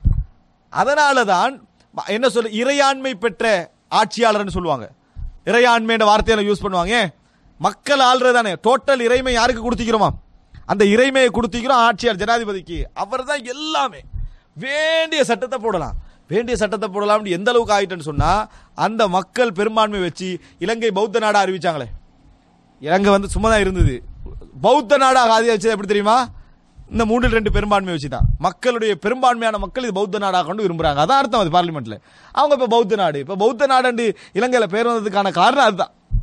அதனால தான் என்ன சொல்ல இறையாண்மை பெற்ற ஆட்சியாளர்னு சொல்லுவாங்க இறையாண்மைன்ற வார்த்தையில யூஸ் பண்ணுவாங்க ஏன்? மக்கள் ஆள்றது தானே டோட்டல் இறைமை யாருக்கு கொடுத்திக்கிறோமா அந்த இறைமையை கொடுத்திக்கிறோம் ஆட்சியாளர் ஜனாதிபதிக்கு அவர் தான் எல்லாமே வேண்டிய சட்டத்தை போடலாம் வேண்டிய சட்டத்தை போடலாம்னு எந்த அளவுக்கு ஆயிட்டுன்னு சொன்னா அந்த மக்கள் பெரும்பான்மை வச்சு இலங்கை பௌத்த நாடா அறிவிச்சாங்களே இலங்கை வந்து சும்மா தான் இருந்தது பௌத்த நாடாக ஆதி வச்சது எப்படி தெரியுமா இந்த மூன்றில் ரெண்டு பெரும்பான்மை வச்சுதான் மக்களுடைய பெரும்பான்மையான மக்கள் இது பௌத்த நாடாக கொண்டு விரும்புறாங்க அதான் அர்த்தம் அது பார்லிமெண்ட்ல அவங்க இப்ப பௌத்த நாடு இப்ப பௌத்த நாடு இலங்கையில பேர் வந்ததுக்கான காரணம் அதுதான்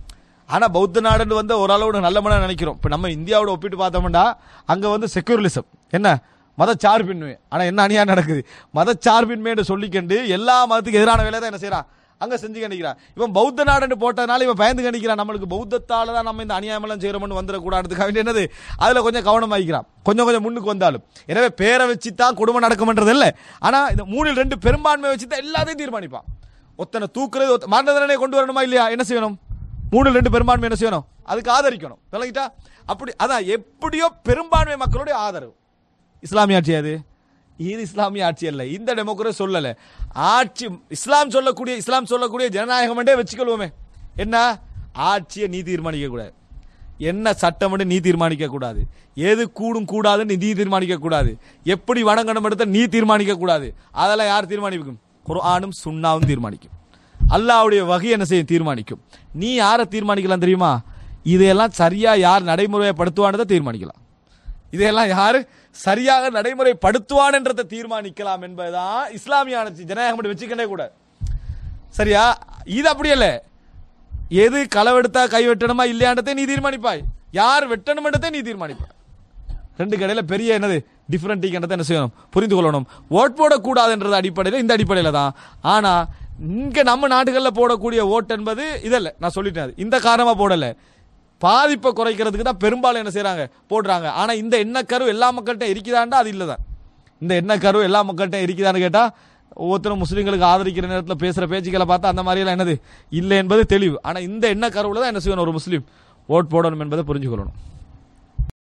ஆனா பௌத்த நாடுன்னு வந்து ஓரளவு நல்ல மனம் நினைக்கிறோம் இப்ப நம்ம இந்தியாவோட ஒப்பிட்டு பார்த்தோம்னா அங்க வந்து செக்யூரலிசம் என்ன மதச்சார்பின்மை ஆனா என்ன அநியாயம் நடக்குது மதச்சார்பின்மைன்னு சொல்லிக்கண்டு எல்லா மதத்துக்கு எதிரான வேலையை தான் என்ன செய்யறான் அங்க செஞ்சு கண்டிக்கிறான் இவன் பௌத்த நாடுன்னு போட்டதுனால இவன் பயந்து கண்டிக்கிறான் நம்மளுக்கு பௌத்தத்தால தான் நம்ம இந்த அநியாயமெல்லாம் செய்யறோம்னு வந்துடக்கூடாதுக்காக வேண்டி என்னது அதுல கொஞ்சம் கவனம் ஆகிக்கிறான் கொஞ்சம் கொஞ்சம் முன்னுக்கு வந்தாலும் எனவே பேரை வச்சு தான் குடும்பம் நடக்கும்ன்றது இல்லை ஆனா இந்த மூணில் ரெண்டு பெரும்பான்மை வச்சு தான் எல்லாத்தையும் தீர்மானிப்பான் ஒத்தனை தூக்குறது ஒத்த- மரண தண்டனை கொண்டு வரணுமா இல்லையா என்ன செய்யணும் மூணில் ரெண்டு பெரும்பான்மை என்ன செய்யணும் அதுக்கு ஆதரிக்கணும் விளங்கிட்டா அப்படி அதான் எப்படியோ பெரும்பான்மை மக்களுடைய ஆதரவு இஸ்லாமிய ஆட்சி அது இது இஸ்லாமிய ஆட்சி அல்ல இந்த டெமோக்ரஸி சொல்லல ஆட்சி இஸ்லாம் சொல்லக்கூடிய இஸ்லாம் சொல்லக்கூடிய ஜனநாயகம்ன்றே வச்சுக்கொள்வோமே என்ன ஆட்சியை நீ தீர்மானிக்க கூடாது என்ன சட்டம் நீ தீர்மானிக்க கூடாது எது கூடும் கூடாதுன்னு நீ தீர்மானிக்க கூடாது எப்படி வணங்கணும் எடுத்த நீ தீர்மானிக்க கூடாது அதெல்லாம் யார் தீர்மானிக்கும் குர்ஆனும் சுன்னாவும் தீர்மானிக்கும் அல்லாஹ்வுடைய வகை என்ன செய்யும் தீர்மானிக்கும் நீ யாரை தீர்மானிக்கலாம் தெரியுமா இதையெல்லாம் சரியா யார் நடைமுறைப்படுத்துவானதை தீர்மானிக்கலாம் இதையெல்லாம் யாரு சரியாக நடைமுறைப்படுத்துவான்ன்றதை தீர்மானிக்கலாம் என்பதுதான் இஸ்லாமிய ஆட்சி ஜனநாயகம் மட்டும் வச்சுக்கண்டே கூட சரியா இது அப்படி இல்ல எது களவெடுத்தா கை வெட்டணுமா இல்லையான்றதை நீ தீர்மானிப்பாய் யார் வெட்டணும்ன்றதை நீ தீர்மானிப்பாய் ரெண்டு கடையில பெரிய என்னது டிஃபரெண்ட் டீக்கன்றதை என்ன செய்யணும் புரிந்து கொள்ளணும் ஓட் போடக்கூடாதுன்றது அடிப்படையில் இந்த அடிப்படையில் தான் ஆனா இங்க நம்ம நாடுகளில் போடக்கூடிய ஓட் என்பது இதல்ல நான் சொல்லிட்டேன் அது. இந்த காரணமா போடல பாதிப்பை குறைக்கிறதுக்கு தான் பெரும்பாலும் என்ன செய்றாங்க போடுறாங்க ஆனா இந்த எண்ணக்கரு எல்லா மக்கள்கிட்ட இருக்குதாண்டா அது இல்லதான் இந்த எண்ணக்கரு எல்லா மக்கள்கிட்ட இருக்குதான்னு கேட்டா ஒவ்வொருத்தரும் முஸ்லீம்களுக்கு ஆதரிக்கிற நேரத்தில் பேசுற பேச்சுக்களை பார்த்தா அந்த மாதிரி எல்லாம் என்னது இல்லை என்பது தெளிவு ஆனா இந்த எண்ணக்கருவுல தான் என்ன செய்யணும் ஒரு முஸ்லீம் ஓட் போடணும் என்பதை புரிஞ்சுக்கொள்ளணும்